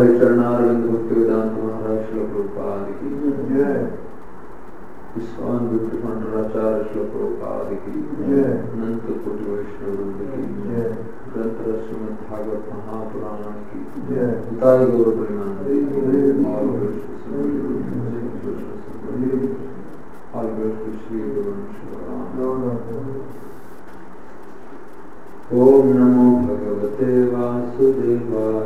भाई चरणारविंद भक्ति वेदांत महाराज श्लोक प्रभुपाद की जय इस्कॉन गुरु मंडलाचार्य श्लोक प्रभुपाद की जय अनंत कोटि वैष्णव वृंद की जय ग्रंथ श्रीमद भागवत महापुराण की जय उतार गौर परिमाण और कृष्ण और कृष्ण श्री गुरु शिवराम ओम नमो भगवते वासुदेवाय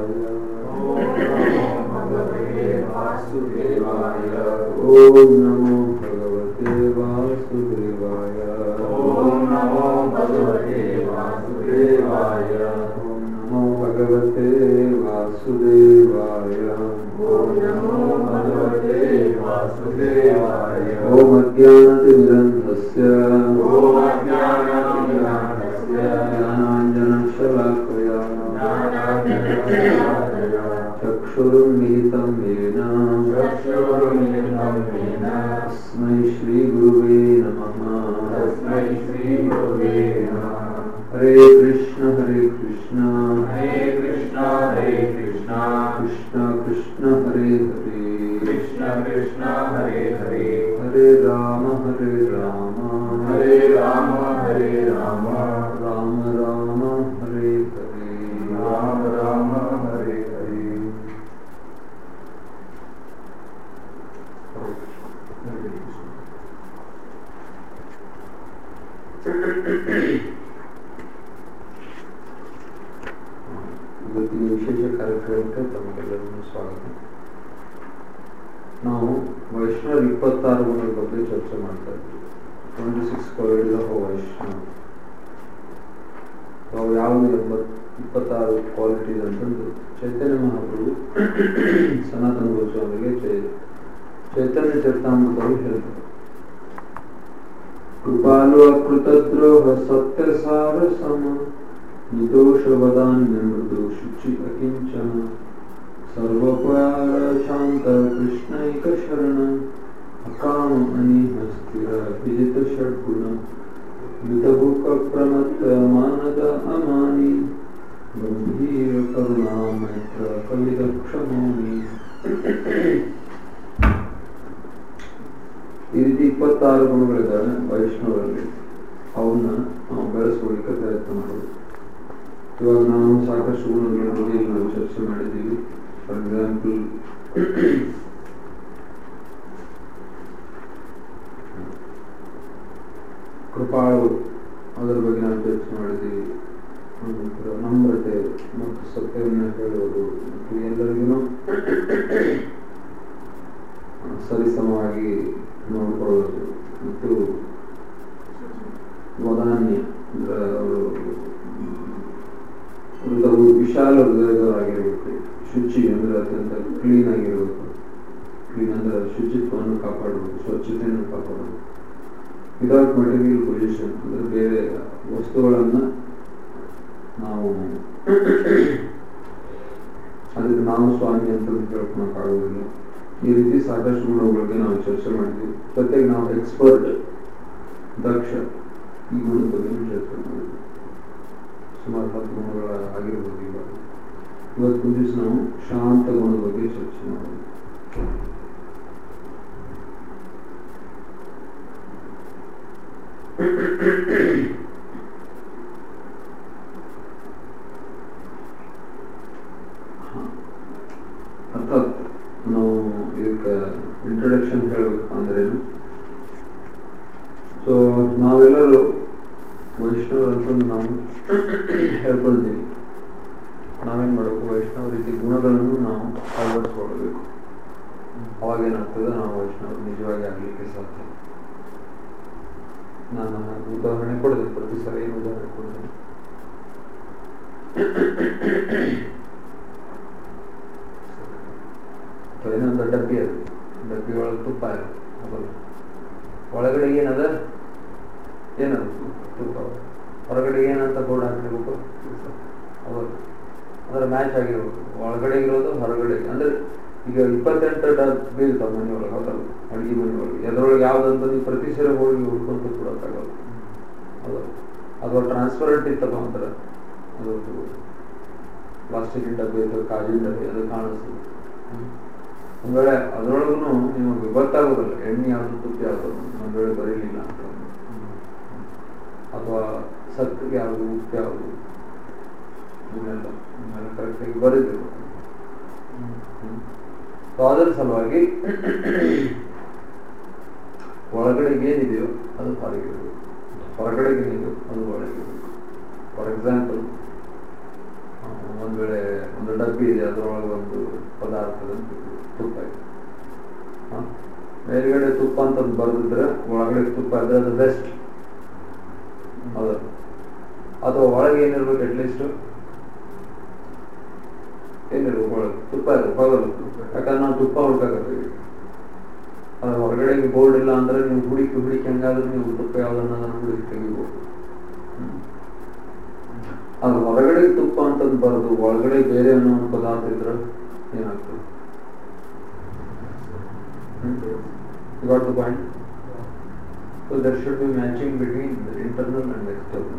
ओम नमो भगवते वासुदेवाय ओम नमो भगवते वासुदेवाय। ओम नमो भगवते वासुदेवाय ओम नमो भगवते वासुदेवाय। ओम अज्ञानतिमिरन्धस्य ओम अज्ञानतिमिरन्धस्य ज्ञानाञ्जनशलाकया ज्ञानाञ्जनशलाकया चक्षुरुन्मिलितं येन चक्षुरुन्मिलितं येन तस्मै श्रीगुरुवे नमः तस्मै श्रीगुरुवे नमः हरे कृष्ण हरे कृष्ण हरे कृष्ण हरे कृष्ण कृष्ण कृष्ण हरे हरे कृष्ण कृष्ण हरे हरे हरे राम हरे राम हरे राम हरे राम राम राम हरे हरे राम राम हरे हरे ಇವತ್ತಿನ ವಿಶೇಷ ಕಾರ್ಯಕ್ರಮಕ್ಕೆ ತಮಗೆಲ್ಲರಿಗೂ ಸ್ವಾಗತ ನಾವು ವೈಷ್ಣವ ಇಪ್ಪತ್ತಾರು ಗುಣದ ಬಗ್ಗೆ ಚರ್ಚೆ ಮಾಡ್ತಾ ಇದ್ವಿ twenty six qualities of Vaishnav ಅವು ಯಾವುದು ಎಂಬತ್ ಇಪ್ಪತ್ತಾರು ಕ್ವಾಲಿಟೀಸ್ ಅಂತಂದು ಚೈತನ್ಯ ಮಹಾಪ್ರಭು ಸನಾತನ ಗೋಸ್ವಾಮಿಗೆ ಚೈ ಚೈತನ್ಯ ಚರಿತಾಮೃತದಲ್ಲಿ ಹೇಳ್ತಾರೆ ಕೃಪಾಲು ಅಕೃತದ್ರೋಹ ಸತ್ಯ ಸಾರ ಸಮ ನಿರ್ದೋಷವದಾನ್ಯ ಮೃದು ಶುಚಿ ಅಕಿಂಚನ ಸರ್ವಪಾರ ಶಾಂತ ಕೃಷ್ಣೈಕ ಶರಣ ಅಕಾಮ ಅನಿಹ ಸ್ಥಿರ ವಿಜಿತ ಷಡ್ಗುಣ ಮಿತಭುಕ ಪ್ರಮತ್ತ ಮಾನದ ಅಮಾನಿ ಗಂಭೀರ ಕರುಣಾ ಮೈತ್ರ ಕವಿದಕ್ಷ ಮೌನಿ ಈ ರೀತಿ ಇಪ್ಪತ್ತಾರು ಗುಣಗಳಿದ್ದಾವೆ ವೈಷ್ಣವರಲ್ಲಿ ಅವನ್ನ ನಾವು ಬೆಳೆಸ್ಕೊಳ್ಳಿಕ್ಕೆ ಪ್ರಯತ್ನ ಮಾಡೋದು ಇವಾಗ ನಾವು ಸಾಕಷ್ಟು ಗುಣಗಳ ಬಗ್ಗೆ ಇಲ್ಲಿ ನಾವು ಚರ್ಚೆ ಮಾಡಿದ್ದೀವಿ ಫಾರ್ ಎಕ್ಸಾಂಪಲ್ ಕೃಪಾಳು ಅದರ ಬಗ್ಗೆ ನಾವು ಚರ್ಚೆ ಮಾಡಿದ್ದೀವಿ ನಂತರ ನಮ್ರತೆ ಮತ್ತು ಸತ್ಯವನ್ನು ಹೇಳುವುದು ಮತ್ತು ಎಲ್ಲರಿಗೂ ಸರಿಸಮವಾಗಿ ನೋಡಿಕೊಳ್ಳೋದು ಮತ್ತು ವದಾನ್ಯ ಅಂದ್ರೆ ಅವರು ಹೃದಯ ವಿಶಾಲ ಹೃದಯದವರಾಗಿರ್ಬೇಕು ಶುಚಿ ಅಂದ್ರೆ ಅತ್ಯಂತ ಕ್ಲೀನ್ ಆಗಿರ್ಬೇಕು ಕ್ಲೀನ್ ಅಂದ್ರೆ ಶುಚಿತ್ವವನ್ನು ಕಾಪಾಡಬೇಕು ಸ್ವಚ್ಛತೆಯನ್ನು ಕಾಪಾಡಬೇಕು ವಿದೌಟ್ ಮಟೀರಿಯಲ್ ಪೊಲ್ಯೂಷನ್ ಅಂದ್ರೆ ಬೇರೆ ವಸ್ತುಗಳನ್ನ ನಾವು ಅದಕ್ಕೆ ನಾವು ಸ್ವಾಮಿ ಅಂತ ಕೇಳ್ಕೊಳಕ್ಕಾಗೋದಿಲ್ಲ ಈ ರೀತಿ ಸಾಕಷ್ಟು ಗುಣಗಳಿಗೆ ನಾವು ಚರ್ಚೆ ಮಾಡಿದ್ವಿ ಜೊತೆಗೆ ನಾವು ಎಕ್ಸ್ಪರ್ಟ್ ದಕ್ಷ ಈ ಗುಣದ ಬಗ್ಗೆ ಚರ್ಚೆ ಮಾಡಿದ್ವಿ ಸುಮಾರು ಹತ್ತು ಗುಣಗಳ ಆಗಿರ್ಬೋದು ಇವಾಗ ಇವತ್ತು ದಿವಸ ನಾವು ಶಾಂತ ಗುಣದ ಬಗ್ಗೆ ಚರ್ಚೆ ಮಾಡಿದ್ವಿ ಅರ್ಥಾತ್ ನಾವು ಇದಕ್ಕೆ ಇಂಟ್ರೊಡಕ್ಷನ್ ಹೇಳಬೇಕು ಅಂದ್ರೇನು ಸೊ ನಾವೆಲ್ಲರೂ ವೈಷ್ಣವರು ಅಂತಂದು ನಾವು ಹೇಳ್ಕೊಳ್ತೀವಿ ನಾವೇನ್ ಮಾಡಬೇಕು ವೈಷ್ಣವ ರೀತಿ ಗುಣಗಳನ್ನು ನಾವು ಅಳವಡಿಸ್ಕೊಳ್ಬೇಕು ಅವಾಗೇನಾಗ್ತದೆ ನಾವು ವೈಷ್ಣವರು ನಿಜವಾಗಿ ಆಗ್ಲಿಕ್ಕೆ ಸಾಧ್ಯ ನಾನು ಉದಾಹರಣೆ ಕೊಡೋದು ಪ್ರತಿ ಸಲ ಏನು ಉದಾಹರಣೆ ಕೊಡ್ತೇನೆ ಅಥವಾ ಏನೊಂದು ಡಬ್ಬಿ ಅದು ಡಬ್ಬಿ ಒಳಗೆ ತುಪ್ಪ ಇದೆ ಅದಲ್ಲ ಒಳಗಡೆ ಏನದ ಏನದು ತುಪ್ಪ ಹೊರಗಡೆ ಏನಂತ ಬೋರ್ಡ್ ಹಾಕಿರ್ಬೇಕು ಹೌದು ಅಂದ್ರೆ ಮ್ಯಾಚ್ ಆಗಿರ್ಬೇಕು ಒಳಗಡೆ ಇರೋದು ಹೊರಗಡೆ ಅಂದ್ರೆ ಈಗ ಇಪ್ಪತ್ತೆಂಟು ಡಬ್ಬಿ ಇರ್ತಾವ ಮನೆ ಒಳಗೆ ಹೌದಲ್ಲ ಅಡುಗೆ ಮನೆ ಒಳಗೆ ಎದ್ರೊಳಗೆ ಯಾವ್ದಂತ ನೀವು ಪ್ರತಿ ಸರಿ ಹೋಗಿ ಹುಡ್ಕೊಂತ ಕೊಡೋಕ್ಕಾಗಲ್ಲ ಹೌದಲ್ಲ ಅದು ಟ್ರಾನ್ಸ್ಪರೆಂಟ್ ಇತ್ತಪ್ಪ ಅಂದ್ರೆ ಅದು ಪ್ಲಾಸ್ಟಿಕ್ ಡಬ್ಬಿ ಅಥವಾ ಕಾಜಿನ ಡಬ್ಬಿ ಅದು ಕಾಣಿಸ್ತದೆ ಹ್ಮ್. ಒಂದ್ ವೇಳೆ ಅದರೊಳಗೂ ನಿಮಗೆ ಗೊತ್ತಾಗೋದಿಲ್ಲ ಎಣ್ಣೆ ಯಾವುದು ತುಪ್ಪ ಯಾವುದು ಒಂದ್ ವೇಳೆ ಬರೀಲಿಲ್ಲ ಅಂತ ಅಥವಾ ಸತ್ತಿಗೆ ಯಾವುದು ಉಪ್ಪು ಯಾವುದು ಇವನ್ನೆಲ್ಲ ಇವನ್ನೆಲ್ಲ ಕರೆಕ್ಟಾಗಿ ಬರೀಬೇಕು ಸೊ ಅದರ ಸಲುವಾಗಿ ಒಳಗಡೆಗೆ ಏನಿದೆಯೋ ಅದು ಹೊರಗೆ ಇರಬೇಕು ಹೊರಗಡೆಗೆ ಏನಿದೆಯೋ ಅದು ಒಳಗೆ ಇರಬೇಕು ಫಾರ್ ಎಕ್ಸಾಂಪಲ್ ಒಂದು ವೇಳೆ ಒಂದು ಡಬ್ಬಿ ಇದೆ ಅದರೊಳಗೆ ಒಂದು ಪದಾರ್ಥದ ತುಪ್ಪ ಇದೆ ಹ? ಮೇಲ್ಗಡೆ ತುಪ್ಪ ಅಂತ ಬರೆದಿದ್ರೆ ಒಳಗಡೆ ತುಪ್ಪ ಇದ್ರೆ ಅದು ಬೆಸ್ಟ್ ಹೌದು ಅಥವಾ ಒಳಗೆ ಏನಿರ್ಬೇಕು ಅಟ್ಲೀಸ್ಟ್ ಏನಿರ್ಬೇಕು ಒಳಗೆ ತುಪ್ಪ ಇರ್ಬೇಕು ಹೌದಲ್ಲ ಯಾಕಂದ್ರೆ ನಾವು ತುಪ್ಪ ಹುಡ್ಕಾಕತ್ತೀವಿ ಅದು ಹೊರಗಡೆಗೆ ಬೋರ್ಡ್ ಇಲ್ಲ ಅಂದ್ರೆ ನೀವು ಹುಡುಕಿ ಹುಡುಕಿ ಹಂಗಾದ್ರೆ ನೀವು ತುಪ್ಪ ಯಾವ್ದನ್ನ ಹುಡುಕಿ ತೆಗಿಬೋದು ಹ್ಮ್. ಅದು ಹೊರಗಡೆ ತುಪ್ಪ ಅಂತಂದು ಬರೋದು ಒಳಗಡೆ ಬೇರೆ ಅನ್ನೋ ಒಂದು ಪದಾರ್ಥ ಇದ್ರೆ ಏನಾಗ್ತದೆ You got the point? So there should be matching between the internal and external.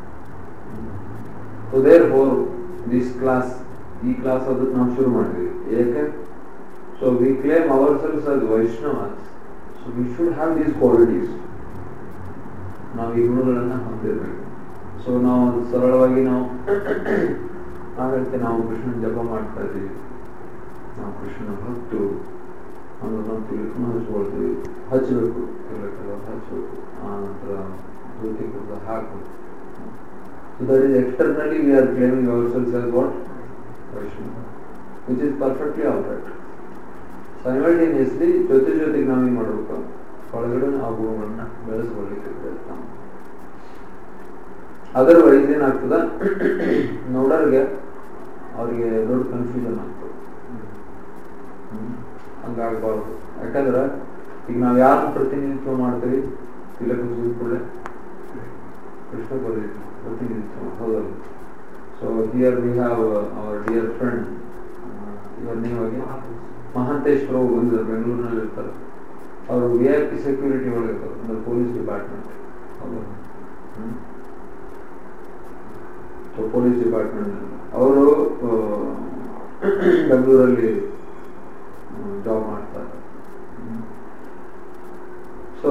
So therefore, this class, ಈ ಕ್ಲಾಸ್ ಅದಕ್ಕೆ ನಾವು ಶುರು ಮಾಡಿದ್ವಿ ಏಕೆ so we claim our selves as Vaishnavas so we should have these qualities ನಾವು ಈ ಗುಣಗಳನ್ನ ಹೊಂದಿರಬೇಕು ಸೊ ನಾವು ಅದು ಸರಳವಾಗಿ ನಾವು ನಾವು ಹೇಳ್ತೇವೆ ನಾವು ಕೃಷ್ಣನ ಜಪ ಮಾಡ್ತಾ ಇದ್ದೀವಿ ನಾವು ಕೃಷ್ಣನ ಭಕ್ತು ಅಂದ್ರೆ ನಾವು ತಿಳ್ಕೊಂಡು ಹಚ್ಕೊಳ್ತೀವಿ ಹಚ್ಚಬೇಕು ತಿಳ್ಕೊಳ್ಳೋದು ಹಚ್ಚಬೇಕು ಆ ನಂತರ ಧೋತಿ ಕೂಡ ಹಾಕಬೇಕು So that is externally we are claiming ourselves as what? Vaishnava. Which is perfectly alright. Simultaneously, ಜೊತೆ ಜೊತೆಗೆ ನಾವೇನ್ ಮಾಡಬೇಕು ಒಳಗಡೆ ಆ ಗುಣಗಳನ್ನ ಬೆಳೆಸ್ಕೊಳ್ಳಿಕ್ಕೆ ಪ್ರಯತ್ನ ಮಾಡ್ಬೇಕು. ಅದರ್ವೈಸ್ ಏನಾಗ್ತದ ನೋಡೋರಿಗೆ ಅವ್ರಿಗೆ ದೊಡ್ಡ ಕನ್ಫ್ಯೂಷನ್ ಆಗ್ತದೆ ಹ್ಮ್. ಹಂಗಾಗ್ಬಾರ್ದು ಯಾಕಂದ್ರೆ ಈಗ ನಾವು ಯಾರನ್ನ ಪ್ರತಿನಿಧಿತ್ವ ಮಾಡ್ತೀವಿ ತಿಲಕ ಕೂಡಲೇ ಕೃಷ್ಣ ಬರೀ ಪ್ರತಿನಿಧಿತ್ವ ಹೌದಲ್ಲ so here we have our dear friend ಇವರ್ ನೇಮ್ ಆಗಿ ಮಹಾಂತೇಶ್ ಪ್ರಭು ಬಂದಿದ್ದಾರೆ ಬೆಂಗಳೂರಿನಲ್ಲಿ ಇರ್ತಾರೆ ಅವರು ವಿ ಐ ಪಿ ಸೆಕ್ಯೂರಿಟಿ ಒಳಗೆ ಇರ್ತಾರೆ ಅಂದ್ರೆ ಪೊಲೀಸ್ ಡಿಪಾರ್ಟ್ಮೆಂಟ್ ಹೌದಾ ಸೊ ಪೊಲೀಸ್ ಡಿಪಾರ್ಟ್ಮೆಂಟ್ ಅವರು ಬೆಂಗಳೂರಲ್ಲಿ ಜಾಬ್ ಮಾಡ್ತಾರೆ ಸೊ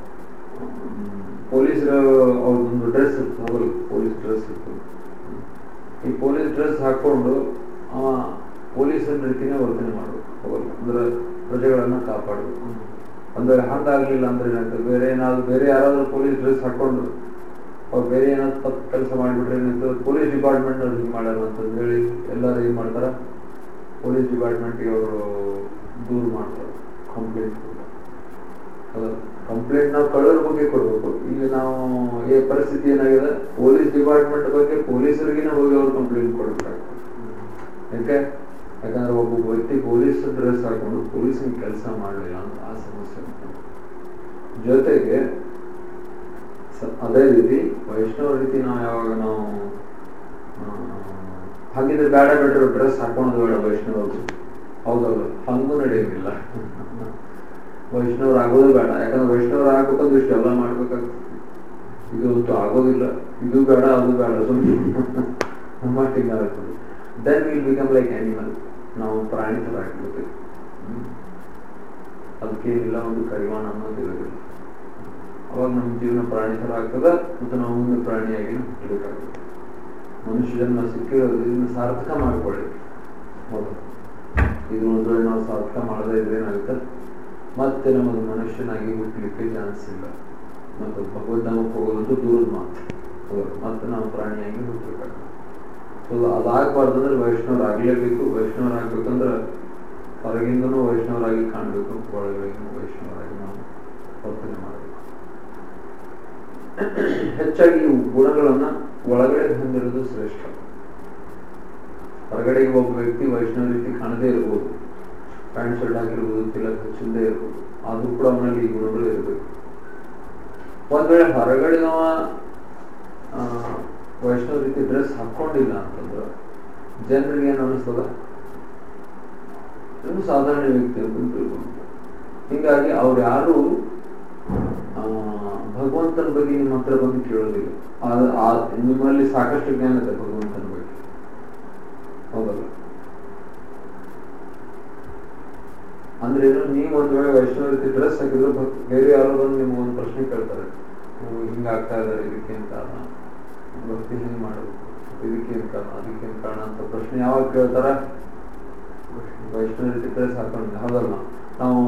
ಪೊಲೀಸರ ಅವ್ರದ್ದೊಂದು ಡ್ರೆಸ್ ಇರ್ತದೆ ಹೌದಲ್ಲ ಪೊಲೀಸ್ ಡ್ರೆಸ್ ಇರ್ತದೆ ಈ ಪೊಲೀಸ್ ಡ್ರೆಸ್ ಹಾಕೊಂಡು ಅವ ಪೊಲೀಸರ ರೀತಿನೇ ವರ್ತನೆ ಮಾಡಬೇಕು ಹೌದಲ್ಲ ಅಂದ್ರೆ ಪ್ರಜೆಗಳನ್ನ ಕಾಪಾಡಬೇಕು ಅಂದ್ರೆ ಹಾಗಾಗ್ಲಿಲ್ಲ ಅಂದ್ರೆ ಏನಾಗ್ತದೆ ಬೇರೆ ಏನಾದ್ರು ಬೇರೆ ಯಾರಾದ್ರೂ ಪೊಲೀಸ್ ಡ್ರೆಸ್ ಹಾಕೊಂಡು ಅವ್ರು ಬೇರೆ ಏನಾದ್ರು ತಪ್ಪು ಕೆಲಸ ಮಾಡಿಬಿಟ್ರೆ ಏನಾಗ್ತದೆ ಪೊಲೀಸ್ ಡಿಪಾರ್ಟ್ಮೆಂಟ್ ಅವ್ರು ಹಿಂಗೆ ಮಾಡ್ಯಾರ ಅಂತ ಹೇಳಿ ಎಲ್ಲರೂ ಏನ್ ಮಾಡ್ತಾರ ಪೊಲೀಸ್ ಡಿಪಾರ್ಟ್ಮೆಂಟ್ಗೆ ಅವರು ದೂರು ಮಾಡ್ತಾರೆ ಕಂಪ್ಲೇಂಟ್ ಕಂಪ್ಲೇಂಟ್ ನಾವು ಕಳ್ಳರ ಬಗ್ಗೆ ಕೊಡ್ಬೇಕು ಇಲ್ಲಿ ನಾವು ಈ ಪರಿಸ್ಥಿತಿ ಏನಾಗಿದೆ ಪೊಲೀಸ್ ಡಿಪಾರ್ಟ್ಮೆಂಟ್ ಬಗ್ಗೆ ಪೊಲೀಸರಿಗಿನ ಹೋಗಿ ಅವ್ರು ಕಂಪ್ಲೇಂಟ್ ಕೊಡ್ಬೇಕಾಗ್ತದೆ ಯಾಕೆ ಯಾಕಂದ್ರೆ ಒಬ್ಬ ವ್ಯಕ್ತಿ ಪೊಲೀಸ್ ಡ್ರೆಸ್ ಹಾಕೊಂಡು ಪೊಲೀಸಿನ ಕೆಲಸ ಮಾಡಲಿಲ್ಲ ಅಂತ ಆ ಸಮಸ್ಯೆ ಉಂಟು. ಜೊತೆಗೆ ಸ- ಅದೇ ರೀತಿ ವೈಷ್ಣವ ರೀತಿ ನಾವು ಯಾವಾಗ ನಾವು ಆ, ಹಾಗಿದ್ರೆ ಬೇಡ ಬೇಡ ಡ್ರೆಸ್ ಹಾಕೊಳ್ಳೋದು ಬೇಡ ವೈಷ್ಣವರು ಹೌದಲ್ಲ ಹಂಗೂ ನಡೆಯೋದಿಲ್ಲ ವೈಷ್ಣವ್ರು ಆಗೋದೇ ಬೇಡ ಯಾಕಂದ್ರೆ ವೈಷ್ಣವ್ರು ಆಗ್ಬೇಕಂದ್ರೆ ಇಷ್ಟೆಲ್ಲ ಮಾಡ್ಬೇಕಾಗ್ತದೆ ಇದು ಅಂತೂ ಆಗೋದಿಲ್ಲ ಇದು ಬೇಡ ಅದು ಬೇಡ ಸುಮ್ಮನೆ ಮಟ್ಟಿಗೆ ಆಗ್ತದೆ then will become like animal ನಾವು ಪ್ರಾಣಿ ಥರ ಆಗ್ಬಿಡ್ತೀವಿ ಅದಕ್ಕೇನಿಲ್ಲ ಒಂದು ಕೈವಾಣ ಅನ್ನೋದು ಇರೋದಿಲ್ಲ ಅವಾಗ ನಮ್ಮ ಜೀವನ ಪ್ರಾಣಿ ಥರ ಆಗ್ತದೆ ಮತ್ತು ನಾವು ಮುಂದೆ ಪ್ರಾಣಿಯಾಗಿ ಇರಬೇಕಾಗ್ತದೆ ಮನುಷ್ಯ ಜನ್ಮ ಸಿಕ್ಕಿರೋದು ಇದನ್ನ ಸಾರ್ಥಕ ಮಾಡ್ಕೊಳ್ಳಿ ಹೌದು ಇದು ಒಂದು ವೇಳೆ ನಾವು ಸಾರ್ಥಕ ಮಾಡದೇ ಇದ್ರೆ ಏನಾಗುತ್ತೆ ಮತ್ತೆ ನಮಗೆ ಮನುಷ್ಯನಾಗಿ ಹುಟ್ಟಲಿಕ್ಕೆ ಚಾನ್ಸ್ ಇಲ್ಲ ಮತ್ತು ಭಗವದ್ಧಾಮಕ್ಕೆ ಹೋಗೋದಂತೂ ದೂರದ ಮಾತು ಹೌದು ಮತ್ತೆ ನಾವು ಪ್ರಾಣಿಯಾಗಿ ಹುಟ್ಟಬೇಕಾಗ್ತದೆ ಸೊ ಅದಾಗಬಾರ್ದು ಅಂದ್ರೆ ವೈಷ್ಣವ್ರು ಆಗ್ಲೇಬೇಕು ವೈಷ್ಣವ್ರು ಆಗ್ಬೇಕಂದ್ರೆ ಹೊರಗಿಂದನೂ ವೈಷ್ಣವರಾಗಿ ಕಾಣಬೇಕು ಒಳಗಡೆಗೂ ವೈಷ್ಣವರಾಗಿ ನಾವು ವರ್ತನೆ ಮಾಡಬೇಕು ಹೆಚ್ಚಾಗಿ ಈ ಗುಣಗಳನ್ನ ಒಳಗಡೆ ಹೊಂದಿರೋದು ಶ್ರೇಷ್ಠ ಹೊರಗಡೆಗೆ ಒಬ್ಬ ವ್ಯಕ್ತಿ ವೈಷ್ಣವ ರೀತಿ ಕಾಣದೇ ಇರಬಹುದು ಪ್ಯಾಂಟ್ ಶರ್ಟ್ ಹಾಕಿರ್ಬೋದು ತಿಲಕ್ ಹಚ್ಚಿಂದೇ ಇರ್ಬೋದು ಆದ್ರೂ ಕೂಡ ಅವನಲ್ಲಿ ಈ ಗುಣಗಳು ಇರಬೇಕು ಒಂದ್ ವೇಳೆ ಹೊರಗಡೆ ಅವ ಆ, ವೈಷ್ಣವ ರೀತಿ ಡ್ರೆಸ್ ಹಾಕೊಂಡಿಲ್ಲ ಅಂತಂದ್ರೆ ಜನರಿಗೆ ಏನು ಅನಿಸ್ತದ ಇನ್ನು ಸಾಧಾರಣ ವ್ಯಕ್ತಿ ಅಂತ ತಿಳ್ಕೊಂಡು ಹೀಗಾಗಿ ಅವ್ರು ಯಾರು ಆ, ಭಗವಂತನ ಬಗ್ಗೆ ನಿಮ್ಮ ಹತ್ರ ಬಂದು ಕೇಳೋದಿಲ್ಲ ಆ- ಆ- ನಿಮ್ಮಲ್ಲಿ ಸಾಕಷ್ಟು ಜ್ಞಾನ ಇದೆ ಭಗವಂತನ ಬಗ್ಗೆ ಹೌದಲ್ಲ ಅಂದ್ರೆ ಏನು ನೀವು ಒಂದ್ ವೇಳೆ ವೈಷ್ಣವ ರೀತಿ ಡ್ರೆಸ್ ಹಾಕಿದ್ರೆ ಭಕ್- ಬೇರೆ ಯಾರೋ ಬಂದು ನಿಮ್ಗೆ ಒಂದು ಪ್ರಶ್ನೆ ಕೇಳ್ತಾರೆ ನೀವು ಹಿಂಗಾಗ್ತಾ ಇದ್ದಾರೆ ಇದಕ್ಕೆ ಏನ್ ಕಾರಣ ಭಕ್ತಿ ಹಿಂಗ್ ಮಾಡಬೇಕು ಇದಕ್ಕೆ ಏನ್ ಕಾರಣ ಅದಕ್ಕೆ ಏನ್ ಕಾರಣ ಅಂತ ಪ್ರಶ್ನೆ ಯಾವಾಗ ಕೇಳ್ತಾರ ವೈಷ್ಣವ ರೀತಿ ಡ್ರೆಸ್ ಹಾಕೊಂಡು ಹೌದಲ್ಲ ನಾವು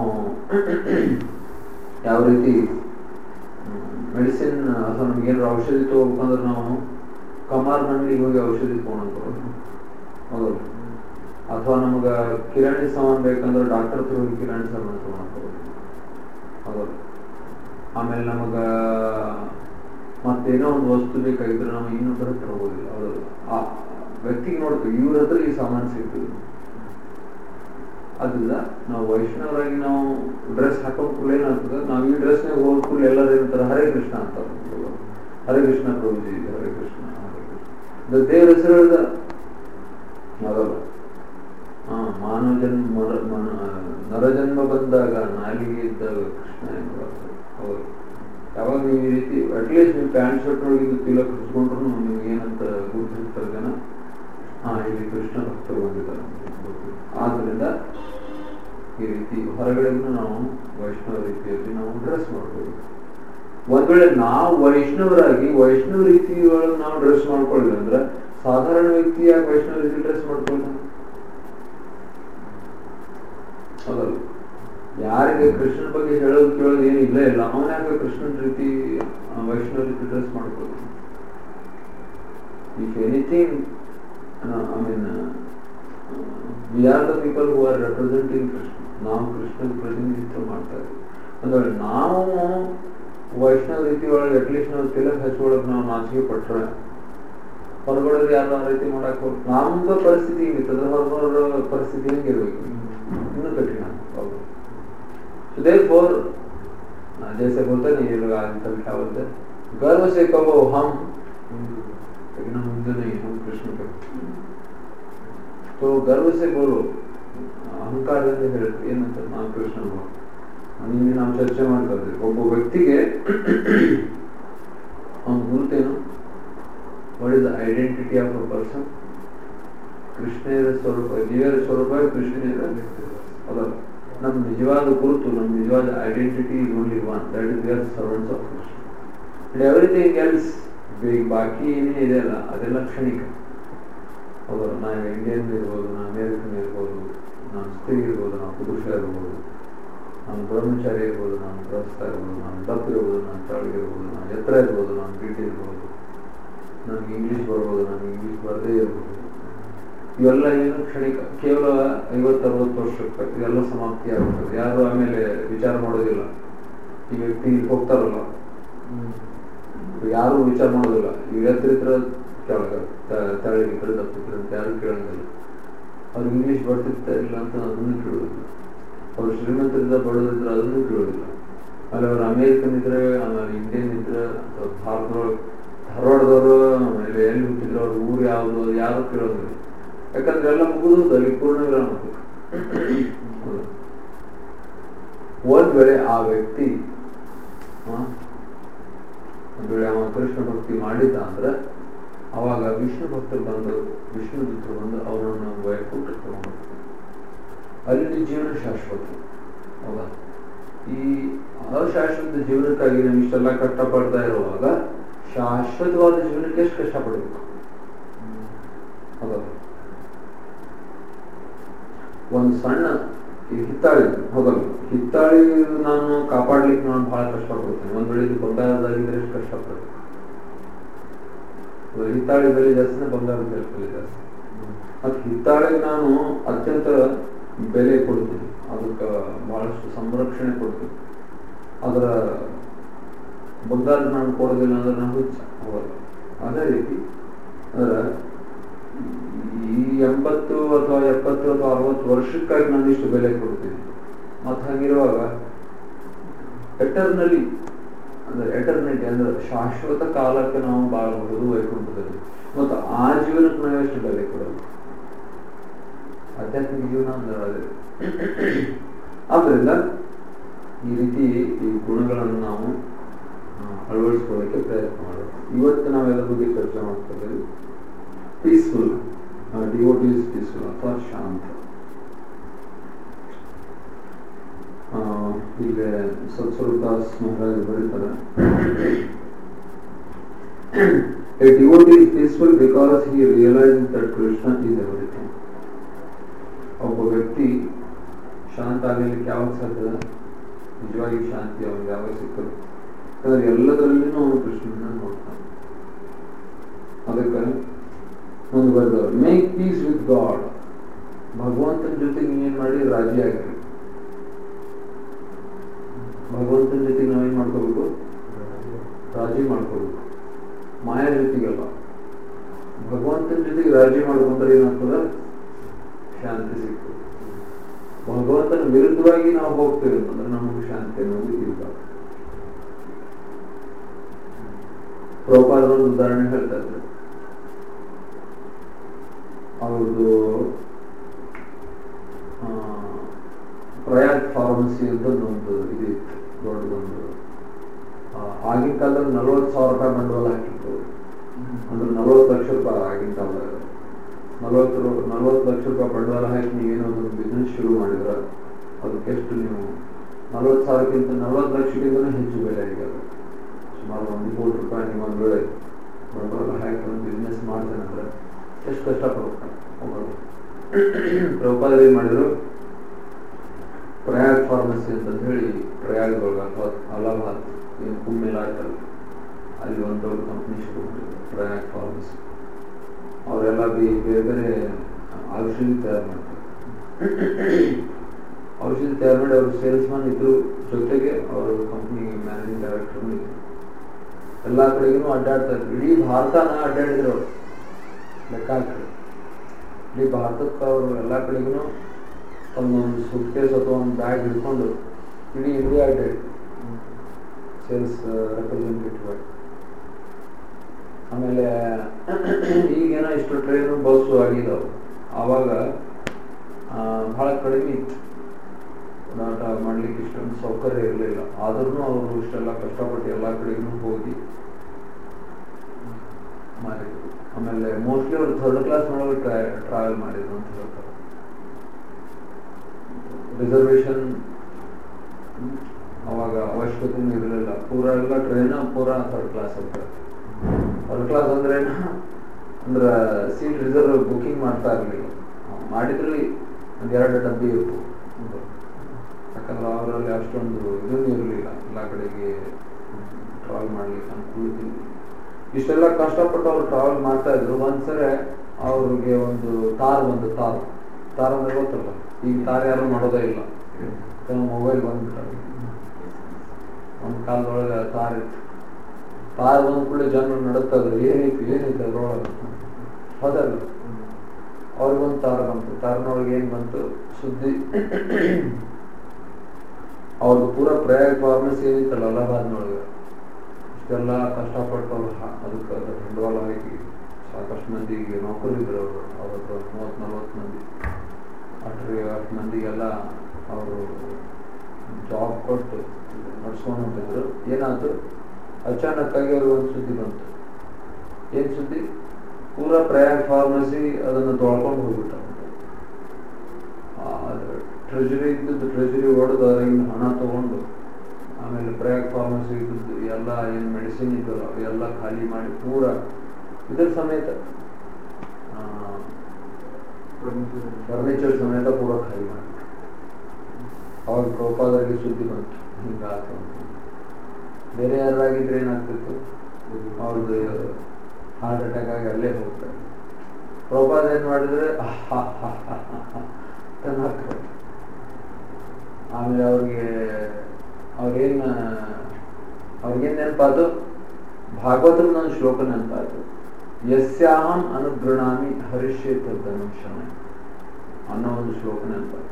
ಯಾವ ರೀತಿ ಮೆಡಿಸಿನ್ ಅಥವಾ ನಮ್ಗೆ ಏನಾದ್ರು ಔಷಧಿ ತಗೋಬೇಕಂದ್ರೆ ನಾವು ಕಮಾರ್ ಅಂಗಡಿಗೆ ಹೋಗಿ ಔಷಧಿ ತಗೊಂಡು ಹೌದಲ್ಲ ಅಥವಾ ನಮ್ಗ ಕಿರಾಣಿ ಸಾಮಾನ್ ಬೇಕಂದ್ರೆ ಡಾಕ್ಟರ್ ಹತ್ರ ಹೋಗಿ ಕಿರಾಣಿ ಸಾಮಾನು ತಗೊಂಡು ಹೌದಲ್ಲ ಆಮೇಲೆ ನಮಗ ಮತ್ತೇನೋ ಒಂದು ವಸ್ತು ಬೇಕಾಗಿದ್ರೆ ನಾವು ಇನ್ನೊಬ್ಬರ ಹತ್ರ ಹೋಗೋದಿಲ್ಲ ಹೌದಲ್ಲ ಆ ವ್ಯಕ್ತಿಗೆ ನೋಡ್ತೀವಿ ಇವ್ರ ಹತ್ರ ಈ ಸಾಮಾನು ಸಿಗ್ತದೆ ಅದ್ರಿಂದ ನಾವು ವೈಷ್ಣವರಾಗಿ ನಾವು ಡ್ರೆಸ್ ಹಾಕೊಂಡ್ ಕೂಡಲೇ ಏನಾಗ್ತದೆ ನಾವು ಈ ಡ್ರೆಸ್ನಾಗ ಹೋದ ಕೂಡಲೇ ಎಲ್ಲರೂ ಏನಂತಾರೆ ಹರೇ ಕೃಷ್ಣ ಅಂತಾರೆ ಹರೇ ಕೃಷ್ಣ ಪ್ರಭುಜಿ ಹರೇ ಕೃಷ್ಣ ಹರೇ ಕೃಷ್ಣ ಇದು ದೇವರ ಹೆಸರು ಹೇಳ್ದ ಅದಲ್ಲ ಹಾ ಮಾನವ ಜನ್ಮ ಮರ- ಮನ- ನರಜನ್ಮ ಬಂದಾಗ ನಾಲಿಗೆ ಇದ್ದಾಗ ಕೃಷ್ಣ ಎಂಬ ಹೌದು ಯಾವಾಗ ನೀವು ಈ ರೀತಿ ಅಟ್ಲೀಸ್ಟ್ ನೀವು ಪ್ಯಾಂಟ್ ಶರ್ಟ್ ನೋಡಿ ಇದು ತಿಲಕ್ ಹಚ್ಕೊಂಡ್ರು ನಿಮ್ಗೆ ಏನಂತ ಗುರುತಿರ್ತಾರೆ ಜನ ಹಾ ಇಲ್ಲಿ ಕೃಷ್ಣ ಭಕ್ತರು ಬಂದಿದ್ದಾರೆ ಆದ್ರಿಂದ ಈ ರೀತಿ ಹೊರಗಡೆಗೂ ನಾವು ವೈಷ್ಣವ ರೀತಿಯಲ್ಲಿ ನಾವು ಡ್ರೆಸ್ ಮಾಡ್ಬೋದು ಒಂದ್ ವೇಳೆ ನಾವು ವೈಷ್ಣವರಾಗಿ ವೈಷ್ಣವ ರೀತಿ ಒಳಗೆ ನಾವು ಡ್ರೆಸ್ ಮಾಡ್ಕೊಳ್ಳಿಲ್ಲ ಅಂದ್ರೆ ಸಾಧಾರಣ ವ್ಯಕ್ತಿ ಯಾಕೆ ವೈಷ್ಣವ ರೀತಿ ಡ್ರೆಸ್ ಮಾಡ್ಕೊಳ್ಳ ಹೌದಲ್ಲ ಯಾರಿಗೆ ಕೃಷ್ಣನ ಬಗ್ಗೆ ಹೇಳೋದು ಕೇಳೋದು ಏನು ಇಲ್ಲ ಇಲ್ಲ ಅವನ ಯಾಕೆ ಕೃಷ್ಣನ ರೀತಿ ಆ, ವೈಷ್ಣವ ರೀತಿ ಡ್ರೆಸ್ ಮಾಡ್ಕೊಳ್ಳೋದು if anything I mean we are the people who are representing Krishna ನಾವು ಕೃಷ್ಣನ ಪ್ರತಿನಿಧಿತ್ವ ಮಾಡ್ತಾ ಇದ್ದೀವಿ ಅಂದ್ರೆ ನಾವು ವೈಷ್ಣವ ರೀತಿ ಒಳಗೆ ಅಟ್ಲೀಸ್ಟ್ ನಾವು ತಿಲಕ್ ಹಚ್ಚೊಳಗೆ ನಾವು ನಾಚಿಕೆ ಪಟ್ರೆ ಹೊರಗಡೆ ಯಾರು ಆ ರೀತಿ ಮಾಡಕ್ ಹೋಗ್ ನಮ್ದು ಪರಿಸ್ಥಿತಿ ಹಿಂಗಿತ್ತು ಅಂದ್ರೆ ಹೊರಗಡೆ ಪರಿಸ್ಥಿತಿ ಹೆಂಗಿರ್ಬೇಕು ಇನ್ನೂ ಕಠಿಣ ಹೌದು So therefore, जैसे बोलते हैं ये लोग आजकल क्या बोलते हैं गर्व से कहो हम लेकिन हम हिंदू नहीं हम कृष्ण के तो गर्व से बोलो ಅಹಂಕಾರದಿಂದ ಹೇಳುತ್ತೆ ಏನಂತ ನಾವು ಕೃಷ್ಣ ನಿನ್ನೆ ನಾವು ಚರ್ಚೆ ಮಾಡ್ತಾ ಇದ್ವಿ ಒಬ್ಬ ವ್ಯಕ್ತಿಗೆ ಅವನ ಗುರುತೇನು what is the identity of a person ಕೃಷ್ಣರ ಸ್ವರೂಪ ದೇವರ ಸ್ವರೂಪ ಕೃಷ್ಣನ ಅದಲ್ಲ ನಮ್ಮ ನಿಜವಾದ ಗುರುತು ನಮ್ಮ ನಿಜವಾದ identity is only one that is we are servants of Krishna and everything else ಬಾಕಿ ಏನೇ ಇದೆ ಅಲ್ಲ ಅದೆಲ್ಲ ಕ್ಷಣಿಕ ಹೌದಲ್ಲ ನಾವು ಇಂಡಿಯನ್ ಇರ್ಬೋದು ನಾವು ಅಮೇರಿಕನ್ ಇರ್ಬೋದು ನಮ್ಮ ಸ್ತ್ರೀ ಇರ್ಬೋದು ನಾವು ಪುರುಷ ಇರ್ಬೋದು ನಮ್ಮ ಬ್ರಹ್ಮಚಾರಿ ಇರ್ಬೋದು ನಮ್ಮ ಗೃಹಸ್ಥ ಇರ್ಬೋದು ನಮ್ಮ ದಪ್ಪ ಇರ್ಬೋದು ನಮ್ಮ ತೆಳಗೆ ಇರ್ಬೋದು ನಾವು ಎತ್ತರ ಇರ್ಬೋದು ನಮ್ಮ ಗಿಡ್ಡಿ ಇರ್ಬೋದು ನಮ್ಗೆ ಇಂಗ್ಲೀಷ್ ಬರ್ಬೋದು ನಮ್ಗೆ ಇಂಗ್ಲೀಷ್ ಬರದೇ ಇರ್ಬೋದು ಇವೆಲ್ಲ ಏನು ಕ್ಷಣಿಕ ಕೇವಲ ಐವತ್ತು ಅರವತ್ತು ವರ್ಷಕ್ಕೆ ಇದೆಲ್ಲ ಸಮಾಪ್ತಿ ಆಗ್ತದೆ ಯಾರು ಆಮೇಲೆ ವಿಚಾರ ಮಾಡೋದಿಲ್ಲ ಈ ವ್ಯಕ್ತಿ ಇಲ್ಲಿ ಹೋಗ್ತಾರಲ್ಲ ಯಾರು ವಿಚಾರ ಮಾಡೋದಿಲ್ಲ ಈಗ ಎತ್ತರಿತ್ರ ಕೆಳಗ ತೆಳಗಿದ್ರ ದಪ್ಪಿದ್ರ ಅಂತ ಯಾರು ಕೇಳೋದಿಲ್ಲ ಅವ್ರಿಗೆ ಇಂಗ್ಲೀಷ್ ಬರ್ತಿರ್ತಾ ಇಲ್ಲ ಅಂತ ಅದನ್ನು ಕೇಳೋದಿಲ್ಲ ಅವ್ರು ಶ್ರೀಮಂತರಿದ್ದ ಬಡವರಿದ್ರ ಅದನ್ನು ಕೇಳೋದಿಲ್ಲ ಆಮೇಲೆ ಅವ್ರು ಅಮೇರಿಕನ್ ಇದ್ರೆ ಆಮೇಲೆ ಇಂಡಿಯನ್ ಇದ್ರೆ ಅಥವಾ ಭಾರತದೊಳಗೆ ಧಾರವಾಡದವರು ಆಮೇಲೆ ಎಲ್ಲಿ ಹುಟ್ಟಿದ್ರು ಅವ್ರ ಊರು ಯಾವುದು ಅದು ಯಾರು ಕೇಳೋದಿಲ್ಲ ಯಾಕಂದ್ರೆ ಎಲ್ಲ ಮುಗಿದು ಅಲ್ಲಿ ಪೂರ್ಣ ವಿರಾಮ ಹೌದು. ಒಂದ್ ವೇಳೆ ಆ ವ್ಯಕ್ತಿ ಆ, ಒಂದ್ ವೇಳೆ ಅವ ಕೃಷ್ಣ ಭಕ್ತಿ ಮಾಡಿದ್ದ ಅಂದ್ರೆ ಅವಾಗ ವಿಷ್ಣು ಭಕ್ತರು ಬಂದು ವಿಷ್ಣು ದೂತರು ಬಂದು ಅವನನ್ನು ವೈಕುಂಠ ತಗೊಂಡು ಅಲ್ಲಿ ಜೀವನ ಶಾಶ್ವತ ಹೌದಾ ಈ ಅಶಾಶ್ವತ ಜೀವನಕ್ಕಾಗಿ ನಾವು ಇಷ್ಟೆಲ್ಲ ಕಷ್ಟಪಡ್ತಾ ಇರುವಾಗ ಶಾಶ್ವತವಾದ ಜೀವನಕ್ಕೆ ಎಷ್ಟು ಕಷ್ಟಪಡಬೇಕು ಹೌದಾ ಒಂದು ಸಣ್ಣ ಈ ಹಿತ್ತಾಳಿ ಹೌದಲ್ಲ ಹಿತ್ತಾಳಿ ನಾನು ಕಾಪಾಡ್ಲಿಕ್ಕೆ ನಾನು ಬಹಳ ಕಷ್ಟಪಡ್ತೀನಿ ಒಂದ್ ವೇಳೆ ಇದು ಬಂಗಾರದಾಗಿದ್ರೆ ಎಷ್ಟು ಕಷ್ಟಪಡ್ಬೇಕು ಇವಾಗ ಹಿತ್ತಾಳಿ ಬೆಲೆ ಜಾಸ್ತಿನೇ ಬಂಗಾರದ ಬೆಲೆ ಬೆಲೆ ಜಾಸ್ತಿ ಮತ್ತೆ ಹಿತ್ತಾಳಿಗೆ ನಾನು ಅತ್ಯಂತ ಬೆಲೆ ಕೊಡ್ತೀನಿ ಅದಕ್ಕೆ ಬಹಳಷ್ಟು ಸಂರಕ್ಷಣೆ ಕೊಡ್ತೀನಿ ಅದರ ಬಂಗಾರ ನಾನು ಕೊಡೋದಿಲ್ಲ ಅಂದ್ರೆ ನಾನು ಹುಚ್ಚ ಹೋಗಲ್ಲ ಅದೇ ರೀತಿ ಅಂದ್ರೆ ಈ ಎಂಬತ್ತು ಅಥವಾ ಎಪ್ಪತ್ತು ಅಥವಾ ಅರವತ್ತು ವರ್ಷಕ್ಕಾಗಿ ನಾನು ಇಷ್ಟು ಬೆಲೆ ಕೊಡ್ತೀನಿ ಮತ್ತೆ ಹಾಗಿರುವಾಗ ಎಟರ್ನಲಿ ಅಂದ್ರೆ ಎಟರ್ನಿಟಿ ಅಂದ್ರೆ ಶಾಶ್ವತ ಕಾಲಕ್ಕೆ ನಾವು ಬಾಳಬಹುದು ವೈಕುಂಠದಲ್ಲಿ ಮತ್ತು ಆ ಜೀವನಕ್ಕೆ ನಾವು ಎಷ್ಟು ಬೆಲೆ ಕೊಡೋದು ಆಧ್ಯಾತ್ಮಿಕ ಜೀವನ ಅಂದ್ರೆ ಅದೇ ಆದ್ರಿಂದ ಈ ರೀತಿ ಈ ಗುಣಗಳನ್ನು ನಾವು ಆ, ಅಳವಡಿಸ್ಕೊಳ್ಳೋಕೆ ಪ್ರಯತ್ನ ಮಾಡಬೇಕು ಇವತ್ತು ನಾವೆಲ್ಲ ಬಗ್ಗೆ ಚರ್ಚೆ ಮಾಡ್ತಾ ಇದ್ದೀವಿ ಪೀಸ್ಫುಲ್ ಡಿವೋಟೀಸ್ ಪೀಸ್ಫುಲ್ ಅಥವಾ ಶಾಂತ ಆ, ಇಲ್ಲಿ ಸತ್ಸ್ವರೂಪದಾಸ್ ಮಹಾರಾಜ್ ಬರೀತಾರೆ A devotee is peaceful because he realizes that Krishna is everything. ಒಬ್ಬ ವ್ಯಕ್ತಿ ಶಾಂತ ಆಗಲಿಕ್ಕೆ ಯಾವಾಗ ಸಾಧ್ಯ ನಿಜವಾಗಿ ಶಾಂತಿ ಅವನಿಗೆ ಯಾವಾಗ ಸಿಕ್ಕದು ಯಾಕಂದ್ರೆ ಎಲ್ಲದರಲ್ಲಿನೂ ಅವನು ಕೃಷ್ಣನ ನೋಡ್ತಾನೆ ಅದಕ್ಕೆ ಮುಂದೆ ಬರೆದವರು ಮೇಕ್ ಪೀಸ್ ವಿತ್ ಗಾಡ್ ಭಗವಂತನ ಜೊತೆ ನೀವೇನ್ ಮಾಡಿ ರಾಜಿ ಆಗಿರಿ ಭಗವಂತನ ಜೊತೆ ನಾವೇನ್ ಮಾಡ್ಕೋಬೇಕು ರಾಜಿ ಮಾಡ್ಕೋಬೇಕು ಮಾಯಾ ಜೊತೆಗಲ್ಲ ಭಗವಂತನ ಜೊತೆಗೆ ರಾಜಿ ಮಾಡ್ಕೊಂಡ್ರೆ ಏನಾಗ್ತದ ಶಾಂತಿ ಸಿಗ್ತದೆ ಭಗವಂತನ ವಿರುದ್ಧವಾಗಿ ನಾವು ಹೋಗ್ತೇವೆ ಅಂತಂದ್ರೆ ನಮಗೆ ಶಾಂತಿ ಅನ್ನೋದು ಇಲ್ಲ ಪ್ರಭುಪಾದರ ಒಂದು ಉದಾಹರಣೆ ಹೇಳ್ತಾ ಇದ್ರು ಅವ್ರದ್ದು ಆ, ಪ್ರಯಾಗ್ ಫಾರ್ಮಸಿ ಅಂತ ಒಂದು ಇದು ಇತ್ತು ದೊಡ್ಡದೊಂದು ಆ, ಆಗಿನ ಕಾಲದಲ್ಲಿ ನಲ್ವತ್ತು ಸಾವಿರ ರೂಪಾಯಿ ಬಂಡವಾಳ ಹಾಕಿತ್ತು ಅಂದ್ರೆ ನಲ್ವತ್ತು ಲಕ್ಷ ರೂಪಾಯಿ ಆಗಿನ ಕಾಲದಾಗ ನಲ್ವತ್ತು ರೂ- ನಲ್ವತ್ತು ಲಕ್ಷ ರೂಪಾಯಿ ಬಂಡವಾಳ ಹಾಕಿ ನೀವೇನೋ ಒಂದು ಬಿಸ್ನೆಸ್ ಶುರು ಮಾಡಿದ್ರ ಅದಕ್ಕೆ ಎಷ್ಟು ನೀವು ನಲ್ವತ್ತು ಸಾವಿರಕ್ಕಿಂತ ನಲ್ವತ್ತು ಲಕ್ಷಕ್ಕಿಂತ ಹೆಚ್ಚು ಬೆಲೆ ಈಗ ಅದು. ಸುಮಾರು ಒಂದು ಕೋಟಿ ರೂಪಾಯಿ ನೀವು ಒಂದು ವೇಳೆ ಬಂಡವಾಳ ಹಾಕಿ ಒಂದು ಬಿಸ್ನೆಸ್ ಮಾಡ್ತೇನೆ ಅಂದ್ರೆ ಎಷ್ಟು ಕಷ್ಟಪಡ್ಬೇಕು ಹೋಗೋದು ಪ್ರಭುಪಾದರು ಏನ್ ಮಾಡಿದ್ರು ಪ್ರಯಾಗ್ ಫಾರ್ಮಸಿ ಅಂತ ಹೇಳಿ ಪ್ರಯಾಗ್ ಒಳಗ ಅಥವಾ ಅಲಹಾಬಾದ್ ಏನು ಕುಮ್ಮೇಲ ಆಯ್ತಲ್ಲ ಅಲ್ಲಿ ಒಂದು ದೊಡ್ಡ ಕಂಪ್ನಿ ಶುರು ಮಾಡಿದ್ರು ಪ್ರಯಾಗ್ ಫಾರ್ಮಸಿ ಅವರೆಲ್ಲ ಬಿ- ಬೇರೆ ಬೇರೆ ಔಷಧಿ ತಯಾರು ಮಾಡ್ತಾರೆ ಔಷಧಿ ತಯಾರು ಮಾಡಿ ಅವರು ಸೇಲ್ಸ್ ಮ್ಯಾನ್ ಇದ್ರು ಜೊತೆಗೆ ಅವರು ಕಂಪ್ನಿ ಮ್ಯಾನೇಜಿಂಗ್ ಡೈರೆಕ್ಟರ್ ಇದ್ರು ಎಲ್ಲಾ ಕಡೆಗೂ ಅಡ್ಡಾಡ್ತಾ ಇದ್ರು ಇಡೀ ಭಾರತನ ಅಡ್ಡಾಡಿದ್ರು ಅವರು ಲೆಕ್ಕ ಹಾಕ್ರಿ ಇಡೀ ಭಾರತಕ್ಕೆ ಅವರು ಎಲ್ಲ ಕಡೆಗೂ ತಮ್ಮೊಂದು ಸೂಟ್ ಕೇಸ್ ಅಥವಾ ಒಂದು ಬ್ಯಾಗ್ ಹಿಡ್ಕೊಂಡು ಇಡೀ ಇಂಡಿಯಾ ಅಡ್ಡಾಡಿ ಸೇಲ್ಸ್ ರೆಪ್ರೆಸೆಂಟೇಟಿವ್ ಆಗಿ ಆಮೇಲೆ ಈಗೇನೋ ಇಷ್ಟು ಟ್ರೈನು ಬಸ್ಸು ಆಗಿದಾವೆ ಆವಾಗ ಆ, ಬಹಳ ಕಡಿಮೆ ಇತ್ತು ಓಡಾಟ ಮಾಡ್ಲಿಕ್ಕೆ ಇಷ್ಟೊಂದು ಸೌಕರ್ಯ ಇರಲಿಲ್ಲ ಆದ್ರೂ ಅವರು ಇಷ್ಟೆಲ್ಲ ಕಷ್ಟಪಟ್ಟು ಎಲ್ಲ ಕಡೆಗೂ ಹೋಗಿ ಮಾಡಿದ್ರು ಆಮೇಲೆ ಮೋಸ್ಟ್ಲಿ ಅವರು ಥರ್ಡ್ ಕ್ಲಾಸ್ ಒಳಗೆ ಟ್ರಾವೆಲ್ ಮಾಡಿದ್ರು ಅಂತ ಹೇಳ್ತಾರೆ ರಿಸರ್ವೇಶನ್ ಅವಾಗ ಅವಶ್ಯಕತೆನೂ ಇರಲಿಲ್ಲ ಪೂರ ಎಲ್ಲ ಟ್ರೈನ್ ಪೂರ ಥರ್ಡ್ ಕ್ಲಾಸ್ ಅಂತ ಥರ್ಡ್ ಕ್ಲಾಸ್ ಅಂದ್ರೆ ಏನು? ಅಂದ್ರ ಸೀಟ್ ರಿಸರ್ವ್ ಬುಕಿಂಗ್ ಮಾಡ್ತಾ ಇರಲಿಲ್ಲ ಮಾಡಿದ್ರಲ್ಲಿ ಒಂದ್ ಎರಡು ಡಬ್ಬಿ ಇತ್ತು ಯಾಕಂದ್ರೆ ಅವರಲ್ಲಿ ಅಷ್ಟೊಂದು ಇದೂ ಇರಲಿಲ್ಲ ಎಲ್ಲ ಕಡೆಗೆ ಟ್ರಾವೆಲ್ ಮಾಡ್ಲಿಕ್ಕೆ ಅನುಕೂಲ ಇದ್ದಿಲ್ಲ. ಇಷ್ಟೆಲ್ಲ ಕಷ್ಟಪಟ್ಟು ಅವ್ರು ಟ್ರಾವೆಲ್ ಮಾಡ್ತಾ ಇದ್ರು ಒಂದ್ಸರಿ ಅವ್ರಿಗೆ ಒಂದು ತಾರ್ ಬಂದು ತಾರ್ ತಾರ್ ಅಂದ್ರೆ ಗೊತ್ತಲ್ಲ ಈಗ ತಾರ್ ಯಾರು ಮಾಡೋದೇ ಇಲ್ಲ ಮೊಬೈಲ್ ಬಂದ್ಬಿಟ್ಟಾರೆ ಒಂದ್ ಕಾಲದೊಳಗೆ ತಾರ್ ಇತ್ತು ತಾರ್ ಬಂದ ಕೂಡಲೇ ಜನರು ನಡುತ್ತದ್ರು ಏನೈತಿ ಏನೈತಿ ಅದ್ರೊಳಗೆ ಹೌದಲ್ಲ ಅವ್ರಿಗೊಂದು ತಾರ್ ಬಂತು ತಾರ್ನೊಳಗೆ ಏನ್ ಬಂತು ಸುದ್ದಿ ಅವ್ರದ್ದು ಪೂರ ಪ್ರಯಾಗ ಫಾರ್ಮಸಿ ಏನಿತ್ತಲ್ಲ ಅಲಹಾಬಾದ್ನೊಳಗೆ ಇಷ್ಟೆಲ್ಲ ಕಷ್ಟಪಟ್ಟು ಅವ್ರು ಹಾ- ಅದಕ್ಕೆ ಅದಕ್ಕೆ ಬಂಡವಾಳ ಹಾಕಿ ಸಾಕಷ್ಟು ಮಂದಿಗೆ ನೌಕರಿ ಇದ್ರು ಅವರು ಅವತ್ತು ಮೂವತ್ತು ನಲ್ವತ್ತು ಮಂದಿ ಅಷ್ಟ್ರಿ ಅಷ್ಟು ಮಂದಿಗೆಲ್ಲ ಅವರು ಜಾಬ್ ಕೊಟ್ಟು ನಡ್ಸ್ಕೊಂಡು ಹೊಂಟಿದ್ರು ಏನಾಯ್ತು ಅಚಾನಕ್ ಆಗಿ ಅವ್ರಿಗೆ ಒಂದು ಸುದ್ದಿ ಬಂತು ಏನ್ ಸುದ್ದಿ ಪೂರ ಪ್ರಯಾಗ್ ಫಾರ್ಮಸಿ ಅದನ್ನು ತೊಳ್ಕೊಂಡು ಹೋಗ್ಬಿಟ್ಟ ಟ್ರೆಜರಿ ಇದ್ದದ್ದು ಟ್ರೆಜರಿ ಹೊಡೆದು ಅದರಿಂದ ಹಣ ತಗೊಂಡು ಆಮೇಲೆ ಪ್ರಯಾಗ್ ಫಾರ್ಮಸಿ ಇದ್ದದ್ದು ಎಲ್ಲ ಏನು ಮೆಡಿಸಿನ್ ಇದ್ದಲ್ಲ ಅವೆಲ್ಲ ಖಾಲಿ ಮಾಡಿ ಪೂರ ಇದ್ರ ಸಮೇತ ಫರ್ನಿಚರ್ ಸಮೇತ ಪೂರ ಖಾಲಿ ಮಾಡಿ ಅವಾಗ ಪ್ರಭುಪಾದರಿಗೆ ಸುದ್ದಿ ಬಂತು ಹಿಂಗಾತು ಅಂತ ಬೇರೆ ಯಾರಾಗಿದ್ರೆ ಏನಾಗ್ತಿತ್ತು ಅವ್ರದ್ದು ಹಾರ್ಟ್ ಅಟ್ಯಾಕ್ ಆಗಿ ಅಲ್ಲೇ ಹೋಗ್ತಾರೆ ಪ್ರಭುಪಾದ ಏನ್ ಮಾಡಿದ್ರೆ ಚೆನ್ನಾಗ್ತದೆ ಆಮೇಲೆ ಅವ್ರಿಗೆ ಅವ್ರೇನ್ ಅವ್ರಿಗೇನ್ ನೆನಪಾತು ಭಾಗವತದ ಒಂದು ಶ್ಲೋಕ ನೆನಪಾಯ್ತು ಯಸ್ಯಾಹಂ ಅನುಗೃಣಾಮಿ ಹರಿಷ್ಯೇತ ಧನುಷಣ ಅನ್ನೋ ಒಂದು ಶ್ಲೋಕ ನೆನಪಾಯ್ತು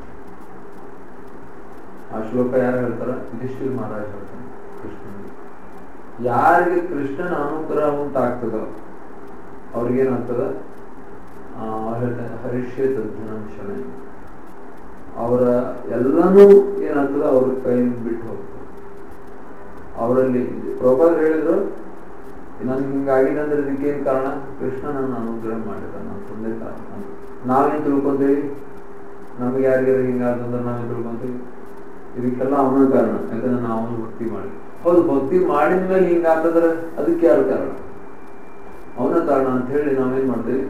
ಆ ಶ್ಲೋಕ ಯಾರು ಹೇಳ್ತಾರ ಯುಧಿಷ್ಠಿರ್ ಮಹಾರಾಜ್ ಹೇಳ್ತಾನೆ ಕೃಷ್ಣನಿಗೆ ಯಾರಿಗೆ ಕೃಷ್ಣನ ಅನುಗ್ರಹ ಉಂಟಾಗ್ತದ ಅವ್ರಿಗೇನಾಗ್ತದ ಆ, ಅವ್ರು ಹೇಳ್ತಾರೆ ಹರಿಷ್ಯೇತ ಧನುಷಣ ಅವರ ಎಲ್ಲನೂ ಏನಾಗ್ತದ ಅವ್ರ ಕೈಯಿಂದ ಬಿಟ್ಟು ಹೋಗ್ತದೆ ಅವರಲ್ಲಿ ಪ್ರಭಾತ್ ಹೇಳಿದ್ರು ನನ್ಗೆ ಹಿಂಗಾಗಿದೆ ಅಂದ್ರೆ ಇದಕ್ಕೇನು ಕಾರಣ ಕೃಷ್ಣ ನನ್ನ ಅನುಗ್ರಹ ಮಾಡಿದ ನನ್ನ ತಂದೆ ಕಾರಣ ನಾವೇನ್ ತಿಳ್ಕೊಂತೀವಿ ನಮ್ಗೆ ಯಾರಿಗಾರ ಹಿಂಗಾದಂದ್ರೆ ನಾವೇನ್ ತಿಳ್ಕೊಂತೀವಿ ಇದಕ್ಕೆಲ್ಲ ಅವನ ಕಾರಣ ಯಾಕಂದ್ರೆ ನಾವು ಅವನು ಭಕ್ತಿ ಮಾಡಿ ಹೌದು ಭಕ್ತಿ ಮಾಡಿದ ಮೇಲೆ ಹಿಂಗಾತಂದ್ರೆ ಅದಕ್ಕೆ ಯಾರು ಕಾರಣ ಅವನ ಕಾರಣ ಅಂತ ಹೇಳಿ ನಾವೇನ್ ಮಾಡ್ತೇವೆ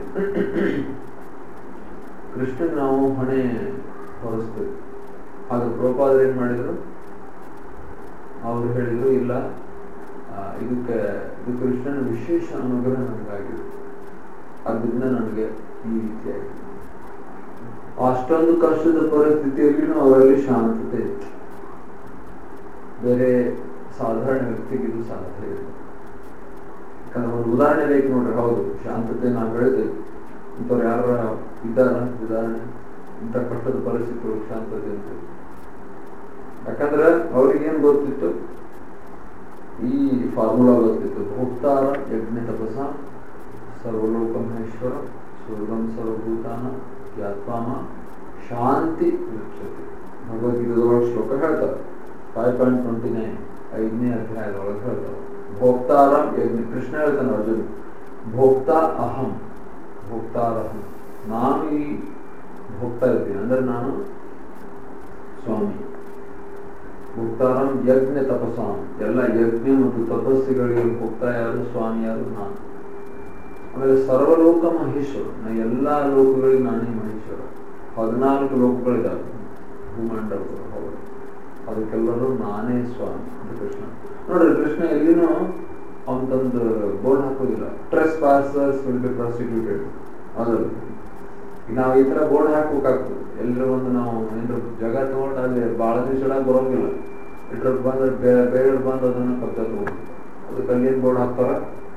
ಕೃಷ್ಣನ್ ನಾವು ಹೊಣೆ ಹೊರಿಸ್ತೇವೆ ಆಗ ಪ್ರೋಪಾದ್ರು ಏನ್ ಮಾಡಿದ್ರು ಅವರು ಹೇಳಿದ್ರು ಇಲ್ಲ ಆ, ಇದಕ್ಕೆ ಇದು ಕೃಷ್ಣನ ವಿಶೇಷ ಅನುಗ್ರಹ ನನಗಾಗಿದೆ ಅದರಿಂದ ನನಗೆ ಈ ರೀತಿಯಾಗಿ ಅಷ್ಟೊಂದು ಕಷ್ಟದ ಪರಿಸ್ಥಿತಿಯಲ್ಲಿನೂ ಅವರಲ್ಲಿ ಶಾಂತತೆ ಇತ್ತು ಬೇರೆ ಸಾಧಾರಣ ವ್ಯಕ್ತಿಗೆ ಇದು ಸಾಧ್ಯ ಇಲ್ಲ ಯಾಕಂದ್ರೆ ಒಂದು ಉದಾಹರಣೆ ಬೇಕು ನೋಡ್ರಿ ಹೌದು ಶಾಂತತೆ ನಾವು ಹೇಳ್ತೇವೆ ಇಂಥವ್ರು ಯಾರ ಇದ್ದಾರ ಉದಾಹರಣೆ ಇಂಥ ಕಷ್ಟದ ಪರಿಸ್ಥಿತಿ ಶಾಂತತೆ ಅಂತ ಯಾಕಂದ್ರೆ ಅವ್ರಿಗೇನ್ ಗೊತ್ತಿತ್ತು ಈ ಫಾರ್ಮುಲಾ ಗೊತ್ತಿತ್ತು ಭೋಕ್ತಾರ ಯಜ್ಞ ತಪಸ ಸರ್ವಲೋಕ ಮಹೇಶ್ವರ ಸ್ವರ್ಗಂ ಸರ್ವಭೂತಾನ ಯಾತ್ವಾಮ ಶಾಂತಿ ಮುಚ್ಚತಿ ಭಗವದ್ಗೀತದೊಳಗೆ ಶ್ಲೋಕ ಹೇಳ್ತಾರೆ ಫೈವ್ ಪಾಯಿಂಟ್ ಟ್ವೆಂಟಿ ನೈನ್ ಐದನೇ ಅಧ್ಯಾಯದೊಳಗೆ ಹೇಳ್ತಾರೆ ಭೋಕ್ತಾರ ಯಜ್ಞ ಕೃಷ್ಣ ಹೇಳ್ತಾನೆ ಅರ್ಜುನ್ ಭೋಕ್ತಾ ಅಹಂ ಭೋಕ್ತಾರಹಂ ನಾನು ಈ ಭೋಗ್ತಾ ಇರ್ತೀನಿ ಅಂದ್ರೆ ನಾನು ಸ್ವಾಮಿ ಭೋಕ್ತಾರಂ ಯಜ್ಞ ತಪಸಾಂ ಎಲ್ಲ ಯಜ್ಞ ಮತ್ತು ತಪಸ್ಸುಗಳಿಗೆ ಭೋಕ್ತಾ ಯಾರು ಸ್ವಾಮಿ ಯಾರು ನಾನು ಆಮೇಲೆ ಸರ್ವಲೋಕ ಮಹೇಶ್ವರ ನಾ ಎಲ್ಲಾ ಲೋಕಗಳಿಗೆ ನಾನೇ ಮಹೇಶ್ವರ ಹದಿನಾಲ್ಕು ಲೋಕಗಳಿದ್ದಾವೆ ಭೂಮಂಡಲಗಳು ಹೌದು ಅದಕ್ಕೆಲ್ಲರೂ ನಾನೇ ಸ್ವಾಮಿ ಅಂತ ಕೃಷ್ಣ ನೋಡ್ರಿ ಕೃಷ್ಣ ಎಲ್ಲಿನೂ ಅವನ್ ತಂದು ಬೋರ್ಡ್ ಹಾಕೋದಿಲ್ಲ trespassers will be prosecuted ಅದಲ್ಲ ಈಗ ನಾವು ಈ ತರ ಬೋರ್ಡ್ ಹಾಕ್ಬೇಕಾಗ್ತದೆ ಎಲ್ಲರೂ ಒಂದು ನಾವು ಏನಾದ್ರು ಜಾಗ ತಗೊಂಡು ಅಲ್ಲಿ ಬಹಳ ದಿವಸ ಬರೋಂಗಿಲ್ಲ ಇಟ್ರ ಬಂದ ಬೇರೆ ಬಂದು ಅದನ್ನ ಕಬ್ಜಾ ತಗೊಂಡು ಅದಕ್ಕೆ ಅಲ್ಲಿ ಏನ್ ಬೋರ್ಡ್ ಹಾಕ್ತಾರ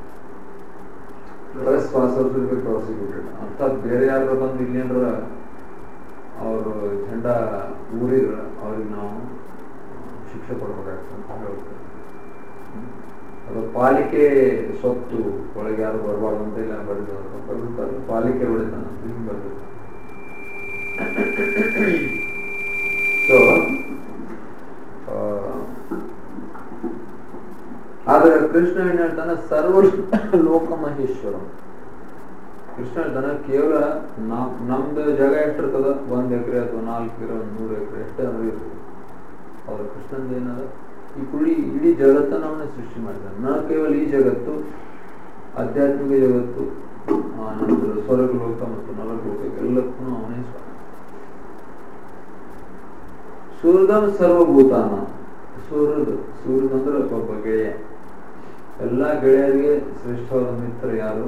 trespassers will be prosecuted ಅರ್ಥಾತ್ ಬೇರೆ ಯಾರು ಬಂದು ಇಲ್ಲಿ ಏನಾರ ಅವರು झंडा ಊರಿದ್ರ ಅವ್ರಿಗೆ ನಾವು ಶಿಕ್ಷೆ ಕೊಡ್ಬೇಕಾಗ್ತದೆ ಅಂತ ಹೇಳ್ತಾರೆ ಅದು ಪಾಲಿಕೆ ಸ್ವತ್ತು ಒಳಗೆ ಯಾರು ಬರಬಾರ್ದು ಅಂತ ಇಲ್ಲ ಬರೆದವರು ಬರೆದಿರ್ತಾರೆ ಪಾಲಿಕೆ ಹೊಡಿತಾನ ಅಂತ ಹಿಂಗೆ ಬರೆದಿರ್ತಾರೆ ಸೊ ಆದ್ರೆ ಕೃಷ್ಣ ಏನ್ ಹೇಳ್ತಾನೆ ಸರ್ವ ಲೋಕ ಮಹೇಶ್ವರ ಕೃಷ್ಣ ಹೇಳ್ತಾನೆ ಕೇವಲ ನಮ್ ನಮ್ದು ಜಾಗ ಎಷ್ಟಿರ್ತದ ಒಂದ್ ಎಕರೆ ಅಥವಾ ನಾಲ್ಕು ಎಕರೆ ಒಂದ್ ನೂರು ಎಕರೆ ಎಷ್ಟೇ ಅಂದ್ರೆ ಇರ್ತದೆ ಅವ್ರ ಕೃಷ್ಣಂದ ಏನದ ಈ ಕುಳಿ ಇಡೀ ಜಗತ್ತನ್ನು ಅವನೇ ಸೃಷ್ಟಿ ಮಾಡಿದ್ದಾನೆ ನಾ ಕೇವಲ ಈ ಜಗತ್ತು ಆಧ್ಯಾತ್ಮಿಕ ಜಗತ್ತು ಆ, ನಂತರ ಸ್ವರ್ಗ ಲೋಕ ಮತ್ತು ನರಕ ಲೋಕ ಎಲ್ಲಕ್ಕೂ ಅವನೇ ಸ್ವಾಮಿ ಸೂರ್ಯದಂ ಸರ್ವಭೂತಾನ ಸೂರ್ಯದ ಸೂರ್ಯದ ಅಂದ್ರೆ ಒಬ್ಬ ಗೆಳೆಯ ಎಲ್ಲಾ ಗೆಳೆಯರಿಗೆ ಶ್ರೇಷ್ಠವಾದ ಮಿತ್ರ ಯಾರು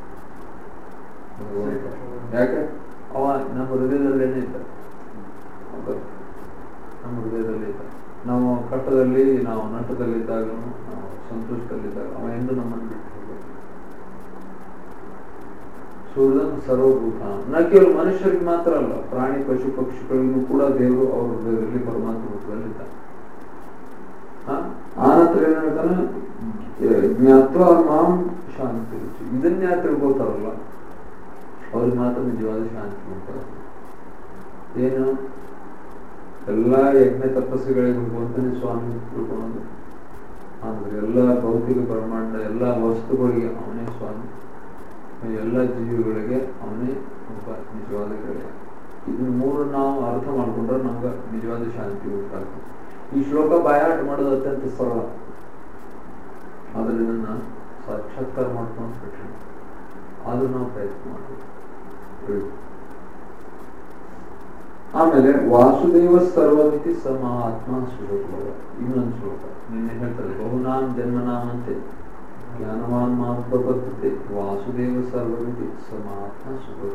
ಭಗವಂತ. ಯಾಕೆ ಅವ ನಮ್ಮ ಹೃದಯದಲ್ಲೇನೆ ಇದ್ದ ಹೌದಾ? ನಮ್ಮ ಹೃದಯದಲ್ಲಿ ಇದ್ದ ನಾವು ಕಟ್ಟದಲ್ಲಿ ನಾವು ನಟದಲ್ಲಿದ್ದಾಗ ನಾವು ಸಂತೋಷದಲ್ಲಿದ್ದಾಗ ಅವ ಎಂದು ನಮ್ಮನ್ನು ಬಿಟ್ಟು ಹೋಗಲ್ಲ. ಸೂರ್ಯನ ಸರ್ವಭೂತ ನ ಕೇವಲ ಮನುಷ್ಯರಿಗೆ ಮಾತ್ರ ಅಲ್ಲ ಪ್ರಾಣಿ ಪಶು ಪಕ್ಷಿಗಳಿಗೂ ಕೂಡ ದೇವರು ಅವ್ರ ಹೃದಯದಲ್ಲಿ ಪರಮಾತ್ಮ ರೂಪದಲ್ಲಿದ್ದ ಆನಂತರ ಏನ್ ಹೇಳ್ತಾನೆ ಜ್ಞಾತ್ವ ಮಾಂ ಶಾಂತಿ ರುಚಿ ಇದನ್ನ ಯಾರು ತಿಳ್ಕೊತಾರಲ್ಲ ಅವ್ರಿಗೆ ಮಾತ್ರ ನಿಜವಾದ ಶಾಂತಿ ಉಂಟಾಗ ಏನು ಎಲ್ಲಾ ಯಜ್ಞ ತಪಸ್ಸುಗಳಿಗೆ ಭಗವಂತನೇ ಸ್ವಾಮಿ ತಿಳ್ಕೊಳ್ಳೋದು ಅಂದ್ರೆ ಎಲ್ಲ ಭೌತಿಕ ಬ್ರಹ್ಮಾಂಡ ಎಲ್ಲ ವಸ್ತುಗಳಿಗೆ ಅವನೇ ಸ್ವಾಮಿ ಎಲ್ಲ ಜೀವಿಗಳಿಗೆ ಅವನೇ ಒಬ್ಬ ನಿಜವಾದ ಗೆಳೆಯ ಇದನ್ನ ಮೂರು ನಾವು ಅರ್ಥ ಮಾಡ್ಕೊಂಡ್ರೆ ನಮ್ಗೆ ನಿಜವಾದ ಶಾಂತಿ ಉಂಟಾಗ್ತದೆ ಈ ಶ್ಲೋಕ ಬಾಯಾಟ ಮಾಡೋದು ಅತ್ಯಂತ ಸರಳ ಆದ್ರೆ ಇದನ್ನ ಸಾಕ್ಷಾತ್ಕಾರ ಮಾಡ್ಕೊಂಡು ಕಠಿಣ ಆದ್ರೂ ನಾವು ಪ್ರಯತ್ನ ಮಾಡಬೇಕು ಆಮೇಲೆ ವಾಸುದೇವ ಸರ್ವಮಿತಿ ಸ ಮಹಾತ್ಮ ಸುಲಭ ಇನ್ನೊಂದು ಶ್ಲೋಕ ನಿನ್ನೆ ಹೇಳ್ತಾರೆ ಬಹುನಾಂ ಜನ್ಮನಾಮಂತೆ ಜ್ಞಾನವಾನ್ ಮಾಂ ಪ್ರಪತ್ತತೆ ವಾಸುದೇವ ಸರ್ವಮಿತಿ ಸ ಮಹಾತ್ಮ ಸುಲಭ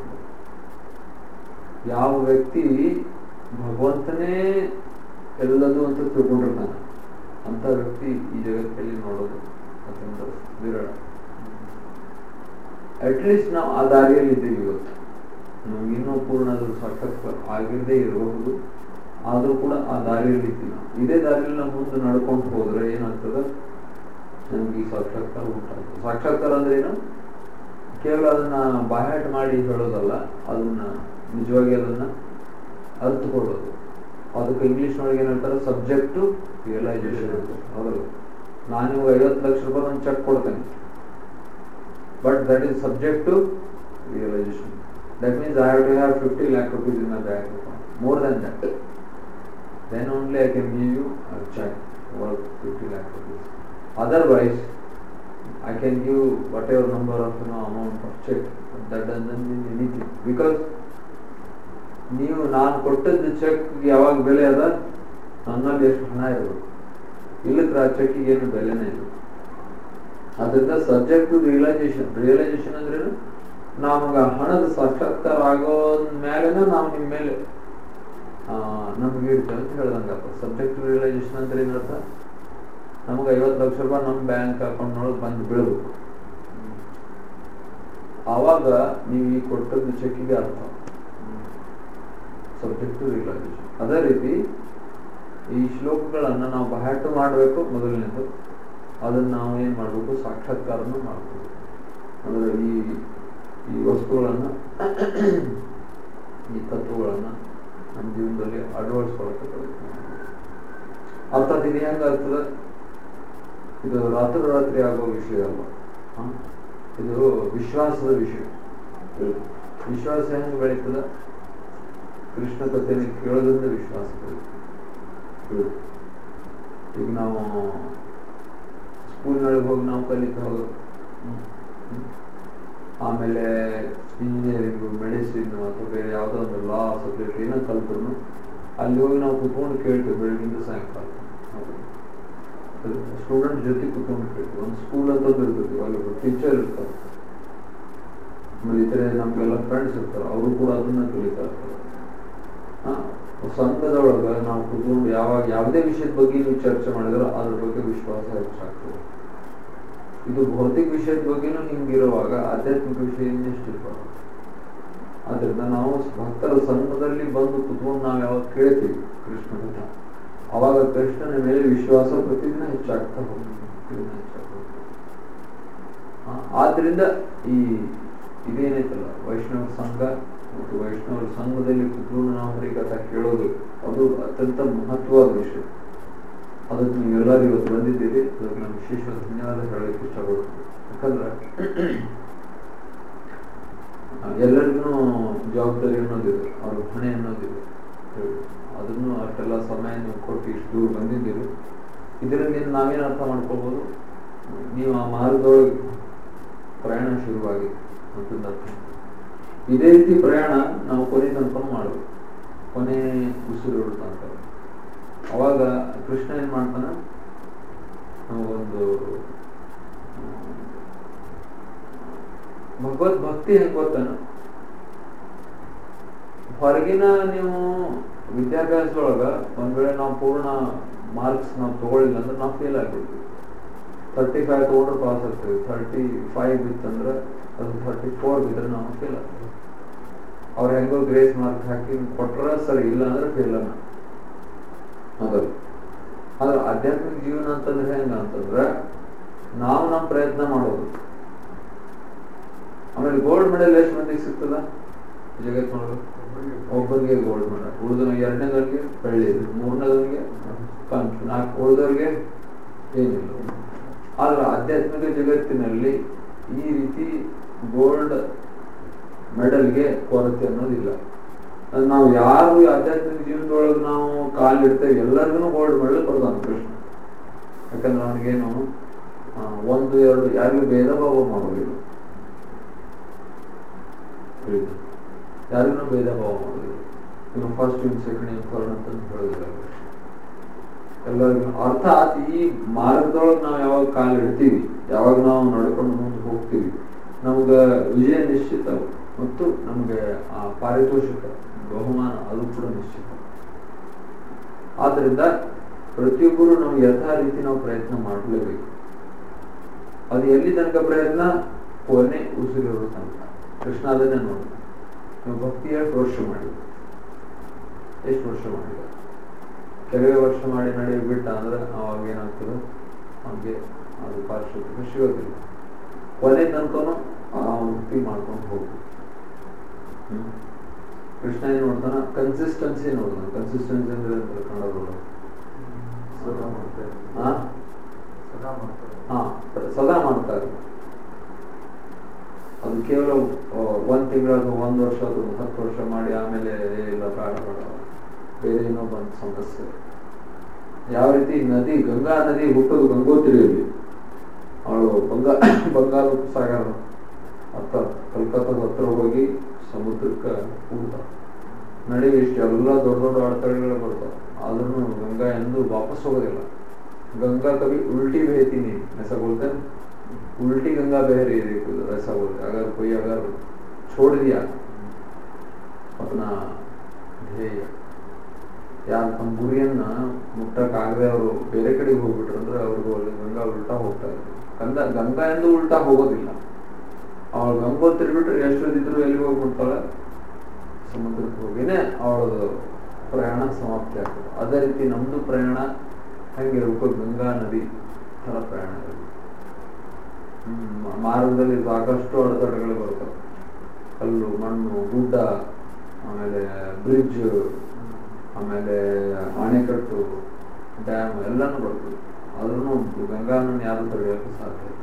ಯಾವ ವ್ಯಕ್ತಿ ಭಗವಂತನೇ ಎಲ್ಲದು ಅಂತ ತಿಳ್ಕೊಂಡಿರ್ತಾನೆ ಅಂತ ವ್ಯಕ್ತಿ ಈ ಜಗತ್ತಲ್ಲಿ ನೋಡೋದು ಅತ್ಯಂತ ವಿರಳ ಅಟ್ಲೀಸ್ಟ್ ನಾವು ಆ ದಾರಿಯಲ್ಲಿ ಇದ್ದೀವಿ ಇವತ್ತು ನಮ್ಗೆ ಇನ್ನೂ ಪೂರ್ಣ ಅದು ಸಾಕ್ಷಾತ್ಕಾರ ಆಗಿರದೇ ಇರಬಹುದು ಆದ್ರೂ ಕೂಡ ಆ ದಾರಿಯಲ್ಲಿ ಇದ್ದೀವಿ ನಾವು ಇದೇ ದಾರಿಯಲ್ಲಿ ನಾವು ಮುಂದೆ ನಡ್ಕೊಂಡು ಹೋದ್ರೆ ಏನಾಗ್ತದೆ ನಮ್ಗೆ ಈ ಸಾಕ್ಷಾತ್ಕಾರ ಉಂಟಾಗ್ತದೆ ಸಾಕ್ಷಾತ್ಕಾರ ಅಂದ್ರೆ ಏನು ಕೇವಲ ಅದನ್ನ ಬಾಯಾಟ ಮಾಡಿ ಹೇಳೋದಲ್ಲ ಅದನ್ನ ನಿಜವಾಗಿ ಅದನ್ನ ಅರ್ಥಕೊಳ್ಳೋದು ಅದಕ್ಕೆ ಇಂಗ್ಲಿಷ್ ನೊಳಗೆ ಏನ್ ಹೇಳ್ತಾರೆ ಸಬ್ಜೆಕ್ಟ್ ರಿಯಲೈಸೇಷನ್ ಅಂತ ಹೌದಲ್ಲ ನಾನು ಇವಾಗ ಐವತ್ತು ಲಕ್ಷ ರೂಪಾಯಿ ಒಂದು ಚೆಕ್ ಕೊಡ್ತೇನೆ But that is subject to realization. That means I have to have 50 lakh rupees in my bank account. More than that. Then only I can give you a check worth 50 lakh rupees. Otherwise, I can give whatever number of you know, amount of check. But that doesn't mean anything. Because ನೀವು ನಾನು ಕೊಟ್ಟದ್ದು check ಯಾವಾಗ ಬೆಲೆ ಅದ ನನ್ನಲ್ಲಿ ಎಷ್ಟು ಹಣ ಇರಬೇಕು ಇಲ್ಲದ್ರೆ ಆ ಚೆಕ್ಕಿಗೆ ಏನು ಬೆಲೆನೇ ಇಲ್ಲ ಅದರಿಂದ ಸಬ್ಜೆಕ್ಟ್ ಟು ರಿಯಲೈಸೇಷನ್ ರಿಯಲೈಸೇಷನ್ ಅಂದ್ರೇನು ನಮ್ಗೆ ಹಣದ ಸಾಕ್ಷಾತ್ಕಾರ ಆಗೋ ಮೇಲೆನ ನಾವು ನಿಮ್ಮ ಮೇಲೆ ಆ, ನಮ್ಗೆ ಇರ್ತೇವೆ ಅಂತ ಹೇಳ್ದಂಗಪ್ಪ ಸಬ್ಜೆಕ್ಟ್ ಟು ರಿಯಲೈಸೇಷನ್ ಅಂದ್ರೆ ಏನರ್ಥ ನಮ್ಗೆ ಐವತ್ತು ಲಕ್ಷ ರೂಪಾಯಿ ನಮ್ಮ ಬ್ಯಾಂಕ್ ಅಕೌಂಟ್ನೊಳಗೆ ಬಂದು ಬೀಳ್ಬೇಕು ಆವಾಗ ನೀವು ಈ ಕೊಟ್ಟದ್ದು ಚೆಕ್ಕಿಗೆ ಅರ್ಥ ಸಬ್ಜೆಕ್ಟ್ ಟು ರಿಯಲೈಸೇಷನ್ ಅದೇ ರೀತಿ ಈ ಶ್ಲೋಕಗಳನ್ನು ನಾವು ಬಹಾಟ ಮಾಡಬೇಕು ಮೊದಲನೇದು ಅದನ್ನು ನಾವು ಏನು ಮಾಡಬೇಕು ಸಾಕ್ಷಾತ್ಕಾರನ ಮಾಡಬೇಕು ಅಂದರೆ ಈ ಈ ವಸ್ತುಗಳನ್ನು ಈ ತತ್ವಗಳನ್ನು ನಮ್ಮ ಜೀವನದಲ್ಲಿ ಅಳವಡಿಸ್ಕೊಳ್ಳೋಕೆ ಪ್ರಯತ್ನ ಮಾಡ್ಬೇಕು. ಅರ್ಥಾತ್ ಇದು ಹೆಂಗೆ ಆಗ್ತದೆ ಇದು ರಾತ್ರಿ ರಾತ್ರಿ ಆಗೋ ವಿಷಯ ಅಲ್ಲ ಹ? ಇದು ವಿಶ್ವಾಸದ ವಿಷಯ ವಿಶ್ವಾಸ ಹೆಂಗೆ ಬೆಳೀತದೆ ಕೃಷ್ಣ ಕಥೆನ ಕೇಳೋದ್ರಿಂದ ವಿಶ್ವಾಸ ಬೆಳೀತದೆ ಹ್ಮ್. ಈಗ ನಾವು ಸ್ಕೂಲ್ನೊಳಗೆ ಹೋಗಿ ನಾವು ಕಲಿತಾ ಹೋಗೋದು ಹ್ಮ್. ಹ್ಮ್. ಆಮೇಲೆ ಇಂಜಿನಿಯರಿಂಗು ಮೆಡಿಸಿನ್ ಅಥವಾ ಬೇರೆ ಯಾವುದೋ ಒಂದು ಲಾ ಸಬ್ಜೆಕ್ಟ್ ಏನೋ ಕಲ್ತ್ರು ಅಲ್ಲಿ ಹೋಗಿ ನಾವು ಕುತ್ಕೊಂಡು ಕೇಳ್ತೀವಿ ಬೆಳಗಿಂದ ಸಾಯಂಕಾಲ ಸ್ಟೂಡೆಂಟ್ ಜೊತೆ ಕುತ್ಕೊಂಡು ಕೇಳ್ತೀವಿ ಒಂದು ಸ್ಕೂಲ್ ಅಂತ ಒಂದು ಇರ್ತೈತಿ ಅಲ್ಲಿ ಟೀಚರ್ ಇರ್ತಾರೆ ಆಮೇಲೆ ಇತರೆ ನಮಗೆಲ್ಲ ಫ್ರೆಂಡ್ಸ್ ಇರ್ತಾರೆ ಅವರು ಕೂಡ ಅದನ್ನ ಕಲಿತಾ ಇರ್ತಾರೆ ಹಾ, ಸಂಘದೊಳಗೆ ನಾವು ಕುತ್ಕೊಂಡು ಯಾವಾಗ ಯಾವುದೇ ವಿಷಯದ ಬಗ್ಗೆ ನೀವು ಚರ್ಚೆ ಮಾಡಿದ್ರೆ ಅದ್ರ ಬಗ್ಗೆ ವಿಶ್ವಾಸ ಹೆಚ್ಚಾಗ್ತದೆ ಇದು ಭೌತಿಕ ವಿಷಯದ ಬಗ್ಗೆನೂ ಹಿಂಗಿರುವಾಗ ಆಧ್ಯಾತ್ಮಿಕ ವಿಷಯ ಇನ್ನೆಷ್ಟಿರ್ಬಾರ್ದು ಆದ್ರಿಂದ ನಾವು ಭಕ್ತರ ಸಂಘದಲ್ಲಿ ಬಂದು ಕುತ್ಕೊಂಡು ನಾವು ಯಾವಾಗ ಕೇಳ್ತೀವಿ ಕೃಷ್ಣನ ಅವಾಗ ಕೃಷ್ಣನ ಮೇಲೆ ವಿಶ್ವಾಸ ಪ್ರತಿದಿನ ಹೆಚ್ಚಾಗ್ತಾ ಹೋಗ್ತದೆ ಪ್ರತಿದಿನ ಹೆಚ್ಚಾಗ್ತಾ ಹೋಗ್ತದೆ. ಆ, ಆದ್ರಿಂದ ಈ ಇದೇನೈತಲ್ಲ ವೈಷ್ಣವ ಸಂಘ ಮತ್ತು ವೈಷ್ಣವರ ಸಂಘದಲ್ಲಿ ಕುತ್ಕೊಂಡು ನಾವು ಹರಿಕಥಾ ಕೇಳೋದು ಅದು ಅತ್ಯಂತ ಮಹತ್ವವಾದ ವಿಷಯ ಅದಕ್ಕೆ ನೀವೆಲ್ಲರೂ ಇವತ್ತು ಬಂದಿದ್ದೀರಿ ಅದಕ್ಕೆ ನಾನು ವಿಶೇಷವಾದ ಧನ್ಯವಾದ ಹೇಳಲಿಕ್ಕೆ ಇಷ್ಟಪಡ್ತೀನಿ ಯಾಕಂದ್ರೆ ಆ, ಎಲ್ಲರಿಗೂ ಜವಾಬ್ದಾರಿ ಅನ್ನೋದಿದೆ ಅವ್ರ ಹೊಣೆ ಅನ್ನೋದಿದೆ ಅದನ್ನು ಅಷ್ಟೆಲ್ಲ ಸಮಯ ನೀವು ಕೊಟ್ಟು ಇಷ್ಟು ದೂರ ಬಂದಿದ್ದೀರಿ ಇದರಿಂದ ನಾವೇನು ಅರ್ಥ ಮಾಡ್ಕೋಬೋದು ನೀವು ಆ ಮಾರ್ಗದೊಳಗೆ ಪ್ರಯಾಣ ಶುರುವಾಗಿದೆ ಅಂತಂದು ಅರ್ಥ ಇದೇ ರೀತಿ ಪ್ರಯಾಣ ನಾವು ಕೊನೆ ತನಕ ಮಾಡಬೇಕು ಕೊನೆ ಉಸಿರು ತನಕ ಅವಾಗ ಕೃಷ್ಣ ಏನ್ ಮಾಡ್ತಾನ ನಮಗೊಂದು ಭಗವದ್ ಭಕ್ತಿ ಹೆಂಗ್ ಗೊತ್ತಾನ ಹೊರಗಿನ ನೀವು ವಿದ್ಯಾಭ್ಯಾಸದೊಳಗ ಒಂದ್ ವೇಳೆ ನಾವು ಪೂರ್ಣ ಮಾರ್ಕ್ಸ್ ನಾವು ತಗೊಳ್ಳಿಲ್ಲ ಅಂದ್ರೆ ನಾವು ಫೇಲ್ ಆಗ್ಬಿಡ್ತೀವಿ ತರ್ಟಿ ಫೈವ್ ತಗೊಂಡ್ರೆ ಪಾಸ್ ಆಗ್ತೀವಿ ಥರ್ಟಿ ಫೈವ್ ಇತ್ತಂದ್ರೆ ಅದು ಥರ್ಟಿ ಫೋರ್ ಬಿದ್ರೆ ನಾವು ಫೇಲ್ ಆಗ್ತೀವಿ ಅವ್ರು ಹೆಂಗೋ ಗ್ರೇಸ್ ಮಾರ್ಕ್ ಹಾಕಿ ಕೊಟ್ರ ಸರಿ ಇಲ್ಲ ಅಂದ್ರೆ ಫೇಲ್ ಅನ್ನ ಹೌದಲ್ಲ ಆದ್ರೆ ಆಧ್ಯಾತ್ಮಿಕ ಜೀವನ ಅಂತಂದ್ರೆ ಹೆಂಗ ಅಂತಂದ್ರೆ ನಾವು ನಮ್ಮ ಪ್ರಯತ್ನ ಮಾಡೋದು ಆಮೇಲೆ ಗೋಲ್ಡ್ ಮೆಡಲ್ ಎಷ್ಟು ಮಂದಿಗೆ ಸಿಗ್ತದ ಜಗತ್ತಿನೊಳಗೆ ಒಬ್ಬರಿಗೆ ಗೋಲ್ಡ್ ಮೆಡಲ್ ಉಳಿದ ಎರಡನೇದವ್ರಿಗೆ ಬೆಳ್ಳಿ ಮೂರನೇದವ್ರಿಗೆ ಕಂಚು ನಾಲ್ಕು ಉಳಿದವ್ರಿಗೆ ಏನಿಲ್ಲ ಆದ್ರೆ ಆಧ್ಯಾತ್ಮಿಕ ಜಗತ್ತಿನಲ್ಲಿ ಈ ರೀತಿ ಗೋಲ್ಡ್ ಮೆಡಲ್ಗೆ ಕೊರತೆ ಅನ್ನೋದಿಲ್ಲ ಅದ್ ನಾವು ಯಾರು ಈ ಆಧ್ಯಾತ್ಮಿಕ ಜೀವನದೊಳಗೆ ನಾವು ಕಾಲಿಡ್ತೇವೆ ಎಲ್ಲರಿಗೂ ಗೋಲ್ಡ್ ಮೆಡಲ್ ಕೊಡ್ತಾನೆ ಕೃಷ್ಣ ಯಾಕಂದ್ರೆ ಅವನಿಗೇನು ಆ, ಒಂದು ಎರಡು ಯಾರಿಗೂ ಭೇದ ಭಾವ ಮಾಡೋದಿಲ್ಲ ತಿಳಿತು? ಯಾರಿಗೂ ಭೇದ ಭಾವ ಮಾಡೋದಿಲ್ಲ ಇನ್ನು first in second in third ಅಂತ ಹೇಳೋದಿಲ್ಲ ಎಲ್ಲರಿಗೂ ಅರ್ಥಾತ್ ಈ ಮಾರ್ಗದೊಳಗೆ ನಾವು ಯಾವಾಗ ಕಾಲಿಡ್ತೀವಿ ಯಾವಾಗ ನಾವು ನಡ್ಕೊಂಡು ಮುಂದೆ ಹೋಗ್ತೀವಿ ನಮ್ಗ ವಿಜಯ ನಿಶ್ಚಿತ ಮತ್ತು ನಮಗೆ ಆ ಪಾರಿತೋಷಿಕ ಬಹುಮಾನ ಅದು ಕೂಡ ನಿಶ್ಚಿತ ಆದ್ರಿಂದ ಪ್ರತಿಯೊಬ್ಬರು ನಾವು ಯಥಾ ರೀತಿ ನಾವು ಪ್ರಯತ್ನ ಮಾಡಲೇಬೇಕು ಅದು ಎಲ್ಲಿ ತನಕ ಪ್ರಯತ್ನ ಕೊನೆ ಉಸಿರಿರೋ ತನಕ ಕೃಷ್ಣ ಅದನ್ನೇ ನೋಡಿ ನೀವು ಭಕ್ತಿ ಎಷ್ಟು ವರ್ಷ ಮಾಡಿದ ಎಷ್ಟು ವರ್ಷ ಮಾಡಿದ ಕೆಲವೇ ವರ್ಷ ಮಾಡಿ ನಡಿ ಬಿಟ್ಟ ಅಂದ್ರೆ ಅವಾಗ ಏನಾಗ್ತದೆ ಅವ್ನಿಗೆ ಅದು ಪಾರಿಶುದ್ಧ ಸಿಗೋದಿಲ್ಲ ಕೊನೆ ತನಕನು ಆ ಭಕ್ತಿ ಮಾಡ್ಕೊಂಡು ಹೋಗ್ಬೇಕು ಹ್ಮ್. ಕೃಷ್ಣ ಏನ್ ನೋಡ್ತಾನ ಕನ್ಸಿಸ್ಟೆನ್ಸಿ ನೋಡ್ತಾನ ಕನ್ಸಿಸ್ಟೆನ್ಸಿ ಅಂದ್ರೆ ಎಂತ ಕನ್ನಡದೊಳಗೆ ಸದಾ ಮಾಡ್ತಾರೆ ಹಾ ಸದಾ ಮಾಡ್ತಾರೆ ಹಾ ಸದಾ ಮಾಡ್ತಾರೆ ಅದು ಕೇವಲ ಆ, ಒಂದ್ ತಿಂಗಳು ಅಥವಾ ಒಂದ್ ವರ್ಷ ಅಥವಾ ಹತ್ತು ವರ್ಷ ಮಾಡಿ ಆಮೇಲೆ ಏ, ಇಲ್ಲ ಬೇಡ ಬೇಡ ಬೇರೆ ಏನೋ ಬಂದ ಸಮಸ್ಯೆ ಯಾವ ರೀತಿ ನದಿ ಗಂಗಾ ನದಿ ಹುಟ್ಟೋದು ಗಂಗೋತ್ರಿಯಲ್ಲಿ ಅವಳು ಬಂಗಾ ಬಂಗಾಳ ಸಾಗರ ಹತ್ತ ಕಲ್ಕತ್ತಾದ ಹತ್ರ ಹೋಗಿ ಸಮುದ್ರಕ್ಕೆ ಊಟ ನಡುವೆ ಇಷ್ಟು ಎಲ್ಲ ದೊಡ್ಡ ದೊಡ್ಡ ಅಡೆತಡೆಗಳು ಬರ್ತಾವೆ ಆದ್ರೂ ಗಂಗಾ ಎಂದು ವಾಪಸ್ ಹೋಗೋದಿಲ್ಲ गंगा कभी उल्टी बहती नहीं ऐसा बोलते हैं उल्टी गंगा बह रही है देखो ऐसा बोलते हैं। अगर कोई अगर छोड़ दिया अपना ಧ್ಯೇಯ ಯಾರು ತಮ್ಮ ಗುರಿಯನ್ನ ಮುಟ್ಟಕ್ಕಾಗದೆ ಅವರು ಬೇರೆ ಕಡೆಗೆ ಹೋಗ್ಬಿಟ್ರು ಅಂದ್ರೆ ಅವ್ರಿಗೂ ಅಲ್ಲಿ ಗಂಗಾ ಉಲ್ಟಾ ಹೋಗ್ತಾ ಇದ್ರು ಗಂಗಾ ಗಂಗಾ ಎಂದು ಉಲ್ಟಾ ಹೋಗೋದಿಲ್ಲ ಅವಳು ಗಂಗೋತ್ರಿ ಬಿಟ್ರೆ ಎಷ್ಟೊತ್ತಿದ್ರು ಎಲ್ಲಿಗೆ ಹೋಗ್ಬಿಡ್ತಾಳೆ ಸಮುದ್ರಕ್ಕೆ ಹೋಗಿನೇ ಅವಳದು ಪ್ರಯಾಣ ಸಮಾಪ್ತಿ ಆಗ್ತದೆ ಅದೇ ರೀತಿ ನಮ್ದು ಪ್ರಯಾಣ ಹೆಂಗಿರ್ಬೇಕು ಗಂಗಾ ನದಿ ತರ ಪ್ರಯಾಣ ಇರಬೇಕು ಹ್ಮ್, ಮಾರ್ಗದಲ್ಲಿ ಸಾಕಷ್ಟು ಅಡೆತಡೆಗಳು ಬರ್ತವೆ ಕಲ್ಲು ಮಣ್ಣು ಗುಡ್ಡ ಆಮೇಲೆ ಬ್ರಿಡ್ಜ್ ಆಮೇಲೆ ಅಣೆಕಟ್ಟು ಡ್ಯಾಮ್ ಎಲ್ಲಾನು ಬರ್ತದೆ ಆದ್ರೂ ಗಂಗಾನನ್ನು ಯಾರು ತಡೆಯೋಕೆ ಸಾಧ್ಯ ಇಲ್ಲ.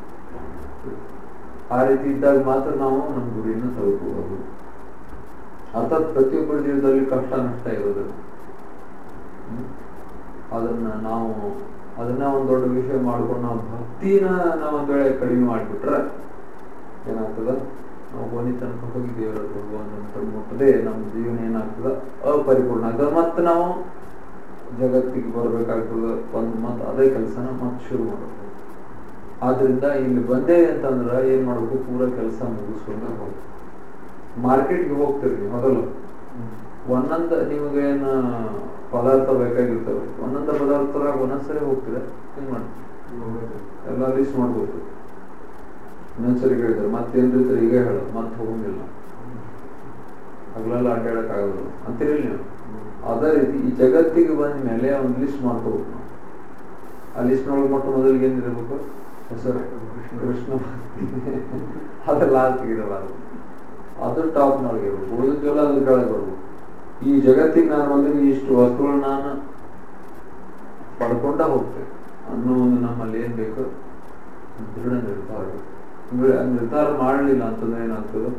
ಆ ರೀತಿ ಇದ್ದಾಗ ಮಾತ್ರ ನಾವು ನಮ್ಮ ಗುರಿಯನ್ನು ತಲುಪಬಹುದು ಅರ್ಥಾತ್ ಪ್ರತಿಯೊಬ್ಬರ ಜೀವನದಲ್ಲಿ ಕಷ್ಟ ನಷ್ಟ ಇರೋದಿಲ್ಲ ಹ್ಮ್? ಅದನ್ನ ನಾವು ಅದನ್ನ ಒಂದು ದೊಡ್ಡ ವಿಷಯ ಮಾಡ್ಕೊಂಡು ನಾವು ಭಕ್ತಿನ ನಾವು ಒಂದ್ ವೇಳೆ ಕಡಿಮೆ ಮಾಡಿಬಿಟ್ರೆ ಏನಾಗ್ತದ ನಾವು ಕೊನೆ ತನಕ ಹೋಗಿ ದೇವರ ಭಗವಂತ ಮುಟ್ಟದೆ ನಮ್ಮ ಜೀವನ ಏನಾಗ್ತದ ಅಪರಿಪೂರ್ಣ ಆಗ್ತದ ಮತ್ತೆ ನಾವು ಜಗತ್ತಿಗೆ ಬರ್ಬೇಕಾಗ್ತದ ಒಂದು ಮತ್ತೆ ಅದೇ ಕೆಲಸನ ಮತ್ತೆ ಶುರು ಮಾಡಬೇಕು ಆದ್ರಿಂದ ಇಲ್ಲಿ ಬಂದೇವೆ ಅಂತಂದ್ರ ಏನ್ ಮಾಡ್ಬೇಕು ಪೂರ ಕೆಲಸ ಮುಗಿಸ್ಕೊಂಡು ಹೋಗ್ಬೇಕು ಮಾರ್ಕೆಟ್ಗೆ ಹೋಗ್ತೀರಿ ನೀವು ಮೊದಲು ಒಂದೊಂದು ನಿಮಗೇನು ಪದಾರ್ಥ ಬೇಕಾಗಿರ್ತವೆ ಒಂದೊಂದು ಪದಾರ್ಥದಾಗ ಒಂದೊಂದ್ಸರಿ ಹೋಗ್ತೀರ ಹೆಂಗ್ ಮಾಡ್ತೀರಿ ಎಲ್ಲ ಲಿಸ್ಟ್ ಮಾಡ್ಬೋದು ಇನ್ನೊಂದ್ಸರಿ ಹೇಳಿದ್ರೆ ಮತ್ತೇನ್ ರೀತಿ ಈಗ ಹೇಳ ಮತ್ತೆ ಹೋಗಂಗಿಲ್ಲ ಹಗಲೆಲ್ಲ ಅಡ್ಡಾಡಕ್ ಆಗೋದಿಲ್ಲ ಅಂತೀರಿ ನೀವು ಅದೇ ರೀತಿ ಈ ಜಗತ್ತಿಗೆ ಬಂದ ಮೇಲೆ ಒಂದು ಲಿಸ್ಟ್ ಮಾಡ್ಕೋಬೇಕು ನಾವು ಆ ಲಿಸ್ಟ್ ನೊಳಗೆ ಮೊಟ್ಟ ಮೊದಲಿಗೆ ಏನಿರಬೇಕು ಹೆಸರು ಕೃಷ್ಣ ಭಕ್ತಿ ಅದೆಲ್ಲ ಲಾಸ್ಟಿಗಿರಬಾರ್ದು ಅದು ಟಾಪ್ ನೊಳಗೆ ಇರಬೇಕು ಉಳಿದೆಲ್ಲ ಅದ್ರ ಕೆಳಗೆ ಬರ್ಬೇಕು ಈ ಜಗತ್ತಿಗೆ ನಾನು ಬಂದ್ರೆ ಇಷ್ಟು ವಸ್ತುಗಳನ್ನ ನಾನು ಪಡ್ಕೊಂಡ ಹೋಗ್ತೇನೆ ಅನ್ನೋ ಒಂದು ನಮ್ಮಲ್ಲಿ ಏನ್ ಬೇಕು ದೃಢ ನಿರ್ಧಾರ ಬೇಕು. ಅಂದ್ರೆ ಆ ನಿರ್ಧಾರ ಮಾಡಲಿಲ್ಲ ಅಂತಂದ್ರೆ ಏನಾಗ್ತದೆ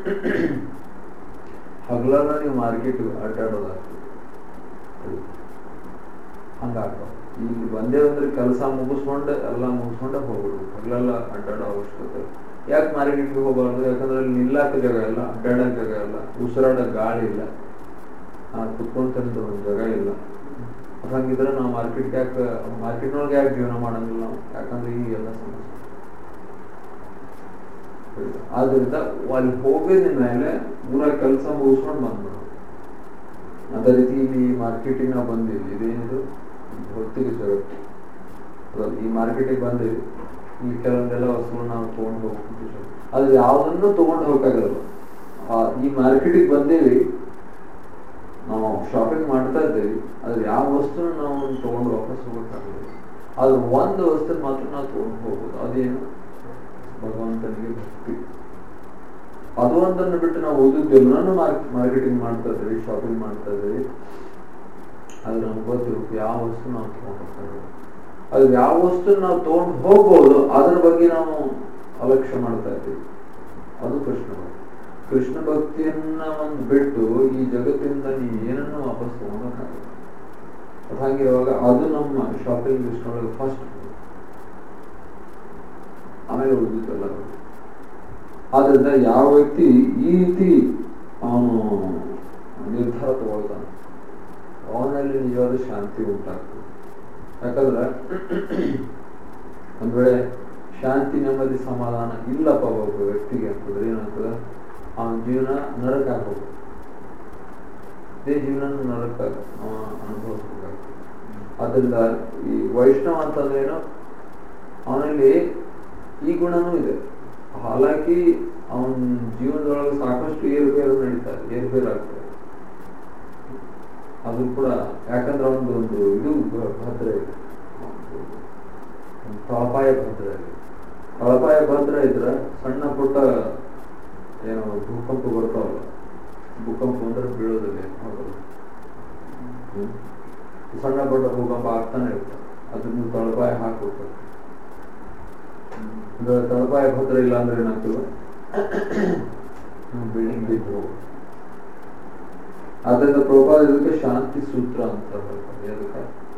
ಹಗಲೆಲ್ಲ ನೀವು ಮಾರ್ಕೆಟ್ ಅಡ್ಡಾಡೋದಾಗ್ತದೆ ಹಂಗಾಗ್ತದೆ ಇಲ್ಲಿ ಬಂದೇ ಅಂದ್ರೆ ಕೆಲಸ ಮುಗಿಸ್ಕೊಂಡು ಎಲ್ಲ ಮುಗಿಸ್ಕೊಂಡೆ ಹೋಗ್ಬಿಡ್ಬೇಕು ಹಗಲೆಲ್ಲ ಅಡ್ಡಾಡೋ ಅವಶ್ಯಕತೆ ಇಲ್ಲ. ಯಾಕೆ ಮಾರ್ಕೆಟ್ಗೆ ಹೋಗಬಾರ್ದು ಯಾಕಂದ್ರೆ ಅಲ್ಲಿ ನಿಲ್ಲಾಕ ಜಾಗ ಇಲ್ಲ ಅಡ್ಡಾಡಕ್ ಜಾಗ ಇಲ್ಲ ಉಸಿರಾಡಕ್ ಗಾಳಿ ಇಲ್ಲ ಆ ಕುತ್ಕೊಂತಂದು ಒಂದು ಜಾಗ ಇಲ್ಲ ಹಂಗಿದ್ರೆ ನಾವು ಮಾರ್ಕೆಟ್ ಯಾಕೆ ಮಾರ್ಕೆಟ್ನೊಳಗೆ ಯಾಕೆ ಜೀವನ ಮಾಡಂಗಿಲ್ಲ ನಾವು ಯಾಕಂದ್ರೆ ಈ ಎಲ್ಲ ಸಮಸ್ಯೆ ಆದ್ರಿಂದ ಅಲ್ಲಿ ಹೋಗಿದ ಮೇಲೆ ಪೂರ ಕೆಲಸ ಮುಗಿಸ್ಕೊಂಡು ಬಂದ್ಬಿಡು ಅದೇ ರೀತಿ ಇಲ್ಲಿ ಮಾರ್ಕೆಟಿಗೆ ನಾವು ಬಂದಿವಿ ಇದೇನಿದು ಭೌತಿಕ ಜಗತ್ತು ಹೌದಲ್ಲ? ಈ ಮಾರ್ಕೆಟಿಗೆ ಬಂದಿವಿ ಈ ಕೆಲವೊಂದೆಲ್ಲ ವಸ್ತುಗಳು ನಾವು ತಗೊಂಡು ಹೋಗ್ತಿದ್ದೀವಿ ಆದ್ರೆ ಯಾವ್ದನ್ನು ತಗೊಂಡು ಹೋಗಕ್ಕಾಗಲ್ಲ ಆ, ಈ ಮಾರ್ಕೆಟಿಗೆ ಬಂದೇವಿ ನಾವು ಶಾಪಿಂಗ್ ಮಾಡ್ತಾ ಇದ್ದೇವೆ ಆದ್ರೆ ಯಾವ ವಸ್ತುನ ನಾವು ತಗೊಂಡು ವಾಪಸ್ ಹೋಗಕ್ಕಾಗಲ್ಲ ಆದ್ರೆ ಒಂದು ವಸ್ತು ಮಾತ್ರ ನಾವು ತಗೊಂಡು ಹೋಗ್ಬೋದು ಅದೇನು ಭಗವಂತನಿಗೆ ಭಕ್ತಿ ಅದು ಒಂದನ್ನು ಬಿಟ್ಟು ನಾವು ಓದಿದ್ದೆಲ್ಲನೂ ಮಾರ್ಕೆಟಿಂಗ್ ಮಾಡ್ತಾ ಇದ್ದೀವಿ ಶಾಪಿಂಗ್ ಮಾಡ್ತಾ ಇದ್ದೀವಿ ಆದ್ರೆ ನಮ್ಗೆ ಗೊತ್ತಿರುತ್ತೆ ಯಾವ ವಸ್ತು ನಾವು ತಗೊಂಡು ಹೋಗ್ತಾ ಅದು ಯಾವ ವಸ್ತು ನಾವು ತಗೊಂಡು ಹೋಗ್ಬೋದು ಅದ್ರ ಬಗ್ಗೆ ನಾವು ಅಲಕ್ಷ್ಯ ಮಾಡ್ತಾ ಇದ್ದೀವಿ ಅದು ಕೃಷ್ಣ ಭಕ್ತಿ ಕೃಷ್ಣ ಭಕ್ತಿಯನ್ನ ಒಂದು ಬಿಟ್ಟು ಈ ಜಗತ್ತಿನಿಂದ ನೀವು ಏನನ್ನು ವಾಪಸ್ ತಗೊಂಡಕ್ಕಾಗಲ್ಲ ಅದು ಹಂಗಿರುವಾಗ ಅದು ನಮ್ಮ ಶಾಪಿಂಗ್ ಲಿಸ್ಟ್ ಒಳಗೆ ಫಸ್ಟ್ ಆಮೇಲೆ ಉಳಿದಿದ್ದೆಲ್ಲ ಆದ್ರಿಂದ ಯಾವ ವ್ಯಕ್ತಿ ಈ ರೀತಿ ಅವನು ನಿರ್ಧಾರ ತಗೊಳ್ತಾನೆ ಅವನಲ್ಲಿ ನಿಜವಾದ ಶಾಂತಿ ಉಂಟಾಗ್ತದೆ ಯಾಕಂದ್ರೆ ಒಂದ್ ವೇಳೆ ಶಾಂತಿ ನೆಮ್ಮದಿ ಸಮಾಧಾನ ಇಲ್ಲಪ್ಪ ಒಬ್ಬ ವ್ಯಕ್ತಿಗೆ ಅಂತಂದ್ರೆ ಏನಾಗ್ತದೆ ಅವನ ಜೀವನ ನರಕ ಹೋಗ್ತದೆ ಇದೇ ಜೀವನ ನರಕ ಅವ ಅನುಭವಿಸ್ಬೇಕಾಗ್ತದೆ ಆದ್ರಿಂದ ಈ ವೈಷ್ಣವ ಅಂತಂದ್ರೆ ಏನು ಅವನಲ್ಲಿ ಈ ಗುಣನೂ ಇದೆ ಹಾಲಾಕಿ ಅವನ ಜೀವನದೊಳಗೆ ಸಾಕಷ್ಟು ಏರುಪೇರು ನಡೀತಾರೆ ಏರುಪೇರು ಆಗ್ತದೆ ಅದು ಕೂಡ ಯಾಕಂದ್ರೆ ಒಂದು ಒಂದು ಇದು ಭ- ಭದ್ರ ಇದೆ ಒಂದು ತಳಪಾಯ ಭದ್ರ ಇದೆ ತಳಪಾಯ ಭದ್ರ ಇದ್ರೆ ಸಣ್ಣ ಪುಟ್ಟ ಏನು ಭೂಕಂಪ ಬರ್ತಾವಲ್ಲ ಭೂಕಂಪ ಅಂದ್ರೆ ಬೀಳೋದಿಲ್ಲ ಹೌದಲ್ಲ ಹ್ಮ್. ಸಣ್ಣ ಪುಟ್ಟ ಭೂಕಂಪ ಆಗ್ತಾನೆ ಇರ್ತದೆ ಅದನ್ನು ತಳಪಾಯ ಹಾಕ್ಬಿಡ್ತಾರೆ ಅಂದ್ರೆ ತಳಪಾಯ ಭದ್ರ ಇಲ್ಲ ಅಂದ್ರೆ ಏನಾಗ್ತದೆ ಬಿಲ್ಡಿಂಗ್ ಬಿದ್ದು ಅದರಿಂದ ಪ್ರಭಾವ ಇದಕ್ಕೆ ಶಾಂತಿ ಸೂತ್ರ ಅಂತ ಹೇಳ್ತಾರೆ ಅದಕ್ಕೆ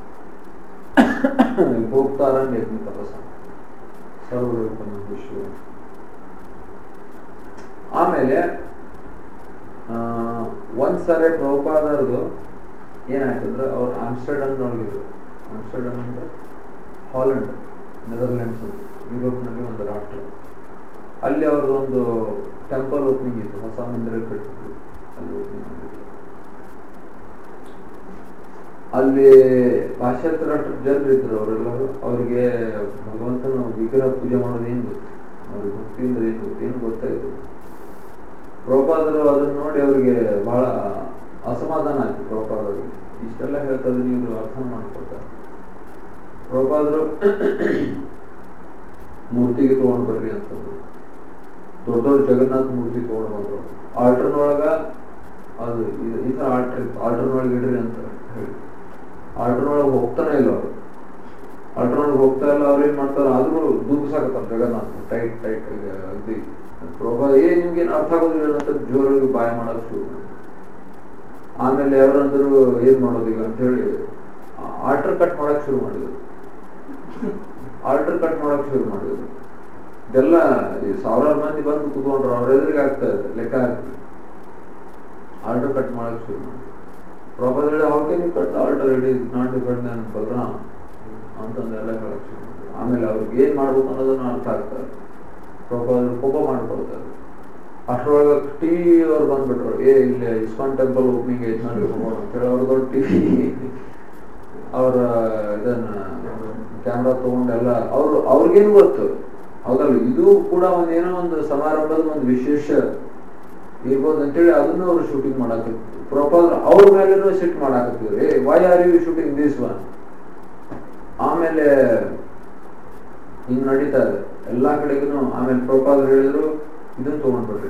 ಭೋಕ್ತಾರಣ್ಯ ತಪಸ ಸರ್ವರೂಪನ ವಿಶ್ವ ಆಮೇಲೆ ಆ, ಒಂದ್ ಸರಿ ಪ್ರಭುಪಾದರದು ಏನಾಯ್ತಂದ್ರೆ ಅವ್ರು ಆಮ್ಸ್ಟರ್ಡಮ್ನೊಳಗಿದ್ರು ಆಮ್ಸ್ಟರ್ಡಮ್ ಅಂದ್ರೆ ಹಾಲೆಂಡ್ ನೆದರ್ಲ್ಯಾಂಡ್ಸ್ ಅಂತ ಯುರೋಪ್ನಲ್ಲಿ ಒಂದು ರಾಷ್ಟ್ರ ಅಲ್ಲಿ ಅವ್ರದ್ದೊಂದು ಟೆಂಪಲ್ ಓಪನಿಂಗ್ ಇತ್ತು ಹೊಸ ಮಂದಿರ ಕಟ್ಟಿದ್ರು ಅಲ್ಲಿ ಓಪನಿಂಗ್ ಮಾಡಿದ್ರು ಅಲ್ಲಿ ಪಾಶ್ಚಾತ್ಯ ರಾಷ್ಟ್ರದ ಜನರು ಇದ್ರು ಅವರೆಲ್ಲರೂ ಅವರಿಗೆ ಭಗವಂತನ ವಿಗ್ರಹ ಪೂಜೆ ಮಾಡೋದು ಏನು ಗೊತ್ತು ಅವ್ರಿಗೆ ಭಕ್ತಿ ಅಂದ್ರೆ ಏನು ಗೊತ್ತು ಏನು ಗೊತ್ತಾಯ್ತು ಪ್ರಭುಪಾದರು ಅದನ್ನ ನೋಡಿ ಅವರಿಗೆ ಬಹಳ ಅಸಮಾಧಾನ ಆಯ್ತು ಪ್ರಭುಪಾದರಿಗೆ ಇಷ್ಟೆಲ್ಲ ಹೇಳ್ತಾರೆ ನೀವು ಅರ್ಥ ಮಾಡ್ಕೊಳ್ತಾರೆ ಪ್ರಭುಪಾದರು ಮೂರ್ತಿಗೆ ತಗೊಂಡ್ ಬರ್ರಿ ಅಂತಂದ್ರು ದೊಡ್ಡ ದೊಡ್ಡ ಜಗನ್ನಾಥ ಮೂರ್ತಿ ತಗೊಂಡ್ ಬಂದ್ರು ಆಲ್ಟರ್ನೊಳಗ ಅದು ಇದು- ಈ ಥರ ಆಲ್ಟರ್ ಇತ್ತು ಆಲ್ಟರ್ನೊಳಗೆ ಇಡ್ರಿ ಅಂತ ಹೇಳಿ ಆಲ್ಟರ್ನೊಳಗೆ ಹೋಗ್ತಾನೆ ಇಲ್ಲ ಅವರು ಆಲ್ಟರ್ನೊಳಗೆ ಹೋಗ್ತಾ ಇಲ್ಲ ಅವ್ರು ಏನ್ ಮಾಡ್ತಾರೆ ಆದ್ರೂ ದುಗ್ಸಾಕತ್ತಾರ ಜಗನ್ನಾಥ ಟೈಟ್ ಟೈಟ್ ಅಗದಿ ಪ್ರಭಾ ಏ ನಿಮ್ಗೆ ಏನ್ ಅರ್ಥ ಆಗೋದಿಲ್ಲ ಅಂತ ಜೋರಾಗಿ ಬಾಯ ಮಾಡಕ್ ಶುರು ಮಾಡಿದ್ರು. ಆಮೇಲೆ ಅವರಂದ್ರು ಏನ್ ಮಾಡೋದು ಈಗ ಅಂತ ಹೇಳಿ ಆಲ್ಟರ್ ಕಟ್ ಮಾಡಕ್ ಶುರು ಮಾಡಿದ್ರು ಆಲ್ಟರ್ ಕಟ್ ಮಾಡಕ್ ಶುರು ಮಾಡಿದ್ರು ಇದೆಲ್ಲ ಈ ಸಾವಿರಾರು ಮಂದಿ ಬಂದು ಕುತ್ಕೊಂಡ್ರು ಅವ್ರ ಎದುರಿಗೆ ಆಗ್ತಾ ಇದೆ ಲೆಕ್ಕ ಆಗ್ತದೆ ಆಲ್ಟರ್ ಕಟ್ ಮಾಡಕ್ ಶುರು ಮಾಡಿದ್ರು ಪ್ರಭಾದ ಹೇಳಿ how can you cut alter it is not depend on Balaram ಅಂತಂದೆಲ್ಲ ಹೇಳಕ್ ಶುರು ಮಾಡಿದ್ರು ಆಮೇಲೆ ಅವ್ರಿಗೆ ಏನ್ ಮಾಡ್ಬೇಕು ಅನ್ನೋದನ್ನ ಅರ್ಥ ಆಗ್ತಾರೆ ಪ್ರಭಾದ ಕೋಪ ಮಾಡ್ಕೊಳ್ತಾರೆ ಅಷ್ಟರೊಳಗೆ ಟಿವಿ ಅವ್ರು ಬಂದ್ಬಿಟ್ರು ಏ ಇಲ್ಲಿ ಇಸ್ಕಾನ್ ಟೆಂಪಲ್ ಓಪನಿಂಗ್ ಐತೆ ನೋಡಿ ಹೋಗೋಣ ಅಂತ ಹೇಳಿ ಅವ್ರ ದೊಡ್ಡ ಟಿವಿ ಅವರ ಇದನ್ನ ಕ್ಯಾಮ್ರಾ ತಗೊಂಡೆಲ್ಲ ಅವ್ರು ಅವ್ರಿಗೇನು ಗೊತ್ತು ಹೌದಲ್ಲ ಇದು ಕೂಡ ಒಂದ್ ಏನೋ ಒಂದು ಸಮಾರಂಭದ ಒಂದು ವಿಶೇಷ ಇರ್ಬೋದು ಅಂತೇಳಿ ಅದನ್ನ ಅವ್ರು ಶೂಟಿಂಗ್ ಮಾಡಾಕತ್ತಿದ್ರು ಪ್ರೊಪಲ್ ಅವ್ರ ಮೇಲೇನೂ ಸಿಟ್ ಮಾಡಾಕತ್ತಿದ್ರು hey why are you shooting this one ಆಮೇಲೆ ಹಿಂಗ್ ನಡೀತಾ ಇದೆ ಎಲ್ಲಾ ಕಡೆಗೂ ಆಮೇಲೆ ಪ್ರೊಪಾಲ್ ಹೇಳಿದ್ರು ಇದನ್ನ ತಗೊಂಡ್ಬಿಡ್ರಿ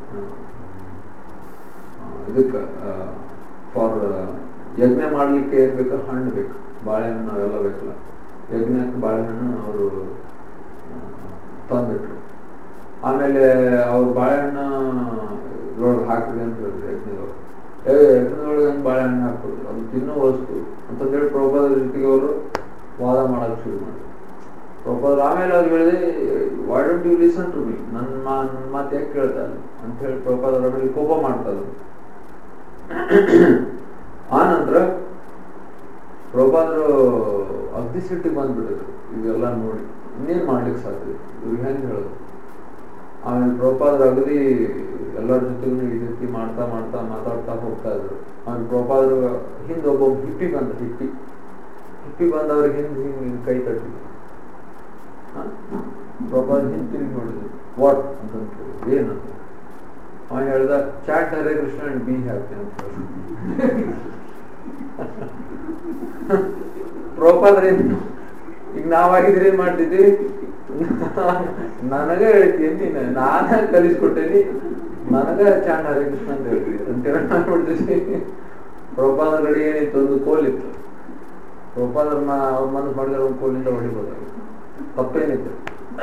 ಇದಕ್ಕ ಫಾರ್ ಯಜ್ಞ ಮಾಡ್ಲಿಕ್ಕೆ ಏನ್ ಬೇಕು ಹಣ್ಣು ಬೇಕು ಬಾಳೆಹಣ್ಣು ಅವೆಲ್ಲ ಬೇಕಲ್ಲ ಯಜ್ಞಕ್ಕೆ ಬಾಳೆಹಣ್ಣು ಅವರು ತಂದಿಟ್ರು ಆಮೇಲೆ ಅವ್ರು ಬಾಳೆಹಣ್ಣು ಇದ್ರೊಳಗೆ ಹಾಕಿದೆ ಅಂತ ಹೇಳಿದ್ರು ಯಜ್ಞದವ್ರು ಏ ಯಜ್ಞದೊಳಗೆ ಹೆಂಗ್ ಬಾಳೆಹಣ್ಣು ಹಾಕೋದು ಅದು ತಿನ್ನೋ ವಸ್ತು ಅಂತಂದೇಳಿ ಪ್ರಭಾದ ಜೊತೆಗೆ ಅವರು ವಾದ ಮಾಡಕ್ ಶುರು ಮಾಡಿದ್ರು ಪ್ರಭಾದ ಆಮೇಲೆ ಅವ್ರು ಹೇಳಿದೆ why don't you listen to me ನನ್ನ ಮಾ ನನ್ನ ಮಾತು ಯಾಕೆ ಕೇಳ್ತಾ ಇಲ್ಲ ಅಂತ ಹೇಳಿ ಪ್ರಭಾದ ಅವ್ರ ಮೇಲೆ ಕೋಪ ಮಾಡ್ತಾ ಇದ್ರು ಆ ನಂತರ ಪ್ರಭಾದರು ಅಗ್ದಿ ಸಿಟ್ಟಿಗೆ ಬಂದ್ಬಿಟ್ಟಿದ್ರು ಇದೆಲ್ಲ ನೋಡಿ ಇನ್ನೇನ್ ಮಾಡ್ಲಿಕ್ಕೆ ಸಾಧ್ಯ ಇವ್ರಿಗೆ ಹೆಂಗ್ ಹೇಳೋದು ಆಮೇಲೆ ಪ್ರಭಾದ್ರ ಅಗದಿ ಎಲ್ಲರ ಜೊತೆಗೂ ಈ ರೀತಿ ಮಾಡ್ತಾ ಮಾಡ್ತಾ ಮಾತಾಡ್ತಾ ಹೋಗ್ತಾ ಇದ್ರು ಆಮೇಲೆ ಪ್ರಭಾದ್ರು ಹಿಂದೆ ಒಬ್ಬ ಹಿಪ್ಪಿ ಬಂದ ಹಿಪ್ಪಿ ಹಿಪ್ಪಿ ಬಂದವ್ರಿಗೆ ಹಿಂದೆ ಹಿಂಗೆ ಕೈ ತಟ್ಟಿ ಪ್ರಭಾದ್ ಹಿಂದೆ ತಿರುಗಿ ನೋಡಿದ್ರು ವಾಟ್ ಅಂತ ಕೇಳಿದ್ರು ಏನಂತ ಅವನು ಹೇಳ್ದ chant Hare Krishna and be happy ಅಂತ ಪ್ರೋಪಾದ್ರೆ ಈಗ ನಾವಾಗಿದ್ರೆ ಏನ್ ಮಾಡ್ತಿದ್ವಿ ನನಗ ಹೇಳ್ತೀನಿ ನೀನು ನಾನ ಕಲಿಸ್ಕೊಟ್ಟೇನಿ ನನಗ ಚಾಂಡ್ ಹರೇ ಕೃಷ್ಣ ಅಂತ ಹೇಳ್ತೀವಿ ಅಂತೇಳಿ ಮಾಡ್ಬಿಡ್ತೀವಿ ಪ್ರೋಪಾದ ಗಡಿ ಏನಿತ್ತು ಒಂದು ಕೋಲಿತ್ತು ಪ್ರೋಪಾದ್ರನ್ನ ಅವ್ರ ಮನಸ್ಸು ಮಾಡಿದ್ರೆ ಒಂದು ಕೋಲಿಂದ ಹೊಡಿಬೋದು ತಪ್ಪೇನಿತ್ತು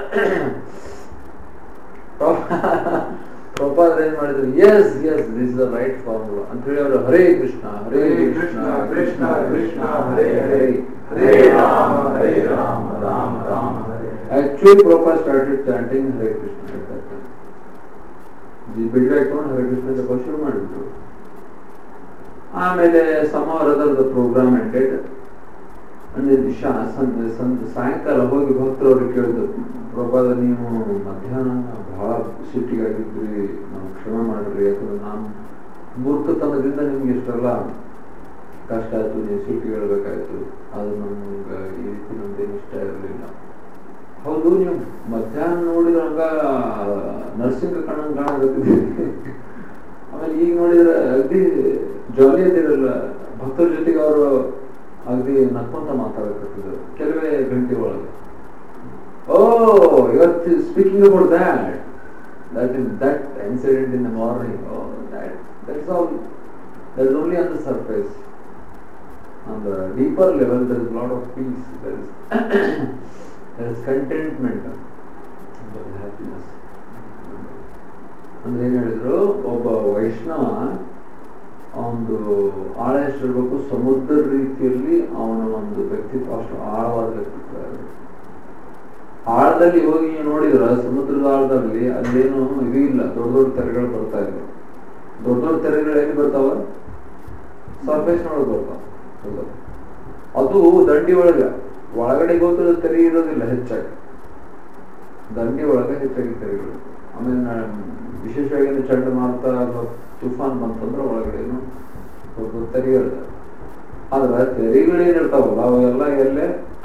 ಪ್ರಭಾದ್ರ ಏನ್ ಮಾಡಿದ್ರು yes yes this the right formula ಅಂತ ಹೇಳಿ ಅವರು ಹರೇ ಕೃಷ್ಣ ಹರೇ ಕೃಷ್ಣ ಕೃಷ್ಣ ಕೃಷ್ಣ ಹರೇ ಹರೇ ಹರೇ ರಾಮ ಹರೇ ರಾಮ ರಾಮ ರಾಮ ಹರೇ ಆಕ್ಚುಲಿ ಪ್ರಭಾ ಸ್ಟಾರ್ಟೆಡ್ ಚಾಂಟಿಂಗ್ ಹರೇ ಕೃಷ್ಣ ಬಿಡ್ರೆ ಹಾಕೊಂಡು ಹರೇ ಕೃಷ್ಣ ಜಪ ಶುರು ಮಾಡಿದ್ರು ಆಮೇಲೆ ಸಮಾವರದ ಪ್ರೋಗ್ರಾಮ್ ಎಂಡೆಡ್ ಅಂದ್ರೆ ಶಾ- ಸಂಜೆ ಸಂಜೆ ಸಾಯಂಕಾಲ ಹೋಗಿ ಭಕ್ತರು ಅವ್ರಿಗೆ ಕೇಳಿದ್ರು ಪ್ರಭಾದ ನೀವು ಮಧ್ಯಾಹ್ನ ಬಹಳ ಸಿಟ್ಟಿಗಾಗಿದ್ರಿ ನಾವು ಕ್ಷಮೆ ಮಾಡ್ರಿ ಯಾಕಂದ್ರೆ ನಾನು ಮೂರ್ಖತನದಿಂದ ನಿಮ್ಗೆ ಇಷ್ಟೆಲ್ಲ ಕಷ್ಟ ಆಯ್ತು ನೀವು ಸಿಟ್ಟಿಗೆ ಹೇಳ್ಬೇಕಾಯ್ತು ಅದು ನಮ್ಗೆ ಈ ರೀತಿ ನಮ್ದೇನು ಇಷ್ಟ ಇರಲಿಲ್ಲ ಹೌದು ನೀವು ಮಧ್ಯಾಹ್ನ ನೋಡಿದ್ರೆ ಹಂಗ ನರ್ಸಿಂಗ್ ಕಣ್ಣಂಗ್ ಕಾಣಕತ್ತಿದ್ರಿ ಆಮೇಲೆ ಈಗ ನೋಡಿದ್ರೆ ಅಗ್ದಿ ಜಾಲಿ ಅದಿರಲ್ಲ ಭಕ್ತರ ಜೊತೆಗೆ ಅವರು ಅಗದಿ ನಕ್ಕೊಂತ ಮಾತಾಡಕತ್ತಿದ್ರು ಕೆಲವೇ ಗಂಟೆ ಒಳಗೆ ಓ ಇವತ್ತು speaking about that that is that incident in the morning oh that that's all that is only on the surface on the deeper level there is lot of peace there is there is contentment happiness ಅಂದ್ರೆ ಏನ್ ಹೇಳಿದ್ರು ಒಬ್ಬ ವೈಷ್ಣವ ಒಂದು ಆಳ ಎಷ್ಟಿರ್ಬೇಕು ಸಮುದ್ರ ರೀತಿಯಲ್ಲಿ ಅವನ ಒಂದು ವ್ಯಕ್ತಿತ್ವ ಅಷ್ಟು ಆಳವಾದ ವ್ಯಕ್ತಿತ್ವ ಇರಬೇಕು. ಆಳದಲ್ಲಿ ಹೋಗಿ ನೀವು ನೋಡಿದ್ರ ಸಮುದ್ರದ ಆಳದಲ್ಲಿ ಅಲ್ಲೇನು ಇದು ಇಲ್ಲ ದೊಡ್ಡ ದೊಡ್ಡ ತೆರೆಗಳು ಬರ್ತಾ ಇಲ್ಲ ದೊಡ್ಡ ದೊಡ್ಡ ತೆರೆಗಳು ಎಲ್ಲಿ ಬರ್ತಾವ ಸರ್ಫೇಸ್ ಒಳಗೆ ಬರ್ತಾವ ಹೌದಾ? ಅದು ದಂಡಿ ಒಳಗ ಒಳಗಡೆ ಹೋದ್ರೆ ತೆರೆ ಇರೋದಿಲ್ಲ ಹೆಚ್ಚಾಗಿ ದಂಡಿ ಒಳಗೆ ಹೆಚ್ಚಾಗಿ ತೆರೆಗಳು ಆಮೇಲೆ ನಾ- ವಿಶೇಷವಾಗಿ ಚಂಡಮಾರುತ ಅಥವಾ ತುಫಾನ್ ಬಂತಂದ್ರೆ ಒಳಗಡೆನು ದೊಡ್ಡ ದೊಡ್ಡ ತೆರೆಗಳಿದೆ ಆದ್ರೆ ತೆರೆಗಳೇನಿರ್ತಾವಲ್ಲ ಅವೆಲ್ಲ ಎಲ್ಲೇ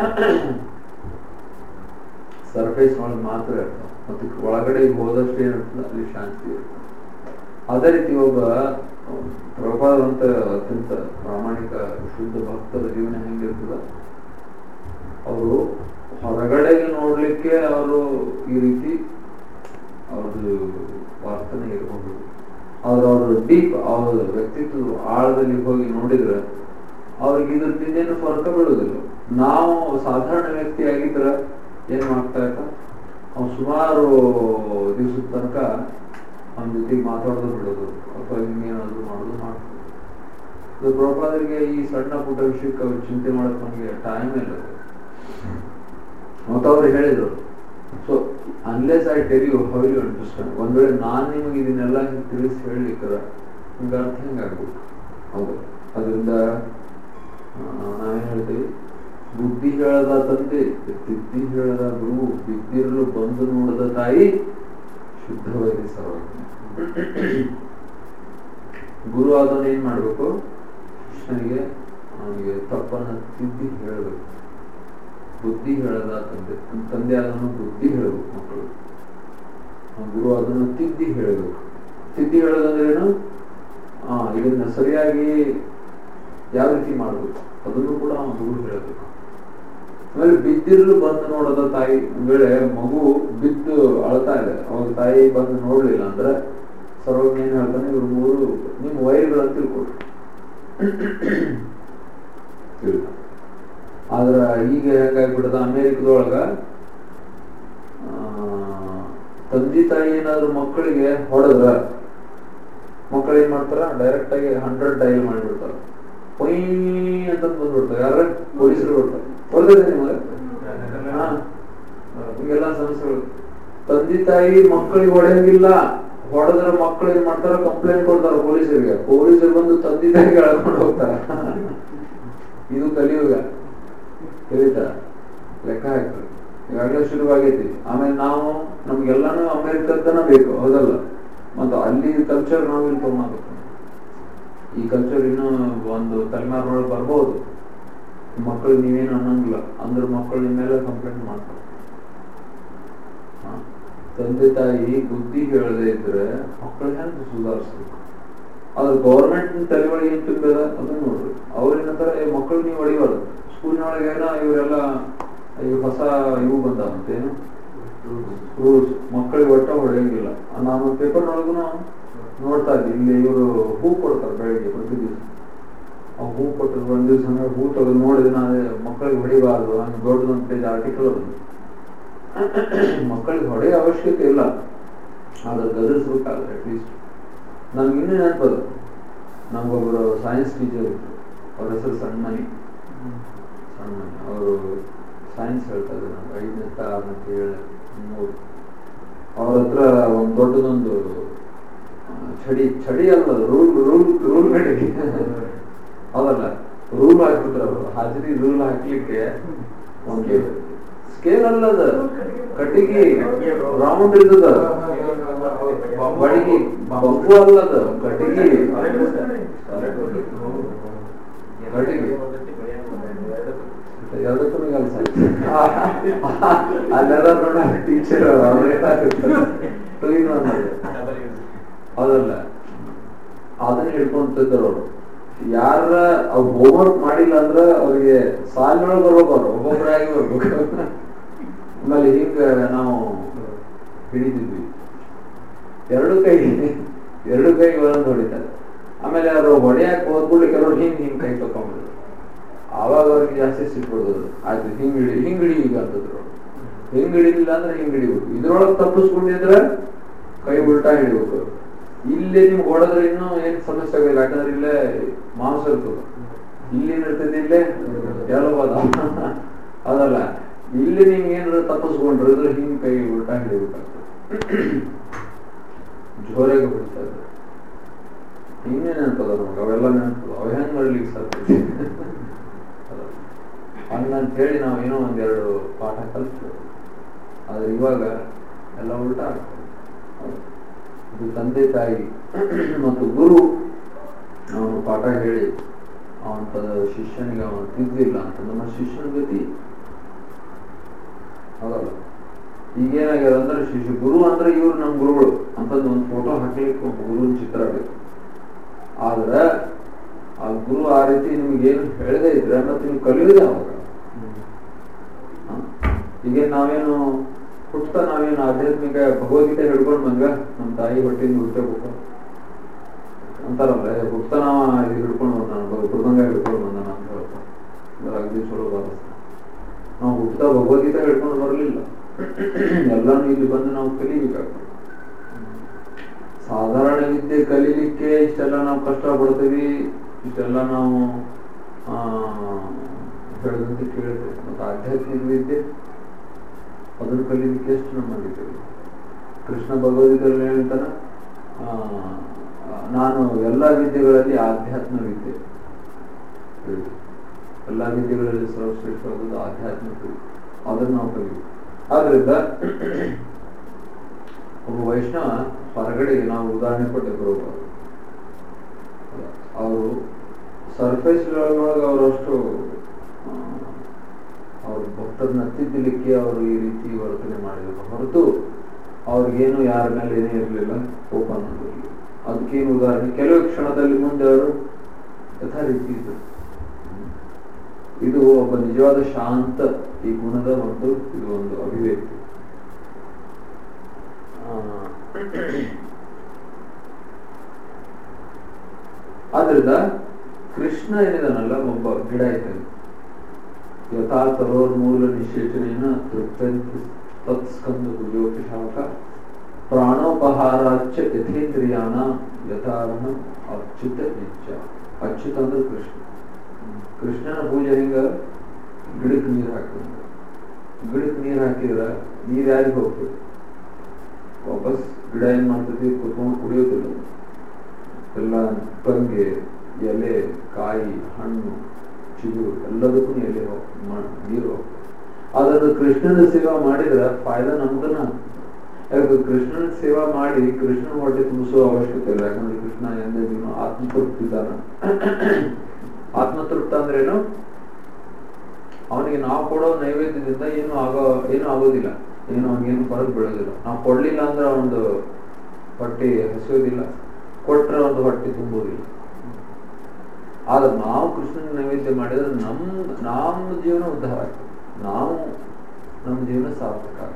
ಸರ್ಫೇಸ್ ಒಳಗೆ ಮಾತ್ರ ಇರ್ತಾವ ಮತ್ತೆ ಒಳಗಡೆ ಹೋದಷ್ಟು ಏನಿರ್ತದೆ ಅಲ್ಲಿ ಶಾಂತಿ ಇರ್ತದೆ ಅದೇ ರೀತಿ ಒಬ್ಬ ಪ್ರಭಾವಂತ ಅತ್ಯಂತ ಪ್ರಾಮಾಣಿಕ ಶುದ್ಧ ಭಕ್ತರ ಜೀವನ ಹೆಂಗಿರ್ತದ ಅವರು ಹೊರಗಡೆಗೆ ನೋಡ್ಲಿಕ್ಕೆ ಅವರು ಈ ರೀತಿ ಅವ್ರದ್ದು ವರ್ತನೆ ಇರಬಹುದು ಆದ್ರೆ ಅವರು ಡೀಪ್ ಅವ್ರ ವ್ಯಕ್ತಿತ್ವ ಆಳದಲ್ಲಿ ಹೋಗಿ ನೋಡಿದ್ರೆ ಅವ್ರಿಗೆ ಇದ್ರದಿಂದ ಏನು ಫರ್ಕ ಬೀಳುದಿಲ್ಲ ನಾವು ಸಾಧಾರಣ ವ್ಯಕ್ತಿ ಆಗಿದ್ರೆ ಏನ್ ಮಾಡ್ತಾ ಇತ್ತ ಅವ್ನು ಸುಮಾರು ದಿವಸದ ತನಕ ಅವನ ಜೊತೆಗೆ ಮಾತಾಡೋದು ಬಿಡೋದು ಅಥವಾ ಇನ್ನೇನಾದ್ರು ಮಾಡೋದು ಮಾಡ್ತಾರೆ ಇದು ಪ್ರಭಾದರಿಗೆ ಈ ಸಣ್ಣ ಪುಟ್ಟ ವಿಷಯಕ್ಕೆ ಅವ್ರು ಚಿಂತೆ ಮಾಡಕ್ ನಮಗೆ ಟೈಮ್ ಇಲ್ಲ ಮತ್ತು ಅವ್ರು ಹೇಳಿದ್ರು so unless I tell you how you understand ಒಂದ್ ವೇಳೆ ನಾನ್ ನಿಮಗೆ ಇದನ್ನೆಲ್ಲ ಹಿಂಗ್ ತಿಳಿಸಿ ಹೇಳಲಿಕ್ಕರ ನಿಮ್ಗೆ ಅರ್ಥ ಹೆಂಗಾಗ್ಬೇಕು ಹೌದು ಅದರಿಂದ ನಾವೇನ್ ಹೇಳ್ತೀವಿ ಬುದ್ಧಿ ಹೇಳದ ತಂದೆ ತಿದ್ದಿ ಹೇಳದ ಗುರು ಬಿದ್ದಿರಲು ಬಂದು ನೋಡದ ತಾಯಿ ಶುದ್ಧವಾಗಿ ಸರ್ವಜ್ಞ ಗುರು ಆದವನು ಏನ್ ಮಾಡ್ಬೇಕು ಕೃಷ್ಣನಿಗೆ ಅವನಿಗೆ ತಪ್ಪನ್ನ ತಿದ್ದಿ ಹೇಳಬೇಕು ಬುದ್ಧಿ ಹೇಳದ ತಂದೆ ತನ್ನ ತಂದೆ ಆದವನು ಬುದ್ಧಿ ಹೇಳಬೇಕು ಮಕ್ಕಳು ಅವ್ನ ಗುರು ಅದನ್ನು ತಿದ್ದಿ ಹೇಳಬೇಕು ತಿದ್ದಿ ಹೇಳೋದಂದ್ರೆ ಏನು ಆ ಇದನ್ನ ಸರಿಯಾಗಿ ಯಾವ ರೀತಿ ಮಾಡಬೇಕು ಅದನ್ನು ಕೂಡ ಅವನ ಗುರು ಹೇಳಬೇಕು ಆಮೇಲೆ ಬಿದ್ದಿರಲು ಬಂದು ನೋಡದ ತಾಯಿ ಒಂದ್ ವೇಳೆ ಮಗು ಬಿದ್ದು ಅಳ್ತಾ ಇದೆ ಅವಾಗ ತಾಯಿ ಬಂದು ನೋಡ್ಲಿಲ್ಲ ಅಂದ್ರೆ ಸರ್ವಜ್ಞ ಏನ್ ಹೇಳ್ತಾನೆ ಇವ್ರು ಮೂರು ನಿಮ್ಮ ವೈರ್ಗಳಂತ ತಿಳ್ಕೊಡ್ರಿ ತಿಳ್ಕ ಆದ್ರ ಈಗ ಹೆಂಗಾಗ್ಬಿಡದ ಅಮೇರಿಕದೊಳಗ ಆ, ತಂದೆ ತಾಯಿ ಏನಾದ್ರು ಮಕ್ಕಳಿಗೆ ಹೊಡೆದ್ರ ಮಕ್ಕಳು ಏನ್ ಮಾಡ್ತಾರ ಡೈರೆಕ್ಟ್ ಆಗಿ ಹಂಡ್ರೆಡ್ ಡೈಲ್ ಮಾಡಿಬಿಡ್ತಾರ ಪೊಯ್ ಅಂತ ಬಂದ್ಬಿಡ್ತಾರೆ ಯಾರ ಪೊಲೀಸರು ಬರ್ತಾರೆ ಹೊಡೆದಿದೆ ನಿಮಗೆ ಹಾ. ಹಿಂಗೆಲ್ಲ ಸಮಸ್ಯೆಗಳು ತಂದೆ ತಾಯಿ ಮಕ್ಕಳಿಗೆ ಹೊಡೆಯಂಗಿಲ್ಲ ಹೊಡೆದ್ರ ಮಕ್ಕಳು ಏನ್ ಮಾಡ್ತಾರ ಕಂಪ್ಲೇಂಟ್ ಕೊಡ್ತಾರ ಪೊಲೀಸರಿಗೆ ಪೊಲೀಸರು ಬಂದು ತಂದೆ ತಾಯಿಗೆ ಎಳ್ಕೊಂಡು ಹೋಗ್ತಾರ ಇದು ಕಲಿಯುಗ ತಿಳಿತಾ ಲೆಕ್ಕ ಹಾಕ್ತಾರೆ ಈಗಾಗಲೇ ಶುರುವಾಗೈತಿ ಆಮೇಲೆ ನಾವು ನಮ್ಗೆಲ್ಲಾನು ಅಮೆರಿಕದ್ದನ ಬೇಕು ಹೌದಲ್ಲ ಮತ್ತು ಅಲ್ಲಿ ಕಲ್ಚರ್ ನಾವು ಇಲ್ಲಿ ತಗೊಂಡ್ಬೇಕು ಈ ಕಲ್ಚರ್ ಇನ್ನೂ ಒಂದು ತಲೆಮಾರಿನೊಳಗೆ ಬರ್ಬೋದು ಮಕ್ಕಳು ನೀವೇನು ಅನ್ನಂಗಿಲ್ಲ ಅಂದ್ರೆ ಮಕ್ಕಳು ನಿಮ್ಮ ಮೇಲೆ ಕಂಪ್ಲೇಂಟ್ ಮಾಡ್ತಾರೆ ಹಾ. ತಂದೆ ತಾಯಿ ಬುದ್ಧಿ ಹೇಳದೇ ಇದ್ರೆ ಮಕ್ಕಳು ಹೆಂಗೆ ಸುಧಾರಿಸ್ಬೇಕು ಆದ್ರೆ ಗೌರ್ಮೆಂಟ್ ತಲೆಯೊಳಗೆ ಏನ್ ತುಂಬಿದ ಅದನ್ನ ನೋಡ್ರಿ ಅವ್ರೇನಂತಾರ ಮಕ್ಕಳು ನೀವು ಹೊಡಿಬಾರ್ದು ಸ್ಕೂಲ್ನೊಳಗೆ ಏನೋ ಇವರೆಲ್ಲ ಈ ಹೊಸ ಇವು ಬಂದಾವಂತೇನು ರೂಲ್ಸ್ ಮಕ್ಕಳಿಗೆ ಒಟ್ಟ ಹೊಡೆಯಂಗಿಲ್ಲ ನಾನು ಪೇಪರ್ನೊಳಗೂ ನೋಡ್ತಾ ಇದ್ದೆ ಇಲ್ಲಿ ಇವರು ಹೂ ಕೊಡ್ತಾರೆ ಬೆಳಿಗ್ಗೆ ಪ್ರತಿ ದಿವಸ ಆ ಹೂ ಕೊಟ್ಟರು ಒಂದ್ ದಿವಸ ಹಂಗೆ ಹೂ ತೆಗೆದು ನೋಡಿದ್ರೆ ನಾನು ಮಕ್ಕಳಿಗೆ ಹೊಡಿಬಾರ್ದು ಹಂಗೆ ದೊಡ್ಡದೊಂದು ಪೇಜ್ ಆರ್ಟಿಕಲ್ ಅದು ಮಕ್ಕಳಿಗೆ ಹೊಡೆಯೋ ಅವಶ್ಯಕತೆ ಇಲ್ಲ ಆದ್ರೆ ಗದರ್ಸ್ಬೇಕಾದ್ರೆ ಅಟ್ಲೀಸ್ಟ್ ನಮ್ಗೆ ಇನ್ನೂ ನೆನಪದ ನಮ್ಗೊಬ್ರು ಸೈನ್ಸ್ ಟೀಚರ್ ಇದ್ರು ಅವ್ರ ಹೆಸರು ಸಣ್ಮನಿ ಸಣ್ಮನಿ ಅವರು ಸೈನ್ಸ್ ಹೇಳ್ತಾ ಇದ್ರು ನಮ್ಗೆ ಐದನೇ ಆರನೇ ಏಳು ಮೂರು ಅವ್ರ ಹತ್ರ ಒಂದು ದೊಡ್ಡದೊಂದು ಆ, ಚಡಿ ಚಡಿ ಅಲ್ಲ ರೂಲ್ ರೂಲ್ ರೂಲ್ ಕಡೆಗೆ ಹೌದಲ್ಲ ರೂಲ್ ಹಾಕ್ಬಿಟ್ರು ಅವರು ಹಾಜರಿ ರೂಲ್ ಹಾಕ್ಲಿಕ್ಕೆ ಒಂದು ಸ್ಕೇಲ್ ಅಲ್ಲದ ಕಟ್ಟಿಗೆ ರೌಂಡ್ ಇರ್ತದ ಬಡಿಗೆ ಬಂಬು ಅಲ್ಲದ ಕಟ್ಟಿಗೆ ಕಟ್ಟಿಗೆ ಯಾವುದಕ್ಕೂ ಕೆಲಸ ಅಲ್ಲೆಲ್ಲ ನೋಡ ಟೀಚರ್ ಕ್ಲೀನ್ ಅನ್ನೋದು ಹೌದಲ್ಲ ಅದನ್ನ ಹಿಡ್ಕೊಂತಿದ್ರು ಅವರು ಯಾರ ಅವ್ರು ಹೋಮ್ವರ್ಕ್ ಮಾಡಿಲ್ಲ ಅಂದ್ರ ಅವ್ರಿಗೆ ಸಾಲಿನೊಳಗೆ ಬರ್ಬೇಕು ಅವ್ರು ಒಬ್ಬೊಬ್ಬರಾಗಿ ಬರ್ಬೇಕು ಆಮೇಲೆ ಹಿಂಗ ನಾವು ಹಿಡಿದಿದ್ವಿ ಎರಡು ಕೈ ಎರಡು ಕೈ ಒಂದೊಂದು ಹೊಡಿತಾರೆ ಆಮೇಲೆ ಅವರು ಹೊಡೆಯಕ್ಕೆ ಹೋದ್ಬಿಟ್ಟು ಕೆಲವರು ಹಿಂಗ್ ಹಿಂಗ್ ಕೈ ತಕೊಂಡ್ಬಿಡ್ರು ಆವಾಗ ಅವ್ರಿಗೆ ಜಾಸ್ತಿ ಸಿಟ್ಬಿಡ್ತದೆ ಆಯ್ತು ಹಿಂಗ್ ಹಿಡಿ ಹಿಂಗ್ ಹಿಡಿ ಈಗ ಅಂತಂದ್ರು ಹಿಂಗ್ ಹಿಡಿಲಿಲ್ಲ ಅಂದ್ರೆ ಹಿಂಗ್ ಹಿಡಿಬೇಕು ಇದ್ರೊಳಗೆ ತಪ್ಪಿಸ್ಕೊಂಡಿದ್ರೆ ಕೈ ಉಲ್ಟಾ ಹಿಡಿಬೇಕು ಇಲ್ಲಿ ನಿಮ್ಗೆ ಹೊಡೆದ್ರೆ ಇನ್ನೂ ಏನ್ ಸಮಸ್ಯೆ ಆಗಿಲ್ಲ ಯಾಕಂದ್ರೆ ಇಲ್ಲೇ ಮಾಂಸ ಇರ್ತದೆ ಇಲ್ಲಿ ಏನಿರ್ತದೆ ಇಲ್ಲೇ ಎಳಬದ ಅದಲ್ಲ ಇಲ್ಲಿ ನೀವು ಏನಾದ್ರು ತಪ್ಪಿಸ್ಕೊಂಡ್ರೆ ಇದ್ರೆ ಹಿಂಗ್ ಕೈ ಉಲ್ಟಾ ಹಿಡಿಬೇಕಾಗ್ತದೆ ಜೋರಾಗಿ ಬಿಡ್ತಾ ಇದ್ರೆ ಇನ್ನೇ ನೆನಪದ ನಮಗೆ ಅವೆಲ್ಲ ನೆನಪದ ಅವ ಹೆಂಗ್ ಮಾಡ್ಲಿಕ್ಕೆ ಸಾಧ್ಯ ಹಂಗಂತೇಳಿ ನಾವು ಏನೋ ಒಂದೆರಡು ಪಾಠ ಕಲ್ತ್ರು ಆದ್ರೆ ಇವಾಗ ಎಲ್ಲ ಉಲ್ಟಾ ಆಗ್ತದೆ ಹೌದು. ಇದು ತಂದೆ ತಾಯಿ ಮತ್ತು ಗುರು ಅವನು ಪಾಠ ಹೇಳಿ ಅವನ ಶಿಷ್ಯನಿಗೆ ಅವನು ತಿದ್ದಿಲ್ಲ ಅಂತ ನಮ್ಮ ಶಿಷ್ಯನ ಗತಿ ಹೌದಲ್ಲ ಈಗೇನಾಗ್ಯದ ಅಂದ್ರೆ ಶಿಷ್ಯ ಗುರು ಅಂದ್ರೆ ಇವ್ರು ನಮ್ಮ ಗುರುಗಳು ಅಂತಂದು ಒಂದು ಫೋಟೋ ಹಾಕ್ಲಿಕ್ಕೆ ಒಬ್ಬ ಗುರುವಿನ ಚಿತ್ರ ಬೇಕು ಆದ್ರೆ ಆ ಗುರು ಆ ರೀತಿ ನಿಮ್ಗೇನು ಹೇಳದೇ ಇದ್ರೆ ಮತ್ತೆ ನೀವು ಕಲಿಯೋದೇ ಅವಾಗ ಹ? ಈಗ ನಾವೇನು ಹುಟ್ಟ ನಾವೇನು ಆಧ್ಯಾತ್ಮಿಕ ಭಗವದ್ಗೀತೆ ಹಿಡ್ಕೊಂಡು ಬಂಗ ನಮ್ಮ ತಾಯಿ ಹೊಟ್ಟೆಯಿಂದ ಹುಟ್ಟಬೇಕು ಅಂತಾರಲ್ಲ ಏ, ಹುಟ್ಟ ನಾವ ಇದು ಹಿಡ್ಕೊಂಡು ಬಂದಾನ ಮೃದಂಗ ಹಿಡ್ಕೊಂಡು ಬಂದಾನ ಅಂತ ಹೇಳ್ತಾರೆ ಅಂದ್ರೆ ಅಗದಿ ಚಲೋ ಬಾರಿಸ್ತಾನೆ ನಾವು ಹುಟ್ಟ ಭಗವದ್ಗೀತೆ ಹಿಡ್ಕೊಂಡು ಬರಲಿಲ್ಲ ಎಲ್ಲಾನು ಇಲ್ಲಿ ಬಂದು ನಾವು ಕಲಿಬೇಕಾಗ್ತದೆ ಸಾಧಾರಣ ವಿದ್ಯೆ ಕಲೀಲಿಕ್ಕೆ ಇಷ್ಟೆಲ್ಲ ನಾವು ಕಷ್ಟ ಪಡ್ತೀವಿ ಇಷ್ಟೆಲ್ಲ ನಾವು ಆ ಹೇಳಿದಂತೆ ಕೇಳ್ತೇವೆ ಮತ್ತು ಆಧ್ಯಾತ್ಮಿಕ ವಿದ್ಯೆ ಅದನ್ನು ಕಲೀಲಿಕ್ಕೆ ಎಷ್ಟು ನಮ್ಮಲ್ಲಿದ್ದೇವೆ ಕೃಷ್ಣ ಭಗವದ್ಗೀತೆಯಲ್ಲಿ ಹೇಳ್ತಾನೆ ಆ, ನಾನು ಎಲ್ಲ ವಿದ್ಯೆಗಳಲ್ಲಿ ಆಧ್ಯಾತ್ಮ ವಿದ್ಯೆ ಹೇಳಿ. ಎಲ್ಲ ವಿದ್ಯೆಗಳಲ್ಲಿ ಸರ್ವಶ್ರೇಷ್ಠವಾದದ್ದು ಆಧ್ಯಾತ್ಮಿಕ ವಿದ್ಯೆ ಅದನ್ನು ನಾವು ಕಲಿಬೇಕು ಆದ್ರಿಂದ ಒಬ್ಬ ವೈಷ್ಣವ ಹೊರಗಡೆ ನಾವು ಉದಾಹರಣೆ ಕೊಟ್ಟೆ ಬರೋದು ಅವರು ಸರ್ಫೇಸ್ ಒಳಗೆ ಅವರಷ್ಟು ಅವ್ರ ಭಕ್ತರನ್ನ ತಿದ್ದಲಿಕ್ಕೆ ಅವರು ಈ ರೀತಿ ವರ್ತನೆ ಮಾಡಿದ್ರು ಹೊರತು ಅವ್ರಿಗೇನು ಯಾರ ಮೇಲೆ ಏನೇ ಇರಲಿಲ್ಲ ಕೋಪ ಅನ್ನೋದಿರಲಿಲ್ಲ ಅದಕ್ಕೇನು ಉದಾಹರಣೆ ಕೆಲವು ಕ್ಷಣದಲ್ಲಿ ಮುಂದೆ ಅವರು ಯಥಾ ರೀತಿ ಇದ್ರು ಇದು ಒಬ್ಬ ನಿಜವಾದ ಶಾಂತ ಈ ಗುಣದ ಒಂದು ಇದು ಒಂದು ಅಭಿವ್ಯಕ್ತಿ ಆ, ಆದ್ರಿಂದ ಕೃಷ್ಣ ಏನಿದಾನಲ್ಲ ಒಬ್ಬ ಗಿಡ ಇದ್ದಾನೆ ಯಥಾ ತರೋರ್ಮೂಲ ನಿಷೇಚನೇನ ತೃಪ್ತಂತಿ ತತ್ಸ್ಕಂದ ಭುಜೋಪಿ ಶಾಖ ಪ್ರಾಣೋಪಹಾರಾಚ ಯಥೇಂದ್ರಿಯಾಣ ಯಥಾರ್ಹ ಅಚ್ಯುತ ಇಚ್ಛ ಅಚ್ಯುತ ಅಂದ್ರೆ ಕೃಷ್ಣ ಕೃಷ್ಣನ ಪೂಜೆ ಹಿಂಗ ಗಿಡಕ್ಕೆ ನೀರು ಹಾಕಿದ್ರೆ ಗಿಡಕ್ಕೆ ನೀರು ಹಾಕಿದ್ರೆ ನೀರು ಯಾರಿಗೆ ಹೋಗ್ತದೆ ವಾಪಸ್ ಗಿಡ ಏನ್ ಮಾಡ್ತೈತಿ ಕುತ್ಕೊಂಡು ಕುಡಿಯೋದಿಲ್ಲ ಎಲ್ಲ ಪಂಗೆ ಎಲೆ ಕಾಯಿ ಹಣ್ಣು ಚಿಗುರು ಎಲ್ಲದಕ್ಕೂ ಎಲೆ ಹೋಗ್- ಮ- ನೀರು ಹೋಗ್ತದೆ ಅದನ್ನು ಕೃಷ್ಣನ ಸೇವಾ ಮಾಡಿದ್ರೆ ಫಾಯ್ದಾ ನಮ್ದನ್ನ ಯಾಕೆ ಕೃಷ್ಣನ ಸೇವಾ ಮಾಡಿ ಕೃಷ್ಣನ ಹೊಟ್ಟೆ ತುಂಬಿಸುವ ಅವಶ್ಯಕತೆ ಇಲ್ಲ ಯಾಕಂದ್ರೆ ಕೃಷ್ಣ ಎಂದಿಗೂ ಆತ್ಮತೃಪ್ತಿದಾನ ಆತ್ಮತೃಪ್ತ ಅಂದ್ರೆ ಏನು ಅವನಿಗೆ ನಾವು ಕೊಡೋ ನೈವೇದ್ಯದಿಂದ ಏನು ಆಗೋ ಏನು ಆಗೋದಿಲ್ಲ ಏನು ಅವನಿಗೇನು ಹೊರಗೆ ಬೀಳೋದಿಲ್ಲ ನಾವು ಕೊಡ್ಲಿಲ್ಲ ಅಂದ್ರೆ ಒಂದು ಹೊಟ್ಟೆ ಹಸಿಯೋದಿಲ್ಲ ಕೊಟ್ರೆ ಒಂದು ಹೊಟ್ಟೆ ತುಂಬೋದಿಲ್ಲ ಆದ್ರೆ ನಾವು ಕೃಷ್ಣನ ನೈವೇದ್ಯ ಮಾಡಿದ್ರೆ ನಮ್ ನಮ್ಮ ಜೀವನ ಉದ್ಧಾರ ಆಗ್ತದೆ ನಾವು ನಮ್ಮ ಜೀವನ ಸಾರ್ಥಕ ಆಗ್ತದೆ